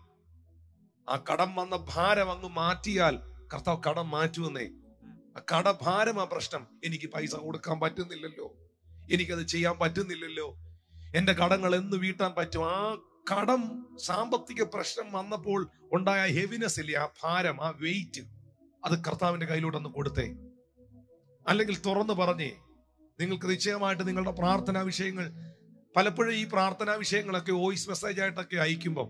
ആ കടം വന്ന ഭാരം അങ്ങ് മാറ്റിയാൽ കർത്താവ് കടം മാറ്റുമെന്നേ ആ കടഭാരം ആ പ്രശ്നം എനിക്ക് പൈസ കൊടുക്കാൻ പറ്റുന്നില്ലല്ലോ എനിക്കത് ചെയ്യാൻ പറ്റുന്നില്ലല്ലോ എന്റെ കടങ്ങൾ എന്ന് വീട്ടാൻ പറ്റും ആ കടം സാമ്പത്തിക പ്രശ്നം വന്നപ്പോൾ ഉണ്ടായ ഹെവിനെസ് ഇല്ലേ ആ ഭാരം ആ വെയിറ്റ് അത് കർത്താവിന്റെ കയ്യിലോട്ടൊന്ന് കൊടുത്തേ അല്ലെങ്കിൽ തുറന്നു പറഞ്ഞേ നിങ്ങൾക്ക് നിശ്ചയമായിട്ട് നിങ്ങളുടെ പ്രാർത്ഥനാ വിഷയങ്ങൾ പലപ്പോഴും ഈ പ്രാർത്ഥനാ വിഷയങ്ങളൊക്കെ വോയിസ് മെസ്സേജ് ആയിട്ടൊക്കെ അയക്കുമ്പം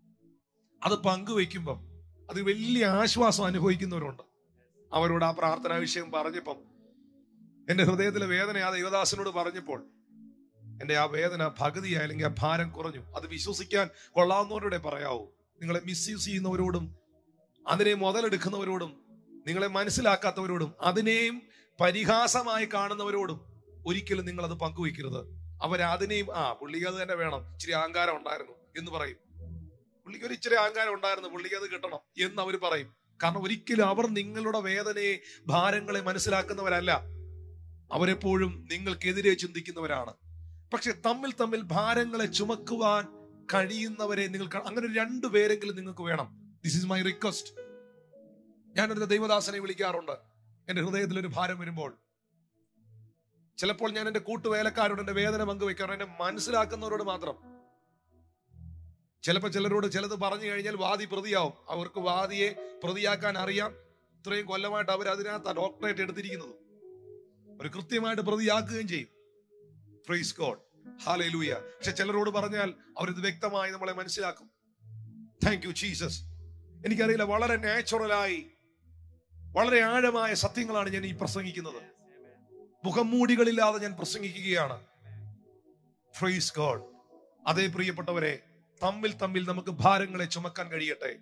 അത് പങ്കുവെക്കുമ്പം അത് വലിയ ആശ്വാസം അനുഭവിക്കുന്നവരുണ്ട് അവരോട് ആ പ്രാർത്ഥനാ വിഷയം പറഞ്ഞപ്പം എന്റെ ഹൃദയത്തിലെ വേദന ആ ദൈവദാസനോട് പറഞ്ഞപ്പോൾ എന്റെ ആ വേദന പകുതിയായി അല്ലെങ്കിൽ ആ ഭാരം കുറഞ്ഞു അത് വിശ്വസിക്കാൻ കൊള്ളാവുന്നവരോടെ പറയാവൂ നിങ്ങളെ മിസ്യൂസ് ചെയ്യുന്നവരോടും അതിനെ മുതലെടുക്കുന്നവരോടും നിങ്ങളെ മനസ്സിലാക്കാത്തവരോടും അതിനെയും പരിഹാസമായി കാണുന്നവരോടും ഒരിക്കലും നിങ്ങൾ അത് പങ്കുവെക്കരുത് അവരതിനെയും ആ പുള്ളിക്ക് അത് തന്നെ വേണം ഇച്ചിരി അഹങ്കാരം ഉണ്ടായിരുന്നു എന്ന് പറയും പുള്ളിക്ക് ഒരു ഇച്ചിരി അഹങ്കാരം ഉണ്ടായിരുന്നു പുള്ളിക്ക് അത് കിട്ടണം എന്ന് അവർ പറയും കാരണം ഒരിക്കലും അവർ നിങ്ങളുടെ വേദനയെ ഭാരങ്ങളെ മനസ്സിലാക്കുന്നവരല്ല അവരെപ്പോഴും നിങ്ങൾക്കെതിരെ ചിന്തിക്കുന്നവരാണ് പക്ഷെ തമ്മിൽ തമ്മിൽ ഭാരങ്ങളെ ചുമക്കുവാൻ കഴിയുന്നവരെ നിങ്ങൾക്ക് അങ്ങനെ ഒരു രണ്ടു പേരെങ്കിലും നിങ്ങൾക്ക് വേണം ദിസ് ഇസ് മൈ റിക്വസ്റ്റ് ഞാൻ എന്റെ ദൈവദാസനെ വിളിക്കാറുണ്ട് എന്റെ ഹൃദയത്തിൽ ഒരു ഭാരം വരുമ്പോൾ ചിലപ്പോൾ ഞാൻ എന്റെ കൂട്ടുവേലക്കാരോട് എന്റെ വേദന പങ്കുവെക്കാറുണ്ട് എന്നെ മനസ്സിലാക്കുന്നവരോട് മാത്രം ചിലപ്പോൾ ചിലരോട് ചിലത് പറഞ്ഞു കഴിഞ്ഞാൽ വാദി പ്രതിയാവും അവർക്ക് വാദിയെ പ്രതിയാക്കാൻ അറിയാം ഇത്രയും കൊല്ലമായിട്ട് അവർ അതിനകത്ത് ഡോക്ടറേറ്റ് എടുത്തിരിക്കുന്നത് ഒരു കൃത്യമായിട്ട് പ്രതിയാക്കുകയും ചെയ്യും ഫ്രൈസ് ഗോഡ് ഹാലൂയ പക്ഷെ ചിലരോട് പറഞ്ഞാൽ അവരിത് വ്യക്തമായി നമ്മളെ മനസ്സിലാക്കും താങ്ക് യു ജീസസ് എനിക്കറിയില്ല വളരെ നാച്ചുറലായി വളരെ ആഴമായ സത്യങ്ങളാണ് ഞാൻ ഈ പ്രസംഗിക്കുന്നത് മുഖംമൂടികളില്ലാതെ ഞാൻ പ്രസംഗിക്കുകയാണ് ഫ്രൈസ് ഗോഡ് അതേ പ്രിയപ്പെട്ടവരെ തമ്മിൽ തമ്മിൽ നമുക്ക് ഭാരങ്ങളെ ചുമക്കാൻ കഴിയട്ടെ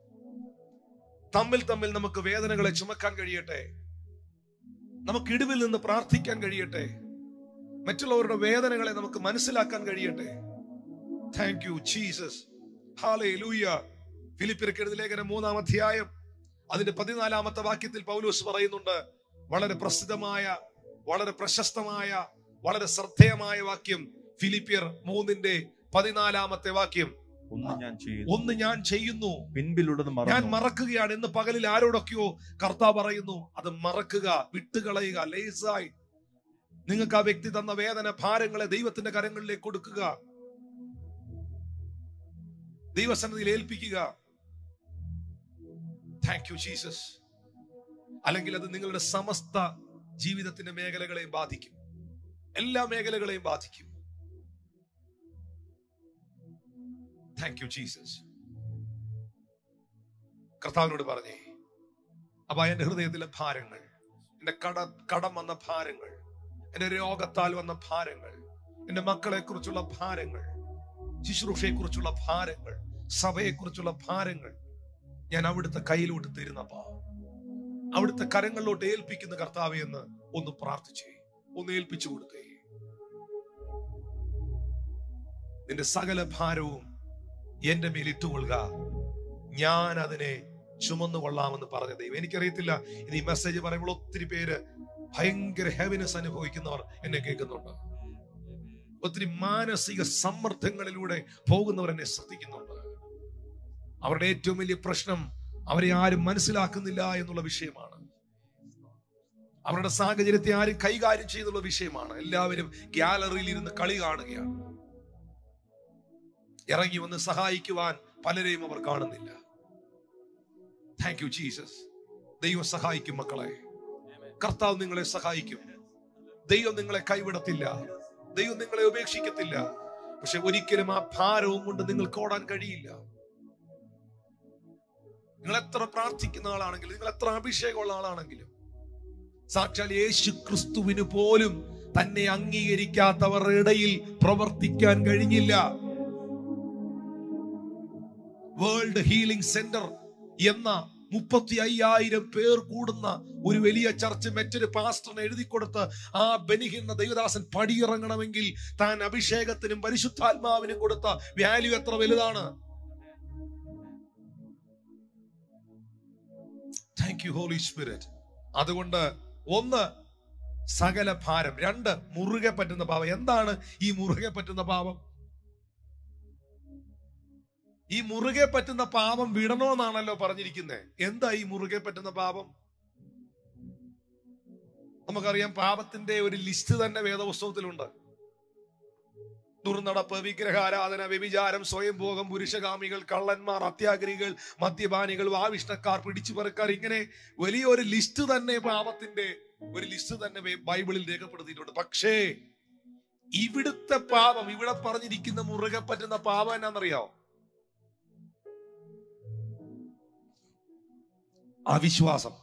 തമ്മിൽ തമ്മിൽ നമുക്ക് വേദനകളെ ചുമക്കാൻ കഴിയട്ടെ നമുക്ക് ഇടിവിൽ നിന്ന് പ്രാർത്ഥിക്കാൻ കഴിയട്ടെ മറ്റുള്ളവരുടെ വേദനകളെ നമുക്ക് മനസ്സിലാക്കാൻ കഴിയട്ടെ താങ്ക് യു ജീസസ് ഹാലൂയ ഫിലിപ്പിർക്ക് എഴുതിയ ലേഖനം മൂന്നാം അധ്യായം അതിന്റെ പതിനാലാമത്തെ വാക്യത്തിൽ പൗലോസ് പറയുന്നുണ്ട് വളരെ പ്രസിദ്ധമായ വളരെ പ്രശസ്തമായ വളരെ ശ്രദ്ധേയമായ വാക്യം ഫിലിപ്പിയർ മൂന്നിന്റെ പതിനാലാമത്തെ വാക്യം ഒന്ന് ഞാൻ ചെയ്യുന്നു ഒന്ന് ഞാൻ ചെയ്യുന്നു പിൻപിലുള്ളത് ഞാൻ മറന്നു മറക്കുകയാണ് ഇന്ന് പകലിൽ ആരോടൊക്കെയോ കർത്താവ് പറയുന്നു അത് മറക്കുക വിട്ടുകളയുക ലേസായി നിങ്ങൾക്ക് ആ വ്യക്തി തന്ന വേദന ഭാരങ്ങളെ ദൈവത്തിന്റെ കരങ്ങളിലേക്ക് കൊടുക്കുക ദൈവസന്നിധിയിൽ ഏൽപ്പിക്കുക താങ്ക് യു ജീസസ് അല്ലെങ്കിൽ അത് നിങ്ങളുടെ സമസ്ത ജീവിതത്തിന്റെ മേഖലകളെയും ബാധിക്കും എല്ലാ മേഖലകളെയും ബാധിക്കും താങ്ക് യു ജീസസ് കർത്താവിനോട് പറഞ്ഞേ അപ്പൊ എന്റെ ഹൃദയത്തിലെ ഭാരങ്ങൾ എന്റെ കട കടം വന്ന ഭാരങ്ങൾ എന്റെ രോഗത്താൽ വന്ന ഭാരങ്ങൾ എന്റെ മക്കളെ കുറിച്ചുള്ള ഭാരങ്ങൾ ശുശ്രൂഷയെ കുറിച്ചുള്ള ഭാരങ്ങൾ സഭയെ കുറിച്ചുള്ള ഭാരങ്ങൾ ഞാൻ അവിടുത്തെ കയ്യിലോട്ട് തരുന്നപ്പാ അവിടുത്തെ കരങ്ങളിലോട്ട് ഏൽപ്പിക്കുന്ന കർത്താവെ എന്ന് ഒന്ന് പ്രാർത്ഥിച്ചേ ഒന്ന് ഏൽപ്പിച്ചു കൊടുത്തേ നിന്റെ സകല ഭാരവും എന്റെ മേൽ ഇട്ടുകൊള്ളുക ഞാൻ അതിനെ ചുമന്നു കൊള്ളാമെന്ന് പറഞ്ഞ ദൈവം എനിക്കറിയത്തില്ല ഇനി ഈ മെസ്സേജ് പറയുമ്പോൾ ഒത്തിരി പേര് ഭയങ്കര ഹാപ്പിനെസ് അനുഭവിക്കുന്നവർ എന്നെ കേൾക്കുന്നുണ്ട് ഒത്തിരി മാനസിക സമ്മർദ്ദങ്ങളിലൂടെ പോകുന്നവർ എന്നെ ശ്രദ്ധിക്കുന്നുണ്ട് അവരുടെ ഏറ്റവും വലിയ പ്രശ്നം അവരെ ആരും മനസ്സിലാക്കുന്നില്ല എന്നുള്ള വിഷയമാണ് അവരുടെ സാഹചര്യത്തെ ആരും കൈകാര്യം ചെയ്യുന്നുള്ള വിഷയമാണ് എല്ലാവരും ഗ്യാലറിയിൽ ഇരുന്ന് കളി കാണുകയാണ് ഇറങ്ങി വന്ന് സഹായിക്കുവാൻ പലരെയും അവർ കാണുന്നില്ല താങ്ക് യു ജീസസ് ദൈവം സഹായിക്കും മക്കളെ കർത്താവ് നിങ്ങളെ സഹായിക്കും ദൈവം നിങ്ങളെ കൈവിടത്തില്ല ദൈവം നിങ്ങളെ ഉപേക്ഷിക്കത്തില്ല പക്ഷെ ഒരിക്കലും ആ ഭാരവും കൊണ്ട് നിങ്ങൾക്ക് ഓടാൻ കഴിയില്ല നിങ്ങൾ എത്ര പ്രാർത്ഥിക്കുന്ന ആളാണെങ്കിലും നിങ്ങൾ എത്ര അഭിഷേകമുള്ള ആളാണെങ്കിലും സാക്ഷാൽ യേശു ക്രിസ്തുവിന് പോലും തന്നെ അംഗീകരിക്കാത്തവരുടെ ഇടയിൽ പ്രവർത്തിക്കാൻ കഴിഞ്ഞില്ല വേൾഡ് ഹീലിംഗ് സെന്റർ എന്ന മുപ്പത്തി അയ്യായിരം പേർ കൂടുന്ന ഒരു വലിയ ചർച്ച് മറ്റൊരു പാസ്റ്ററിന് എഴുതി കൊടുത്ത് ആ ബനിഹിന്ന ദൈവദാസൻ പടിയിറങ്ങണമെങ്കിൽ താൻ അഭിഷേകത്തിനും പരിശുദ്ധാത്മാവിനും കൊടുത്ത വാല്യൂ എത്ര വലുതാണ് താങ്ക് യു ഹോളി സ്പിരിറ്റ് അതുകൊണ്ട് ഒന്ന് സകല ഭാരം രണ്ട് മുറുകെ പറ്റുന്ന പാപം എന്താണ് ഈ മുറുകെ പറ്റുന്ന പാപം ഈ മുറുകെ പറ്റുന്ന പാപം വിടണമെന്നാണല്ലോ പറഞ്ഞിരിക്കുന്നത് എന്താ ഈ മുറുകെ പറ്റുന്ന പാപം നമുക്കറിയാം പാപത്തിന്റെ ഒരു ലിസ്റ്റ് തന്നെ വേദപുസ്തകത്തിലുണ്ട് ദുർനടപ്പ് വിഗ്രഹാരാധന വ്യഭിചാരം സ്വയംഭോഗം പുരുഷകാമികൾ കള്ളന്മാർ അത്യാഗ്രഹികൾ മദ്യപാനികൾ വാവിഷ്ണക്കാർ പിടിച്ചുപറക്കാർ ഇങ്ങനെ വലിയൊരു ലിസ്റ്റ് തന്നെ പാപത്തിന്റെ ഒരു ലിസ്റ്റ് തന്നെ ബൈ- ബൈബിളിൽ രേഖപ്പെടുത്തിയിട്ടുണ്ട് പക്ഷേ ഇവിടുത്തെ പാപം ഇവിടെ പറഞ്ഞിരിക്കുന്ന മുറുകെ പറ്റുന്ന പാപം എന്നാണെന്നറിയാവോ അവിശ്വാസം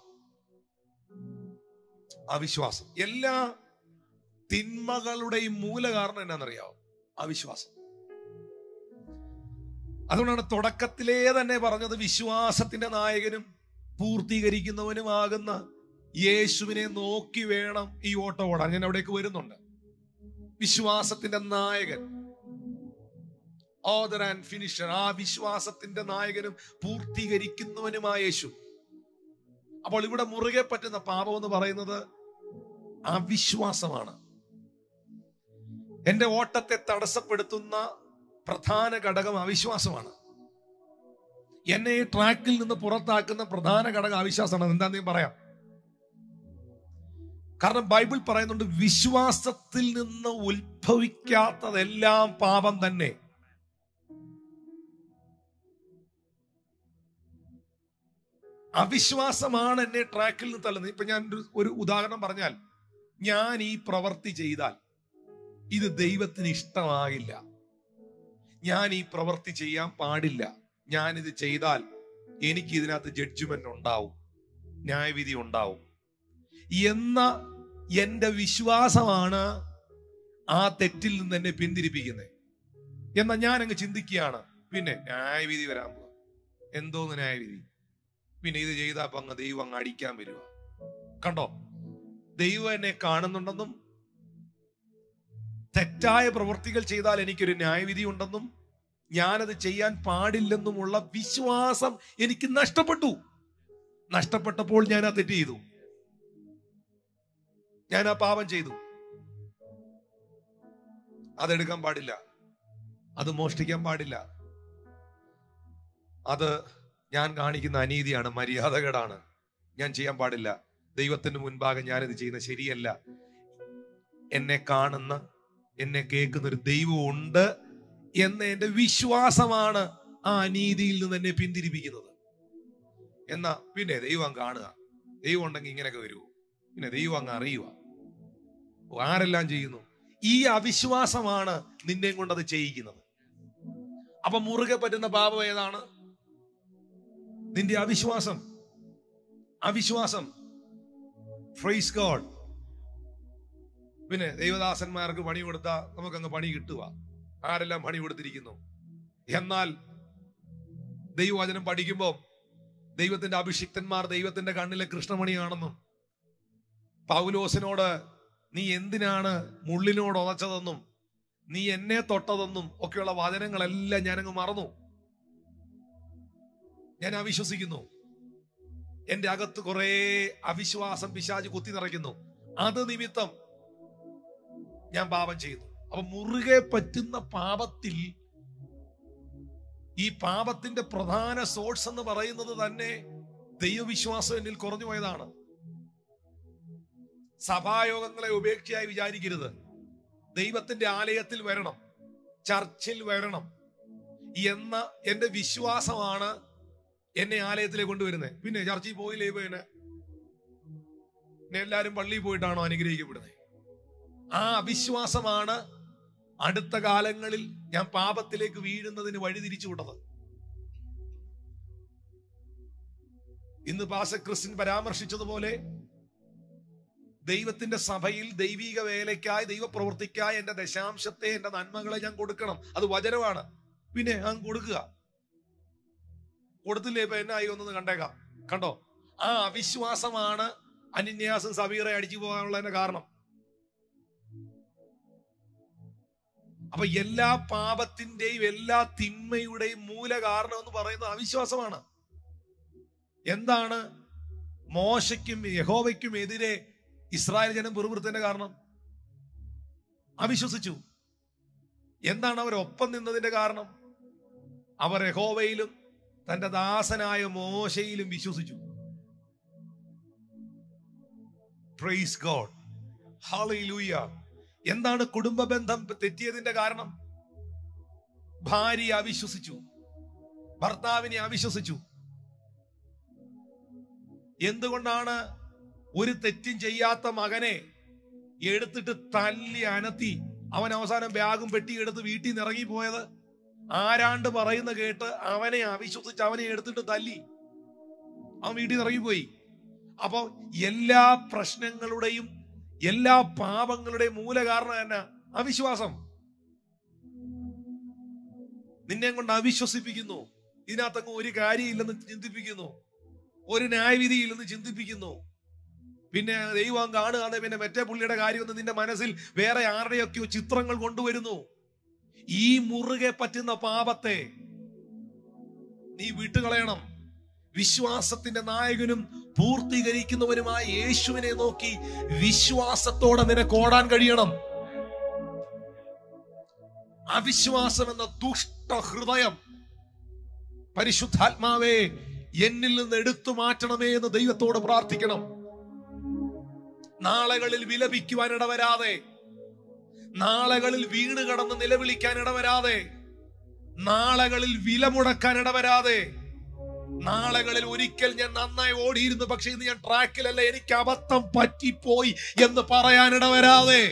അവിശ്വാസം എല്ലാ തിന്മകളുടെയും മൂലകാരണം എന്നാണെന്നറിയാവോ അവിശ്വാസം അതുകൊണ്ടാണ് തുടക്കത്തിലേ തന്നെ പറഞ്ഞത് വിശ്വാസത്തിന്റെ നായകനും പൂർത്തീകരിക്കുന്നവനുമാകുന്ന യേശുവിനെ നോക്കി വേണം ഈ ഓട്ടം ഓടാൻ ഞാൻ അവിടേക്ക് വരുന്നുണ്ട് വിശ്വാസത്തിന്റെ നായകൻ ഓദർ ആൻഡ് ഫിനിഷർ ആ വിശ്വാസത്തിന്റെ നായകനും പൂർത്തീകരിക്കുന്നവനുമായ യേശു അപ്പോൾ ഇവിടെ മുറുകെ പറ്റുന്ന പാപം എന്ന് പറയുന്നത് അവിശ്വാസമാണ് എന്റെ ഓട്ടത്തെ തടസ്സപ്പെടുത്തുന്ന പ്രധാന ഘടകം അവിശ്വാസമാണ് എന്നെ ഈ ട്രാക്കിൽ നിന്ന് പുറത്താക്കുന്ന പ്രധാന ഘടകം അവിശ്വാസമാണ് എന്താന്ന് ഞാൻ പറയാം കാരണം ബൈബിൾ പറയുന്നുണ്ട് വിശ്വാസത്തിൽ നിന്ന് ഉത്ഭവിക്കാത്തതെല്ലാം പാപം തന്നെ അവിശ്വാസമാണ് എന്നെ ട്രാക്കിൽ നിന്ന് തള്ളുന്നത് ഇപ്പൊ ഞാൻ ഒരു- ഒരു ഉദാഹരണം പറഞ്ഞാൽ ഞാൻ ഈ പ്രവൃത്തി ചെയ്താൽ ഇത് ദൈവത്തിന് ഇഷ്ടമാകില്ല ഞാൻ ഈ പ്രവൃത്തി ചെയ്യാൻ പാടില്ല ഞാൻ ഇത് ചെയ്താൽ എനിക്ക് ഇതിനകത്ത് ജഡ്ജ്മെന്റ് ഉണ്ടാവും ന്യായവിധി ഉണ്ടാവും എന്ന എന്റെ വിശ്വാസമാണ് ആ തെറ്റിൽ നിന്ന് എന്നെ പിന്തിരിപ്പിക്കുന്നത് എന്നാ ഞാൻ അങ്ങ് ചിന്തിക്കുകയാണ് പിന്നെ ന്യായവിധി വരാൻ പോവാ എന്തോന്ന് ന്യായവിധി പിന്നെ ഇത് ചെയ്താ അപ്പൊ അങ്ങ് ദൈവം അങ്ങ് അടിക്കാൻ വരുക കണ്ടോ ദൈവം എന്നെ കാണുന്നുണ്ടെന്നും തെറ്റായ പ്രവൃത്തികൾ ചെയ്താൽ എനിക്കൊരു ന്യായവിധി ഉണ്ടെന്നും ഞാനത് ചെയ്യാൻ പാടില്ലെന്നുമുള്ള വിശ്വാസം എനിക്ക് നഷ്ടപ്പെട്ടു നഷ്ടപ്പെട്ടപ്പോൾ ഞാൻ ആ തെറ്റ് ചെയ്തു ഞാൻ ആ പാപം ചെയ്തു അതെടുക്കാൻ പാടില്ല അത് മോഷ്ടിക്കാൻ പാടില്ല അത് ഞാൻ കാണിക്കുന്ന അനീതിയാണ് മര്യാദകേടാണ് ഞാൻ ചെയ്യാൻ പാടില്ല ദൈവത്തിന് മുൻപാകെ ഞാനിത് ചെയ്യുന്നത് ശരിയല്ല എന്നെ കാണുന്ന എന്നെ കേൾക്കുന്ന ഒരു ദൈവം ഉണ്ട് എന്ന എന്റെ വിശ്വാസമാണ് ആ അനീതിയിൽ നിന്ന് എന്നെ പിന്തിരിപ്പിക്കുന്നത് എന്നാ പിന്നെ ദൈവം അങ്ങ് കാണുക ദൈവം ഉണ്ടെങ്കിൽ ഇങ്ങനെയൊക്കെ വരുമോ പിന്നെ ദൈവം അങ്ങ് അറിയുക ഓ, ആരെല്ലാം ചെയ്യുന്നു ഈ അവിശ്വാസമാണ് നിന്നെയും കൊണ്ട് അത് ചെയ്യിക്കുന്നത് അപ്പൊ മുറുകെ പറ്റുന്ന പാപം ഏതാണ് നിന്റെ അവിശ്വാസം അവിശ്വാസം ഫ്രൈസ് ഗോഡ് പിന്നെ ദൈവദാസന്മാർക്ക് പണി കൊടുത്താൽ നമുക്കങ്ങ് പണി കിട്ടുക ആരെല്ലാം പണി കൊടുത്തിരിക്കുന്നു എന്നാൽ ദൈവവചനം പഠിക്കുമ്പോൾ ദൈവത്തിന്റെ അഭിഷിക്തന്മാർ ദൈവത്തിന്റെ കണ്ണിലെ കൃഷ്ണമണിയാണെന്നും പൗലോസിനോട് നീ എന്തിനാണ് മുള്ളിനോട് ഉതച്ചതെന്നും നീ എന്നെ തൊട്ടതെന്നും ഒക്കെയുള്ള വചനങ്ങളെല്ലാം ഞാനങ്ങ് മറന്നു ഞാൻ അവിശ്വസിക്കുന്നു എന്റെ അകത്ത് കുറെ അവിശ്വാസം പിശാച് കുത്തി നിറയ്ക്കുന്നു അത് നിമിത്തം ഞാൻ പാപം ചെയ്യുന്നു അപ്പൊ മുറുകെ പറ്റുന്ന പാപത്തിൽ ഈ പാപത്തിന്റെ പ്രധാന സോഴ്സ് എന്ന് പറയുന്നത് തന്നെ ദൈവവിശ്വാസം എന്നിൽ കുറഞ്ഞു പോയതാണ് സഭായോഗങ്ങളെ ഉപേക്ഷയായി വിചാരിക്കരുത് ദൈവത്തിന്റെ ആലയത്തിൽ വരണം ചർച്ചിൽ വരണം എന്ന എന്റെ വിശ്വാസമാണ് എന്നെ ആലയത്തിലേക്ക് കൊണ്ടുവരുന്നത് പിന്നെ ചർച്ചിൽ പോയില്ലേ പിന്നെ പിന്നെ എല്ലാരും പള്ളിയിൽ പോയിട്ടാണോ അനുഗ്രഹിക്കപ്പെടുന്നത് ആ അവിശ്വാസമാണ് അടുത്ത കാലങ്ങളിൽ ഞാൻ പാപത്തിലേക്ക് വീഴുന്നതിന് വഴിതിരിച്ചു വിട്ടത് ഇന്ന് പാസ ക്രിസ്ത്യൻ പരാമർശിച്ചതുപോലെ ദൈവത്തിന്റെ സഭയിൽ ദൈവിക വേലയ്ക്കായി ദൈവപ്രവൃത്തിക്കായി എന്റെ ദശാംശത്തെ എന്റെ നന്മകളെ ഞാൻ കൊടുക്കണം അത് വചനമാണ് പിന്നെ അങ്ങ് കൊടുക്കുക കൊടുത്തില്ലേ ഇപ്പൊ എന്നായി ഒന്നെന്ന് കണ്ടേക്കാം കണ്ടോ ആ അവിശ്വാസമാണ് അനിന്യാസം സബീറെ അടിച്ചു പോകാനുള്ളതിന്റെ കാരണം അപ്പൊ എല്ലാ പാപത്തിന്റെയും എല്ലാ തിന്മയുടെയും മൂല കാരണം എന്ന് പറയുന്നത് അവിശ്വാസമാണ് എന്താണ് മോശയ്ക്കും യഹോവയ്ക്കും എതിരെ ഇസ്രായേൽ ജനം പിറുപിറുത്തതിന്റെ കാരണം അവിശ്വസിച്ചു എന്താണ് അവർ ഒപ്പം നിന്നതിന്റെ കാരണം അവർ യഹോവയിലും തന്റെ ദാസനായ മോശയിലും വിശ്വസിച്ചു പ്രൈസ് ഗോഡ് ഹല്ലേലൂയ എന്താണ് കുടുംബ ബന്ധം തെറ്റിയതിന്റെ കാരണം ഭാര്യ അവിശ്വസിച്ചു ഭർത്താവിനെ അവിശ്വസിച്ചു എന്തുകൊണ്ടാണ് ഒരു തെറ്റും ചെയ്യാത്ത മകനെ എടുത്തിട്ട് തല്ലി അനത്തി അവൻ അവസാനം ബാഗും പെട്ടി എടുത്ത് വീട്ടിൽ നിന്ന് ഇറങ്ങിപ്പോയത് ആരാണ്ട് പറയുന്ന കേട്ട് അവനെ അവിശ്വസിച്ച് അവനെ എടുത്തിട്ട് തല്ലി അവൻ വീട്ടിൽ നിന്ന് ഇറങ്ങിപ്പോയി അപ്പൊ എല്ലാ പ്രശ്നങ്ങളുടെയും എല്ലാ പാപങ്ങളുടെയും മൂല കാരണം എന്നാ അവിശ്വാസം നിന്നെ കൊണ്ട് അവിശ്വസിപ്പിക്കുന്നു ഇതിനകത്തങ്ങ് ഒരു കാര്യമില്ലെന്ന് ചിന്തിപ്പിക്കുന്നു ഒരു ന്യായവിധിയില്ലെന്ന് ചിന്തിപ്പിക്കുന്നു പിന്നെ ദൈവം കാണുക പിന്നെ മറ്റേ പുള്ളിയുടെ കാര്യമൊന്നും നിന്റെ മനസ്സിൽ വേറെ ആരുടെയൊക്കെയോ ചിത്രങ്ങൾ കൊണ്ടുവരുന്നു ഈ മുറുകെ പറ്റുന്ന പാപത്തെ നീ വിട്ടുകളയണം വിശ്വാസത്തിന്റെ നായകനും പൂർത്തീകരിക്കുന്നവനുമായ യേശുവിനെ നോക്കി വിശ്വാസത്തോടെ നിനക്ക് ഓടാൻ കഴിയണം അവിശ്വാസം എന്ന ദുഷ്ട ഹൃദയം പരിശുദ്ധാത്മാവേ എന്നിൽ നിന്ന് എടുത്തു മാറ്റണമേ എന്ന് ദൈവത്തോട് പ്രാർത്ഥിക്കണം നാളകളിൽ വിലപിക്കുവാൻ ഇടവരാതെ നാളകളിൽ വീണ് കടന്ന് നിലവിളിക്കാൻ ഇടവരാതെ നാളകളിൽ വില മുടക്കാൻ ഇടവരാതെ നാളകളിൽ ഒരിക്കൽ ഞാൻ നന്നായി ഓടിയിരുന്നു പക്ഷെ ഇന്ന് ഞാൻ ട്രാക്കിലല്ല എനിക്ക് അബദ്ധം പറ്റിപ്പോയി എന്ന് പറയാനിടവരാതെ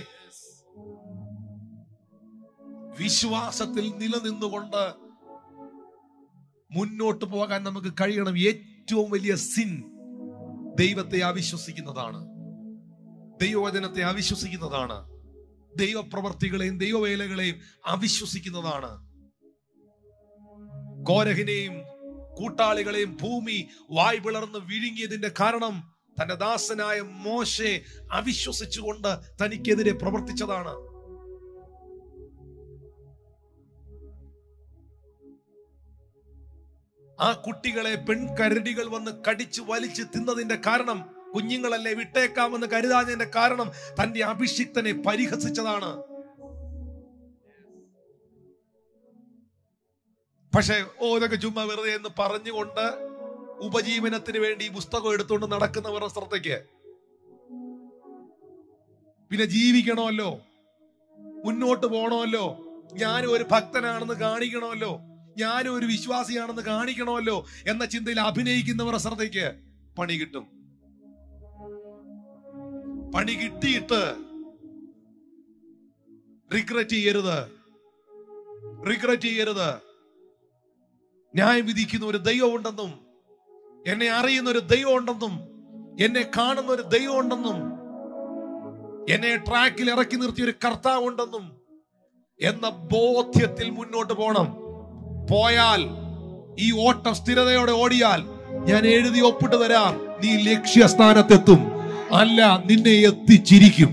വിശ്വാസത്തിൽ നിലനിന്നുകൊണ്ട് മുന്നോട്ട് പോകാൻ നമുക്ക് കഴിയണം ഏറ്റവും വലിയ സിൻ ദൈവത്തെ അവിശ്വസിക്കുന്നതാണ് ദൈവവചനത്തെ അവിശ്വസിക്കുന്നതാണ് ദൈവപ്രവർത്തികളെയും ദൈവവേലകളെയും അവിശ്വസിക്കുന്നതാണ് കോരഹിനെയും കൂട്ടാളികളെയും ഭൂമി വായ് പിളർന്ന് വിഴുങ്ങിയതിന്റെ കാരണം തന്റെ ദാസനായ മോശെ അവിശ്വസിച്ചുകൊണ്ട് തനിക്കെതിരെ പ്രവർത്തിച്ചതാണ് ആ കുട്ടികളെ പെൺകരടികൾ വന്ന് കടിച്ചു വലിച്ച് തിന്നതിന്റെ കാരണം കുഞ്ഞുങ്ങളല്ലേ വിട്ടേക്കാമെന്ന് കരുതാഞ്ഞതിന്റെ കാരണം തന്റെ അഭിഷിക്തനെ പരിഹസിച്ചതാണ് പക്ഷേ ഓ ഇതൊക്കെ ചുമ്മാ വെറുതെ എന്ന് പറഞ്ഞുകൊണ്ട് ഉപജീവനത്തിന് വേണ്ടി ഈ പുസ്തകം എടുത്തുകൊണ്ട് നടക്കുന്നവരുടെ ശ്രദ്ധയ്ക്ക് പിന്നെ ജീവിക്കണമല്ലോ മുന്നോട്ട് പോകണമല്ലോ ഞാനും ഒരു ഭക്തനാണെന്ന് കാണിക്കണമല്ലോ ഞാനും ഒരു വിശ്വാസിയാണെന്ന് കാണിക്കണമല്ലോ എന്ന ചിന്തയിൽ അഭിനയിക്കുന്നവരുടെ ശ്രദ്ധയ്ക്ക് പണി കിട്ടും പണി കിട്ടിയിട്ട് റിഗ്രറ്റ് ചെയ്യരുത് റിഗ്രറ്റ് ചെയ്യരുത് ന്യായം വിധിക്കുന്ന ഒരു ദൈവം ഉണ്ടെന്നും എന്നെ അറിയുന്ന ഒരു ദൈവം ഉണ്ടെന്നും എന്നെ കാണുന്ന ഒരു ദൈവം ഉണ്ടെന്നും എന്നെ ട്രാക്കിൽ ഇറക്കി നിർത്തിയ ഒരു കർത്താവ് ഉണ്ടെന്നും എന്ന ബോധ്യത്തിൽ മുന്നോട്ട് പോകണം പോയാൽ ഈ ഓട്ടം സ്ഥിരതയോടെ ഓടിയാൽ ഞാൻ എഴുതി ഒപ്പിട്ട് തരാം നീ ലക്ഷ്യസ്ഥാനത്തെത്തും അല്ല നിന്നെ എത്തിച്ചിരിക്കും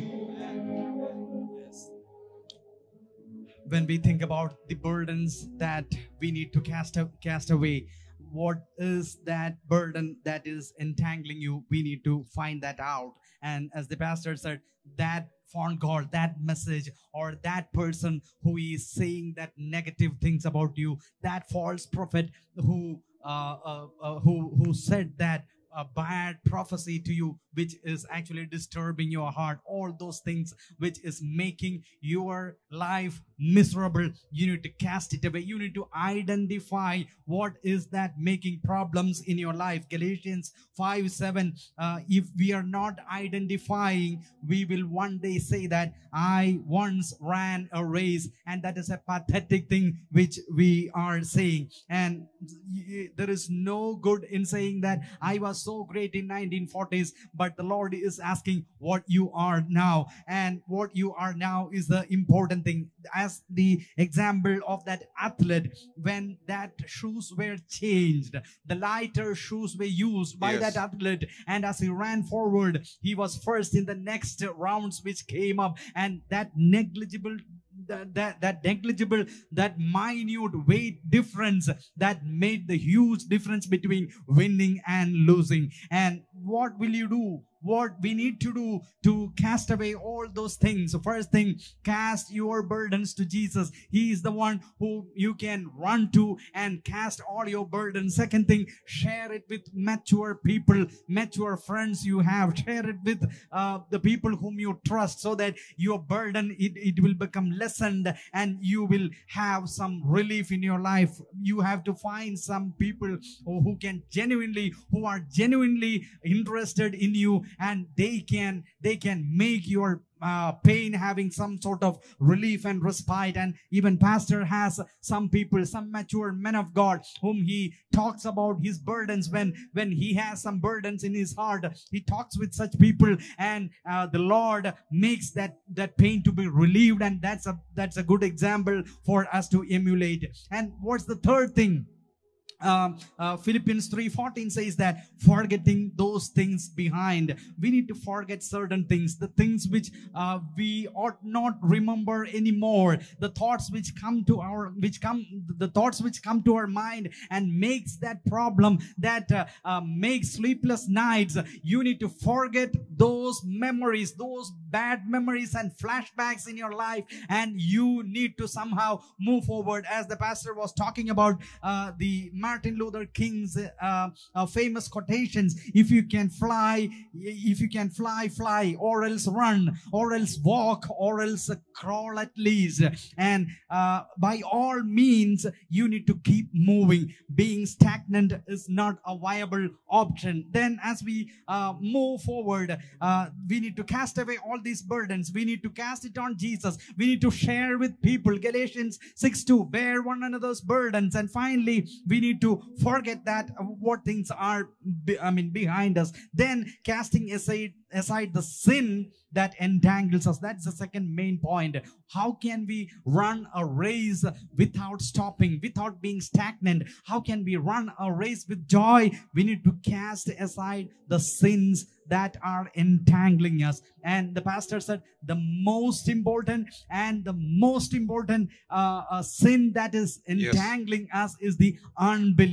when we think about the burdens that we need to cast, cast away what is that burden that is entangling you we need to find that out and as the pastor said that phone call that message or that person who is saying that negative things about you that false prophet who uh, uh, uh, who who said that a bad prophecy to you which is actually disturbing your heart all those things which is making your life miserable you need to cast it away you need to identify what is that making problems in your life galatians 5 7 uh, if we are not identifying we will one day say that i once ran a race and that is a pathetic thing which we are saying and y- there is no good in saying that i was so great in 1940s but the lord is asking what you are now and what you are now is the important thing as the example of that athlete when that shoes were changed the lighter shoes were used by Yes. that athlete and as he ran forward he was first in the next rounds which came up and that negligible that, that that negligible that minute weight difference that made the huge difference between winning and losing and what will you do what we need to do to cast away all those things So first thing cast your burdens to jesus he is the one who you can run to and cast all your burdens second thing share it with mature people mature friends you have share it with uh, the people whom you trust so that your burden it, it will become lessened and you will have some relief in your life you have to find some people who, who can genuinely who are genuinely interested in you and they can they can make your uh, pain having some sort of relief and respite and even pastor has some people some mature men of god whom he talks about his burdens when when he has some burdens in his heart he talks with such people and uh, the lord makes that that pain to be relieved and that's a that's a good example for us to emulate and what's the third thing um, uh, Philippians 3:14 says that forgetting those things behind, we need to forget certain things, the things which uh, we ought not remember anymore, the thoughts which come to our, which come, the thoughts which come to our mind and makes that problem that uh, uh, makes sleepless nights. You need to forget those memories, those bad memories and flashbacks in your life, and you need to somehow move forward. As the pastor was talking about uh, the Martin Luther King's uh, uh, famous quotations if you can fly, if you can fly, fly, or else run, or else walk, or else crawl at least. And uh, by all means, you need to keep moving. Being stagnant is not a viable option. Then, as we uh, move forward, uh, we need to cast away all these burdens. We need to cast it on Jesus. We need to share with people. Galatians 6 2 bear one another's burdens. And finally, we need to forget that uh, what things are, be- I mean, behind us. Then, casting aside, aside the sin that entangles us. That's the second main point. How can we run a race without stopping, without being stagnant? How can we run a race with joy? We need to cast aside the sins that are entangling us. And the pastor said the most important and the most important uh, uh, sin that is entangling us is the unbelief.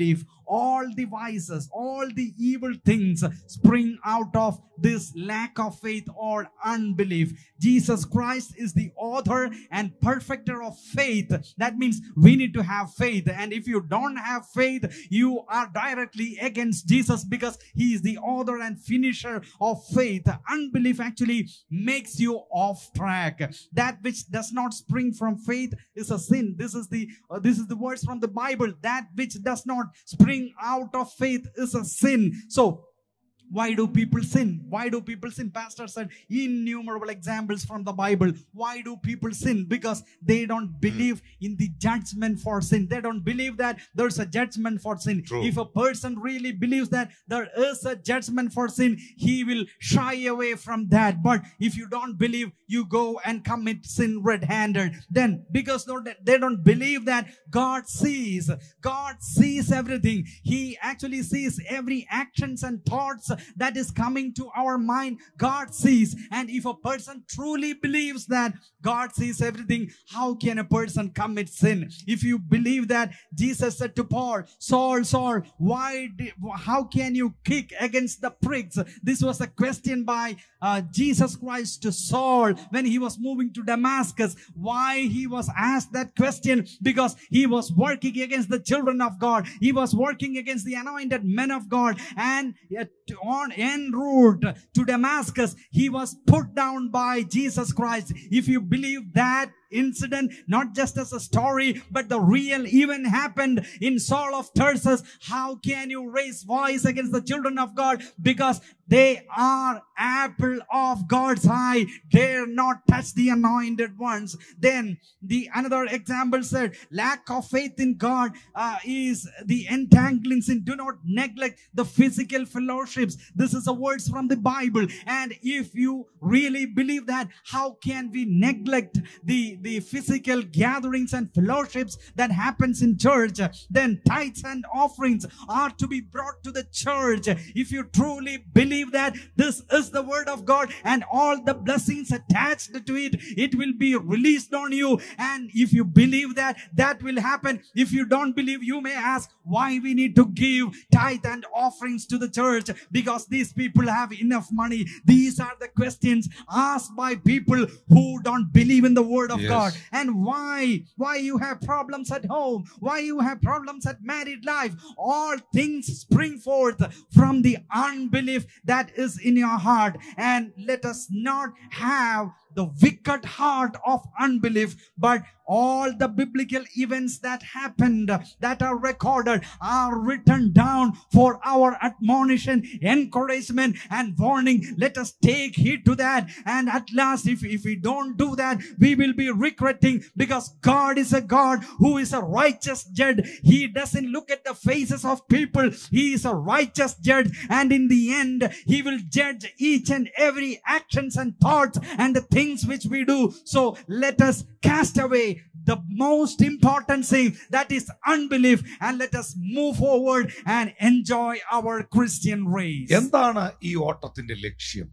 all the vices, all the evil things spring out of this lack of faith or unbelief. Jesus Christ is the author and perfecter of faith. That means we need to have faith. And if you don't have faith, you are directly against Jesus because he is the author and finisher of faith. Unbelief actually makes you off track. That which does not spring from faith is a sin. This is the uh, this is the words from the Bible. That which does not spring out of faith is a sin. So why do people sin? Why do people sin? Pastor said innumerable examples from the Bible. Why do people sin? Because they don't believe in the judgment for sin. They don't believe that there's a judgment for sin. True. If a person really believes that there is a judgment for sin, he will shy away from that. But if you don't believe, you go and commit sin red-handed. Then because they- they don't believe that God sees, God sees everything. He actually sees every actions and thoughts that is coming to our mind. God sees. And if a person truly believes that God sees everything, how can a person commit sin? If you believe that Jesus said to Paul, Saul, Saul, why, did, how can you kick against the pricks? This was a question by uh, Jesus Christ to Saul when he was moving to Damascus. Why he was asked that question? Because he was working against the children of God. He was working against the anointed men of God. And uh, on en route to Damascus, he was put down by Jesus Christ. If you believe that incident, not just as a story, but the real event happened in Saul of Tarsus. How can you raise voice against the children of God? Because they are apple of God's eye. Dare not touch the anointed ones. Then the another example said, lack of faith in God uh, is the entangling sin. Do not neglect the physical fellowships. This is a words from the Bible. And if you really believe that, how can we neglect the, the physical gatherings and fellowships that happens in church? Then tithes and offerings are to be brought to the church. If you truly believe that this is the word of God and all the blessings attached to it, it will be released on you. And if you believe that, that will happen. If you don't believe, you may ask why we need to give tithe and offerings to the church because these people have enough money. These are the questions asked by people who don't believe in the word of Yes. God. And why? Why you have problems at home? Why you have problems at married life? All things spring forth from the unbelief that is in your heart. And let us not have the wicked heart of unbelief, but all the biblical events that happened that are recorded are written down for our admonition, encouragement, and warning. Let us take heed to that. And at last, if, if we don't do that, we will be regretting because God is a God who is a righteous judge. He doesn't look at the faces of people. He is a righteous judge. And in the end, he will judge each and every actions and thoughts and the things which we do. So let us cast away the most important thing that is unbelief and let us move forward and enjoy our Christian race. എന്താണ് ഈ ഓട്ടത്തിന്റെ ലക്ഷ്യം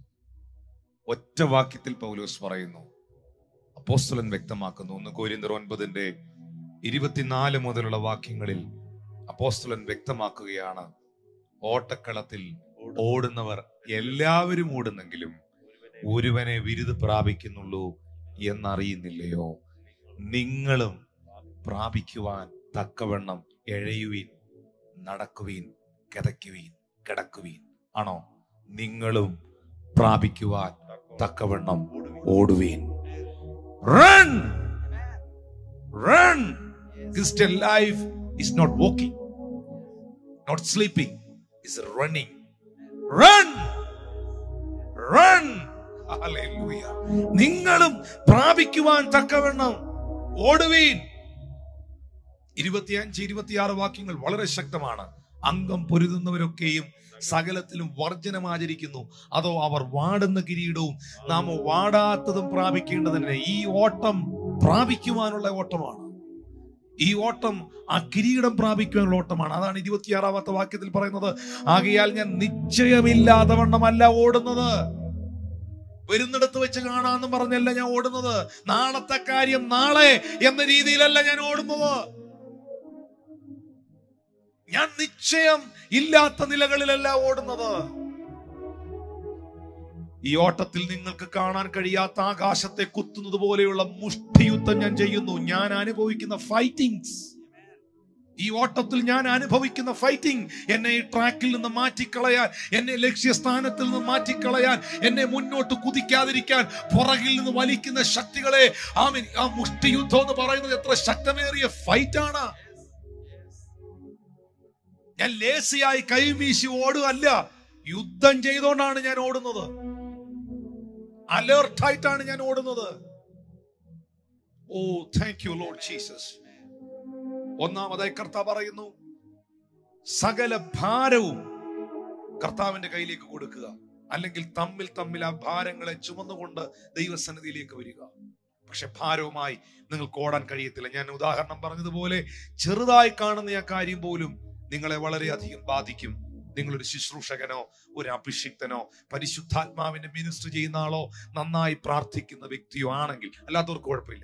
ഒറ്റ വാക്യത്തിൽ പൗലോസ് പറയുന്നു അപ്പോസ്തലൻ വ്യക്തമാക്കുന്നു ഒന്ന് കോരിന്തർ ഒൻപതിന്റെ ഇരുപത്തിനാല് മുതലുള്ള വാക്യങ്ങളിൽ അപ്പോസ്തലൻ വ്യക്തമാക്കുകയാണ് ഓട്ടക്കളത്തിൽ ഓടുന്നവർ എല്ലാവരും ഓടുന്നെങ്കിലും ഒരുവനെ വിരുത് പ്രാപിക്കുന്നുള്ളൂ എന്നറിയുന്നില്ലയോ നിങ്ങളും പ്രാപിക്കുവാൻ തക്കവണ്ണം എഴയുവീൻ നടക്കുവീൻ കിതയ്ക്കുവീൻ കിടക്കുവീൻ ആണോ നിങ്ങളും പ്രാപിക്കുവാൻ തക്കവണ്ണം ഓടുവീൻ run run Christian life is not walking not sleeping is running run run നിങ്ങളും പ്രാപിക്കുവാൻ തക്കവണ്ണം ഓടുവീൻ ഇരുപത്തിയഞ്ച് ഇരുപത്തിയാറ് വാക്യങ്ങൾ വളരെ ശക്തമാണ് അംഗം പൊരുതുന്നവരൊക്കെയും സകലത്തിലും വർജനം ആചരിക്കുന്നു അതോ അവർ വാടുന്ന കിരീടവും നാം വാടാത്തതും പ്രാപിക്കേണ്ടതിന് ഈ ഓട്ടം പ്രാപിക്കുവാനുള്ള ഓട്ടമാണ് ഈ ഓട്ടം ആ കിരീടം പ്രാപിക്കുവാനുള്ള ഓട്ടമാണ് അതാണ് ഇരുപത്തിയാറാമത്തെ വാക്യത്തിൽ പറയുന്നത് ആകയാൽ ഞാൻ നിശ്ചയമില്ലാതെ വണ്ണമല്ല ഓടുന്നത് വരുന്നിടത്ത് വെച്ച് കാണാന്ന് പറഞ്ഞല്ല ഞാൻ ഓടുന്നത് നാളത്തെ കാര്യം നാളെ എന്ന രീതിയിലല്ല ഞാൻ ഓടുന്നത് ഞാൻ നിശ്ചയം ഇല്ലാത്ത നിലകളിലല്ല ഓടുന്നത് ഈ ഓട്ടത്തിൽ നിങ്ങൾക്ക് കാണാൻ കഴിയാത്ത ആകാശത്തെ കുത്തുന്നത് പോലെയുള്ള മുഷ്ടിയുദ്ധം ഞാൻ ചെയ്യുന്നു ഞാൻ അനുഭവിക്കുന്ന ഫൈറ്റിങ്സ് ഈ ഓട്ടത്തിൽ ഞാൻ അനുഭവിക്കുന്ന ഫൈറ്റിംഗ് എന്നെ ഈ ട്രാക്കിൽ നിന്ന് മാറ്റിക്കളയാൻ എന്നെ ലക്ഷ്യസ്ഥാനത്തിൽ നിന്ന് മാറ്റിക്കളയാൻ എന്നെ മുന്നോട്ട് കുതിക്കാതിരിക്കാൻ പുറകിൽ നിന്ന് വലിക്കുന്ന ശക്തികളെ ആ മി- ആ മുഷ്ടിയുദ്ധം എന്ന് പറയുന്നത് എത്ര ശക്തമേറിയ ഫൈറ്റ് ആണ് ഞാൻ ലേസിയായി കൈവീശി ഓടുകയല്ല യുദ്ധം ചെയ്തുകൊണ്ടാണ് ഞാൻ ഓടുന്നത് അലേർട്ടായിട്ടാണ് ഞാൻ ഓടുന്നത് oh thank you Lord Jesus ഒന്നാമതായി കർത്താവ് പറയുന്നു സകല ഭാരവും കർത്താവിന്റെ കയ്യിലേക്ക് കൊടുക്കുക അല്ലെങ്കിൽ തമ്മിൽ തമ്മിൽ ആ ഭാരങ്ങളെ ചുമന്നുകൊണ്ട് ദൈവസന്നിധിയിലേക്ക് വരിക പക്ഷെ ഭാരവുമായി നിങ്ങൾക്ക് ഓടാൻ കഴിയത്തില്ല ഞാൻ ഉദാഹരണം പറഞ്ഞതുപോലെ ചെറുതായി കാണുന്ന ആ കാര്യം പോലും നിങ്ങളെ വളരെയധികം ബാധിക്കും നിങ്ങളൊരു ശുശ്രൂഷകനോ ഒരു അഭിഷിക്തനോ പരിശുദ്ധാത്മാവിന്റെ മിനിസ്റ്റർ ചെയ്യുന്ന ആളോ നന്നായി പ്രാർത്ഥിക്കുന്ന വ്യക്തിയോ ആണെങ്കിൽ അല്ലാത്തവർക്ക് കുഴപ്പമില്ല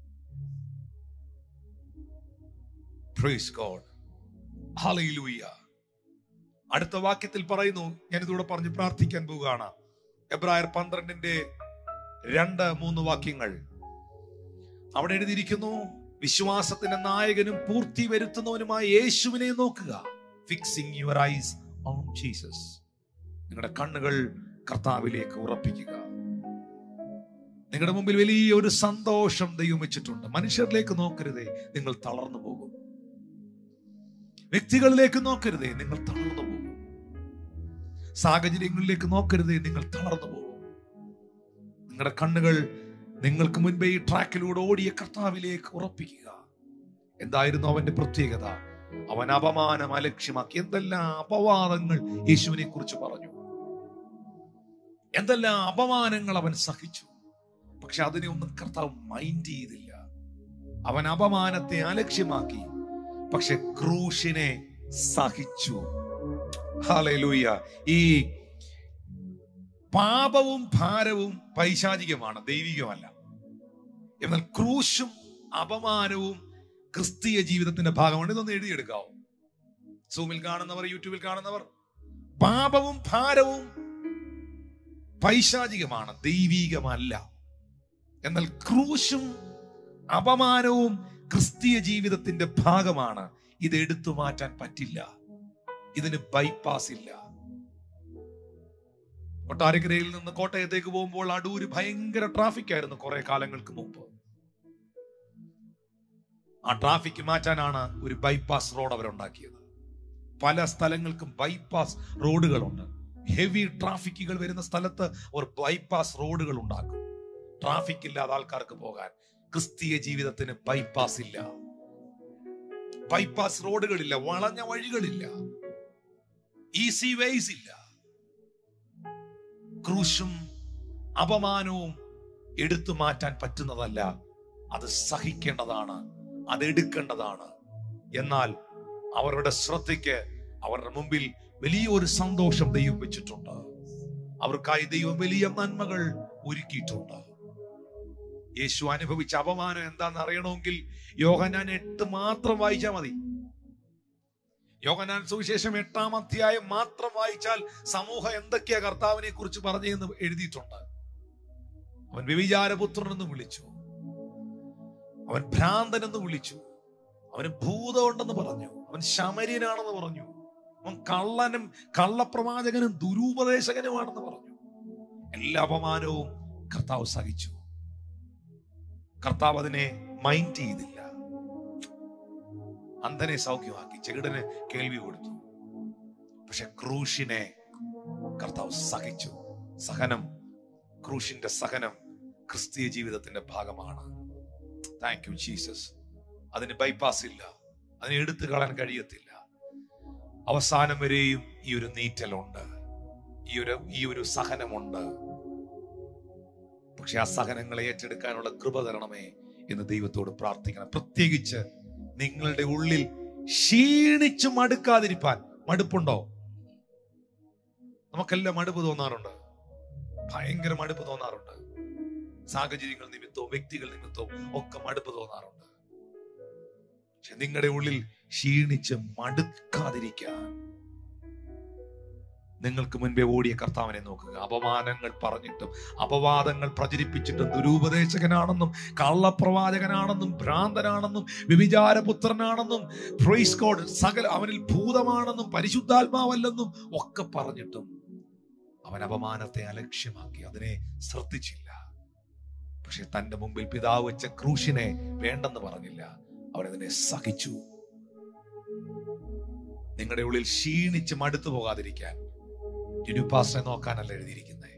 Praise God. Hallelujah. അടുത്ത വാക്യത്തിൽ പറയുന്നു ഞാൻ ഇതൂടെ പറഞ്ഞ് പ്രാർത്ഥിക്കാൻ പോവുകയാണ് എബ്രായർ പന്ത്രണ്ടിന്റെ രണ്ട് മൂന്ന് വാക്യങ്ങൾ അവിടെ എഴുതിയിരിക്കുന്നു വിശ്വാസത്തിന്റെ നായകനും പൂർത്തി വരുത്തുന്നവനുമായ യേശുവിനെ നോക്കുക fixing your eyes on Jesus നിങ്ങളുടെ കണ്ണുകൾ കർത്താവിലേക്ക് ഉറപ്പിക്കുക നിങ്ങളുടെ മുമ്പിൽ വലിയ ഒരു സന്തോഷം ദൈവം വെച്ചിട്ടുണ്ട് മനുഷ്യരിലേക്ക് നോക്കരുതേ നിങ്ങൾ തളർന്നു പോകും വ്യക്തികളിലേക്ക് നോക്കരുതേ നിങ്ങൾ തളർന്നു പോകും സാഹചര്യങ്ങളിലേക്ക് നോക്കരുതേ നിങ്ങൾ തളർന്നു പോകും നിങ്ങളുടെ കണ്ണുകൾ നിങ്ങൾക്ക് മുൻപേ ഈ ട്രാക്കിലൂടെ ഓടിയ കർത്താവിലേക്ക് ഉറപ്പിക്കുക എന്തായിരുന്നു അവന്റെ പ്രത്യേകത അവൻ അപമാനം അലക്ഷ്യമാക്കി എന്തെല്ലാം അപവാദങ്ങൾ യേശുവിനെ കുറിച്ച് പറഞ്ഞു എന്തെല്ലാം അപമാനങ്ങൾ അവൻ സഹിച്ചു പക്ഷെ അതിനെ ഒന്നും കർത്താവ് മൈൻഡ് ചെയ്തില്ല അവൻ അപമാനത്തെ അലക്ഷ്യമാക്കി പക്ഷെ ക്രൂശിനെ സഹിച്ചു ഹല്ലേലൂയ ഈ പാപവും ഭാരവും പൈശാചികമാണ് ദൈവികമല്ല എന്നാൽ ക്രൂശും അപമാനവും ക്രിസ്തീയ ജീവിതത്തിന്റെ ഭാഗമാണ് ഇതൊന്ന് എഴുതിയെടുക്കാവോ സൂമിൽ കാണുന്നവർ യൂട്യൂബിൽ കാണുന്നവർ പാപവും ഭാരവും പൈശാചികമാണ് ദൈവീകമല്ല എന്നാൽ ക്രൂശും അപമാനവും ക്രിസ്തീയ ജീവിതത്തിന്റെ ഭാഗമാണ് ഇത് എടുത്തു മാറ്റാൻ പറ്റില്ല ഇതിന് ബൈപ്പാസ് ഇല്ല കൊട്ടാരക്കരയിൽ നിന്ന് കോട്ടയത്തേക്ക് പോകുമ്പോൾ അടൂര് ഭയങ്കര ട്രാഫിക് ആയിരുന്നു കുറെ കാലങ്ങൾക്ക് മുമ്പ് ആ ട്രാഫിക് മാറ്റാനാണ് ഒരു ബൈപ്പാസ് റോഡ് അവരുണ്ടാക്കിയത് പല സ്ഥലങ്ങൾക്കും ബൈപ്പാസ് റോഡുകളുണ്ട് ഹെവി ട്രാഫിക്കുകൾ വരുന്ന സ്ഥലത്ത് അവർ ബൈപ്പാസ് റോഡുകൾ ഉണ്ടാക്കും ട്രാഫിക് ഇല്ലാതെ ആൾക്കാർക്ക് പോകാൻ ക്രിസ്തീയ ജീവിതത്തിന് ബൈപ്പാസ് ഇല്ല ബൈപ്പാസ് റോഡുകളില്ല വളഞ്ഞ വഴികളില്ല ഈസി വേസ് ഇല്ല ക്രൂശും അപമാനവും എടുത്തു മാറ്റാൻ പറ്റുന്നതല്ല അത് സഹിക്കേണ്ടതാണ് അത് എടുക്കേണ്ടതാണ് എന്നാൽ അവരുടെ ശ്രദ്ധയ്ക്ക് അവരുടെ മുമ്പിൽ വലിയൊരു സന്തോഷം ദൈവം വെച്ചിട്ടുണ്ട് അവർക്കായി ദൈവം വലിയ നന്മകൾ ഒരുക്കിയിട്ടുണ്ട് യേശു അനുഭവിച്ച അപമാനം എന്താന്ന് അറിയണമെങ്കിൽ യോഹനാൻ എട്ട് മാത്രം വായിച്ചാൽ മതി യോഹനാൻ സുവിശേഷം എട്ടാം അധ്യായം മാത്രം വായിച്ചാൽ സമൂഹം എന്തൊക്കെയാ കർത്താവിനെ കുറിച്ച് പറഞ്ഞെന്ന് എഴുതിയിട്ടുണ്ട് അവൻ വ്യഭിചാരപുത്രൻ എന്ന് വിളിച്ചു അവൻ ഭ്രാന്തൻ എന്ന് വിളിച്ചു അവന് ഭൂതമുണ്ടെന്ന് പറഞ്ഞു അവൻ ശമര്യനാണെന്ന് പറഞ്ഞു അവൻ കള്ളനും കള്ളപ്രവാചകനും ദുരൂപദേശകനുമാണെന്ന് പറഞ്ഞു എല്ലാ അപമാനവും കർത്താവ് സഹിച്ചു കർത്താവ് അതിനെ മൈൻഡ് ചെയ്തില്ല അന്ധനെ സൗഖ്യമാക്കി ചെകിടന് കേൾവി കൊടുത്തു പക്ഷെ ക്രൂശിനെ കർത്താവ് സഹിച്ചു സഹനം ക്രൂശിന്റെ സഹനം ക്രിസ്തീയ ജീവിതത്തിന്റെ ഭാഗമാണ് താങ്ക് യു ജീസസ് അതിന് ബൈപ്പാസ് ഇല്ല അതിനെ എടുത്തു കളയാൻ കഴിയത്തില്ല അവസാനം വരെയും ഈ ഒരു നീറ്റലുണ്ട് ഈ ഒരു ഈ ഒരു സഹനമുണ്ട് പക്ഷെ ആ സഹനങ്ങളെ ഏറ്റെടുക്കാനുള്ള കൃപ തരണമേ എന്ന് ദൈവത്തോട് പ്രാർത്ഥിക്കണം പ്രത്യേകിച്ച് നിങ്ങളുടെ ഉള്ളിൽ ക്ഷീണിച്ചു മടുക്കാതിരിപ്പാൻ മടുപ്പുണ്ടോ നമുക്കെല്ലാം മടുപ്പ് തോന്നാറുണ്ട് ഭയങ്കര മടുപ്പ് തോന്നാറുണ്ട് സാഹചര്യങ്ങൾ നിമിത്തവും വ്യക്തികൾ നിമിത്തവും ഒക്കെ മടുപ്പ് തോന്നാറുണ്ട് പക്ഷെ നിങ്ങളുടെ ഉള്ളിൽ ക്ഷീണിച്ച് മടുക്കാതിരിക്കാൻ നിങ്ങൾക്ക് മുൻപേ ഓടിയ കർത്താവിനെ നോക്കുക അപമാനങ്ങൾ പറഞ്ഞിട്ടും അപവാദങ്ങൾ പ്രചരിപ്പിച്ചിട്ടും ദുരുപദേശകനാണെന്നും കള്ളപ്രവാചകനാണെന്നും ഭ്രാന്തനാണെന്നും വ്യഭിചാരപുത്രനാണെന്നും പ്രൈസ് ഗോഡ് സകല അവനിൽ ഭൂതമാണെന്നും പരിശുദ്ധാത്മാവല്ലെന്നും ഒക്കെ പറഞ്ഞിട്ടും അവൻ അപമാനത്തെ അലക്ഷ്യമാക്കി അതിനെ ശ്രദ്ധിച്ചില്ല പക്ഷെ തന്റെ മുമ്പിൽ പിതാവ് വെച്ച ക്രൂശിനെ വേണ്ടെന്ന് പറഞ്ഞില്ല അവൻ അതിനെ സഹിച്ചു നിങ്ങളുടെ ഉള്ളിൽ ക്ഷീണിച്ച് മടുത്തു പോകാതിരിക്കാൻ ടിനുപാസിനെ നോക്കാനല്ല എഴുതിയിരിക്കുന്നത്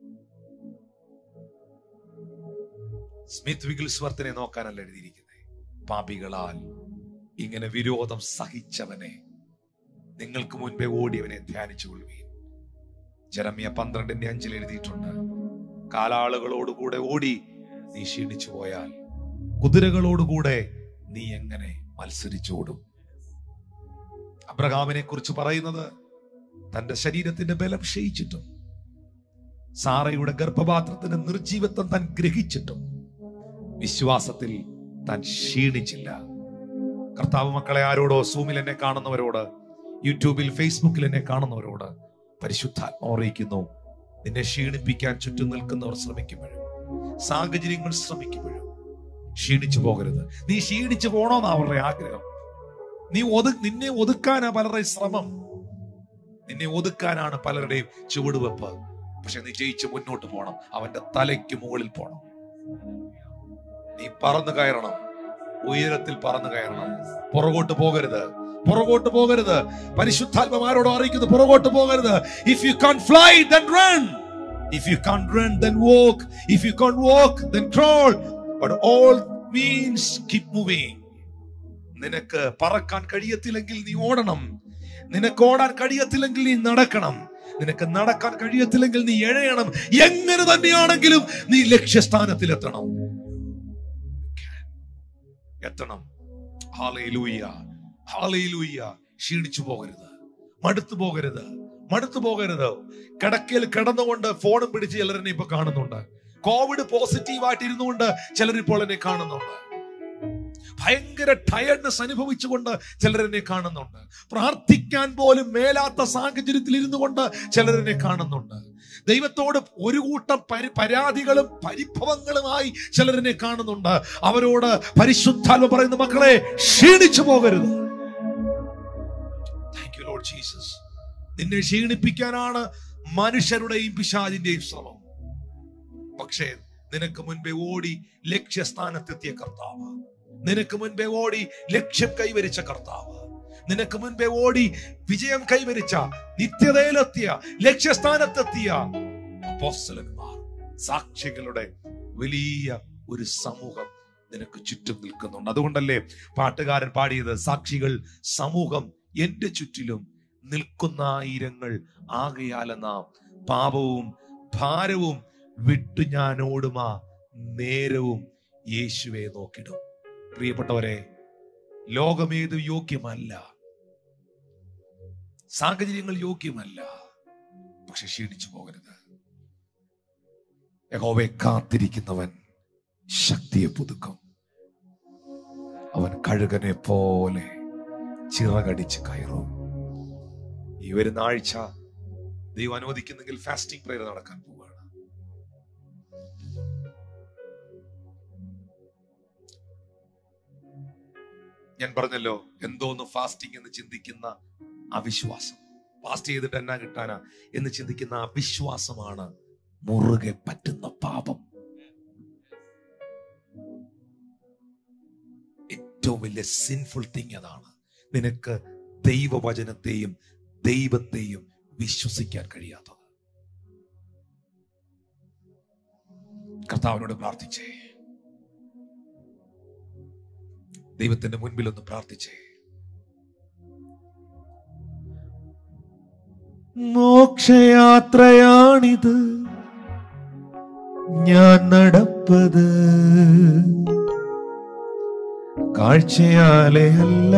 സ്മിത്ത് വിഗിൽസ്വർത്തിനെ നോക്കാനല്ല എഴുതിയിരിക്കുന്നത് പാപികളാൽ ഇങ്ങനെ വിരോധം സഹിച്ചവനെ നിങ്ങൾക്ക് മുൻപേ ഓടിയവനെ ധ്യാനിച്ചു കൊള്ളുവീൻ ജരമിയ പന്ത്രണ്ടിന്റെ അഞ്ചിൽ എഴുതിയിട്ടുണ്ട് കാലാളുകളോടുകൂടെ ഓടി നീ ക്ഷീണിച്ചു പോയാൽ കുതിരകളോടുകൂടെ നീ എങ്ങനെ മത്സരിച്ചോടും അബ്രഹാമിനെ കുറിച്ച് പറയുന്നത് തന്റെ ശരീരത്തിന്റെ ബലം ക്ഷയിച്ചിട്ടും സാറയുടെ ഗർഭപാത്രത്തിന്റെ നിർജീവത്വം താൻ ഗ്രഹിച്ചിട്ടും വിശ്വാസത്തിൽ താൻ ക്ഷീണിച്ചില്ല കർത്താവ് മക്കളെ ആരോടോ സൂമിൽ എന്നെ കാണുന്നവരോട് യൂട്യൂബിൽ ഫേസ്ബുക്കിൽ എന്നെ കാണുന്നവരോട് പരിശുദ്ധാത്മ അറിയിക്കുന്നു നിന്നെ ക്ഷീണിപ്പിക്കാൻ ചുറ്റും നിൽക്കുന്നവർ ശ്രമിക്കുമ്പോഴും സാഹചര്യങ്ങൾ ശ്രമിക്കുമ്പോഴും ക്ഷീണിച്ചു പോകരുത് നീ ക്ഷീണിച്ചു പോണോന്നാ അവരുടെ ആഗ്രഹം നീ ഒതു നിന്നെ ഒതുക്കാനാ പലരുടെയും ശ്രമം നിന്നെ ഒതുക്കാനാണ് പലരുടെയും ചുവടുവെപ്പ് പക്ഷെ നീ ജയിച്ച് മുന്നോട്ട് പോകണം അവന്റെ തലയ്ക്ക് മുകളിൽ പോകണം നീ പറന്നു കയറണം ഉയരത്തിൽ പറന്നു കയറണം പുറകോട്ട് പോകരുത് പുറകോട്ട് പോകരുത് പരിശുദ്ധാത്മാരോട് അറിയിക്കുന്നു പുറകോട്ട് പോകരുത് if you can't fly then run if you can't run then walk if you can't walk then crawl but all means keep moving നിനക്ക് പറക്കാൻ കഴിയത്തില്ലെങ്കിൽ നീ ഓടണം നിനക്ക് ഓടാൻ കഴിയത്തില്ലെങ്കിൽ നീ നടക്കണം നിനക്ക് നടക്കാൻ കഴിയത്തില്ലെങ്കിൽ നീ എഴയണം എങ്ങനെ തന്നെയാണെങ്കിലും നീ ലക്ഷ്യസ്ഥാനത്തിൽ എത്തണം എത്തണം ഹാലയിലൂയ്യ ഹാലയിലൂയ്യ ക്ഷീണിച്ചു പോകരുത് മടുത്തു പോകരുത് മടുത്തു പോകരുത് കിടക്കയിൽ കിടന്നുകൊണ്ട് ഫോണും പിടിച്ച് ചിലരെന്നെ ഇപ്പൊ കാണുന്നുണ്ട് കോവിഡ് പോസിറ്റീവായിട്ട് ഇരുന്നുകൊണ്ട് ചിലർ ഇപ്പോൾ എന്നെ കാണുന്നുണ്ട് ഭയങ്കര ടയർഡ്നെസ് അനുഭവിച്ചുകൊണ്ട് ചിലരെന്നെ കാണുന്നുണ്ട് പ്രാർത്ഥിക്കാൻ പോലും മേലാത്ത സാഹചര്യത്തിൽ ഇരുന്നു കൊണ്ട് ചിലരെന്നെ കാണുന്നുണ്ട് ദൈവത്തോട് ഒരു കൂട്ടം പരി പരാതികളും പരിഭവങ്ങളുമായി ചിലരെന്നെ കാണുന്നുണ്ട് അവരോട് പരിശുദ്ധാത്മ പറയുന്ന മക്കളെ ക്ഷീണിച്ചു പോകരുത് താങ്ക് യു ലോഡ് ജീസസ് നിന്നെ ക്ഷീണിപ്പിക്കാനാണ് മനുഷ്യരുടെയും പിശാചിന്റെയും ശ്രമം പക്ഷേ നിനക്ക് മുൻപേ ഓടി ലക്ഷ്യസ്ഥാനത്തെത്തിയ കർത്താവ് നിനക്ക് മുൻപേ ഓടി ലക്ഷ്യം കൈവരിച്ച കർത്താവ് നിനക്ക് മുൻപേ ഓടി വിജയം കൈവരിച്ച നിത്യതയിലെത്തിയ ലക്ഷ്യസ്ഥാനത്തെത്തിയ അപ്പോസ്തലന്മാർ സാക്ഷികളുടെ വലിയ ഒരു സമൂഹം നിനക്ക് ചുറ്റും നിൽക്കുന്നുണ്ട് അതുകൊണ്ടല്ലേ പാട്ടുകാരൻ പാടിയത് സാക്ഷികൾ സമൂഹം എന്റെ ചുറ്റിലും നിൽക്കുന്നായിരങ്ങൾ ആകയാല നാം പാപവും ഭാരവും വിട്ടു ഞാൻ ഓടുമാ നേരവും യേശുവെ നോക്കിടും പ്രിയപ്പെട്ടവരെ ലോകമേത് യോഗ്യമല്ല സാഹചര്യങ്ങൾ യോഗ്യമല്ല പക്ഷെ ക്ഷീണിച്ചു പോകരുത് യഹോവയെ കാത്തിരിക്കുന്നവൻ ശക്തിയെ പുതുക്കും അവൻ കഴുകനെ പോലെ ചിറകടിച്ച് കയറും ഈ വരുന്ന ആഴ്ച ദൈവം അനുവദിക്കുന്നെങ്കിൽ ഫാസ്റ്റിംഗ് പ്രേയർ നടക്കാൻ പോവുകയാണ് ഞാൻ പറഞ്ഞല്ലോ എന്തോന്ന് ഫാസ്റ്റിംഗ് എന്ന് ചിന്തിക്കുന്ന അവിശ്വാസം ഫാസ്റ്റ് ചെയ്തിട്ട് എന്നാ കിട്ടാനാ എന്ന് ചിന്തിക്കുന്ന അവിശ്വാസമാണ് മുറുകെ പറ്റുന്ന പാപം ഏറ്റവും വലിയ സിൻഫുൾ തിങ് അതാണ് നിനക്ക് ദൈവവചനത്തെയും ദൈവത്തെയും വിശ്വസിക്കാൻ കഴിയാത്തത് കർത്താവിനോട് പ്രാർത്ഥിച്ചേ ദൈവത്തിന്റെ മുൻപിൽ ഒന്ന് പ്രാർത്ഥിച്ചേ മോക്ഷയാത്രയാണിത് ഞാൻ നടപ്പത് കാഴ്ചയാലെ അല്ല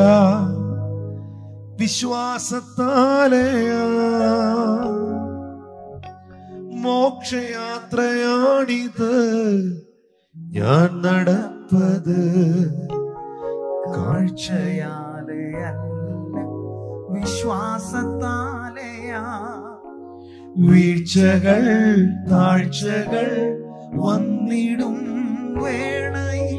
വിശ്വാസത്താലെയാ മോക്ഷയാത്രയാണിത് ഞാൻ നടപ്പത് കാഴ്ചയാലെയല്ല അല്ല വിശ്വാസത്താലെയാ വീഴ്ചകൾ താഴ്ചകൾ വന്നിടും വേളയിൽ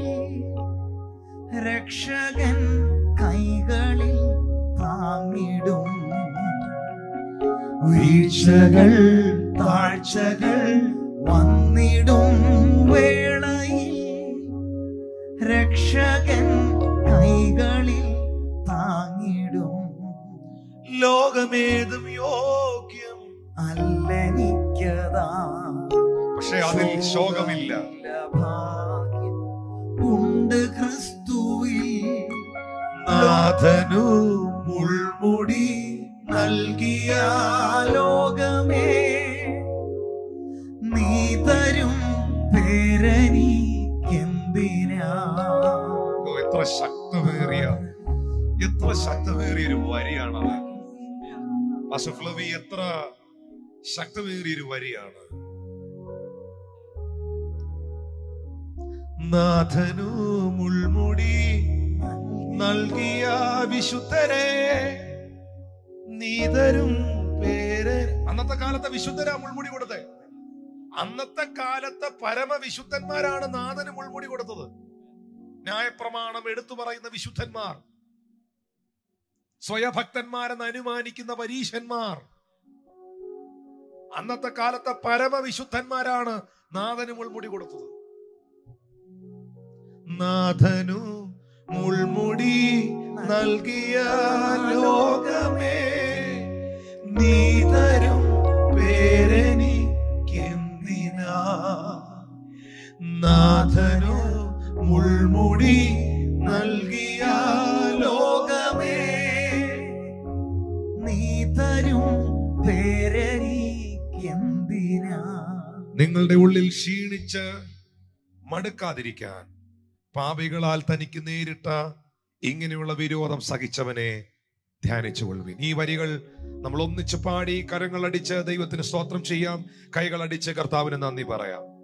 രക്ഷകൻ കൈകളിൽ താങ്ങിടും വീഴ്ചകൾ താഴ്ചകൾ വന്നിടും വേളയിൽ രക്ഷകൻ കൈകളിൽ താങ്ങിടും ലോകമേതും യോഗ്യം അല്ലെനിക്കതാ പക്ഷെ അതിൽ ശോകമില്ല ഭാഗ്യം ഉണ്ട് ക്രിസ്തുവിൽ നാഥനു മുൾമുടി നൽകിയ ലോകമേ നീ തരും പേരനിക്കെന്തിനാ ഓ, എത്ര ശക്തമേറിയ എത്ര ശക്തമേറിയ ഒരു വരിയാണത് പാസ്റ്റർ ഫ്ലവി എത്ര ശക്തമേറിയ ഒരു വരിയാണ് നാഥനു മുൾമുടി നൽകിയ വിശുദ്ധരെ നീതരും പേര് അന്നത്തെ കാലത്തെ വിശുദ്ധരാ മുൾമുടി കൊടുത്തേ അന്നത്തെ കാലത്തെ പരമവിശുദ്ധന്മാരാണ് നാഥന് മുൾമുടി കൊടുത്തത് ന്യായപ്രമാണം എടുത്തു പറയുന്ന വിശുദ്ധന്മാർ സ്വയഭക്തന്മാരെന്ന് അനുമാനിക്കുന്ന പരീശന്മാർ അന്നത്തെ കാലത്തെ പരമവിശുദ്ധന്മാരാണ് നാഥന് മുൾമുടി കൊടുത്തത് നാഥനു മുൾമുടി നൽകിയ ലോകമേ നീതരും പേരെനിക്കെന്തിനാ നാഥനു മുൾമുടി നൽകിയ ലോകമേ നീ തരും പേരനിക്കെന്തിനാ നിങ്ങളുടെ ഉള്ളിൽ ക്ഷീണിച്ച് മടുക്കാതിരിക്കാൻ പാപികളാൽ തനിക്ക് നേരിട്ട ഇങ്ങനെയുള്ള വിരോധം സഹിച്ചവനെ ധ്യാനിച്ചു കൊള്ളുവിൻ ഈ വരികൾ നമ്മൾ ഒന്നിച്ച് പാടി കരങ്ങളടിച്ച് ദൈവത്തിന് സ്തോത്രം ചെയ്യാം കൈകളടിച്ച് കർത്താവിന് നന്ദി പറയാം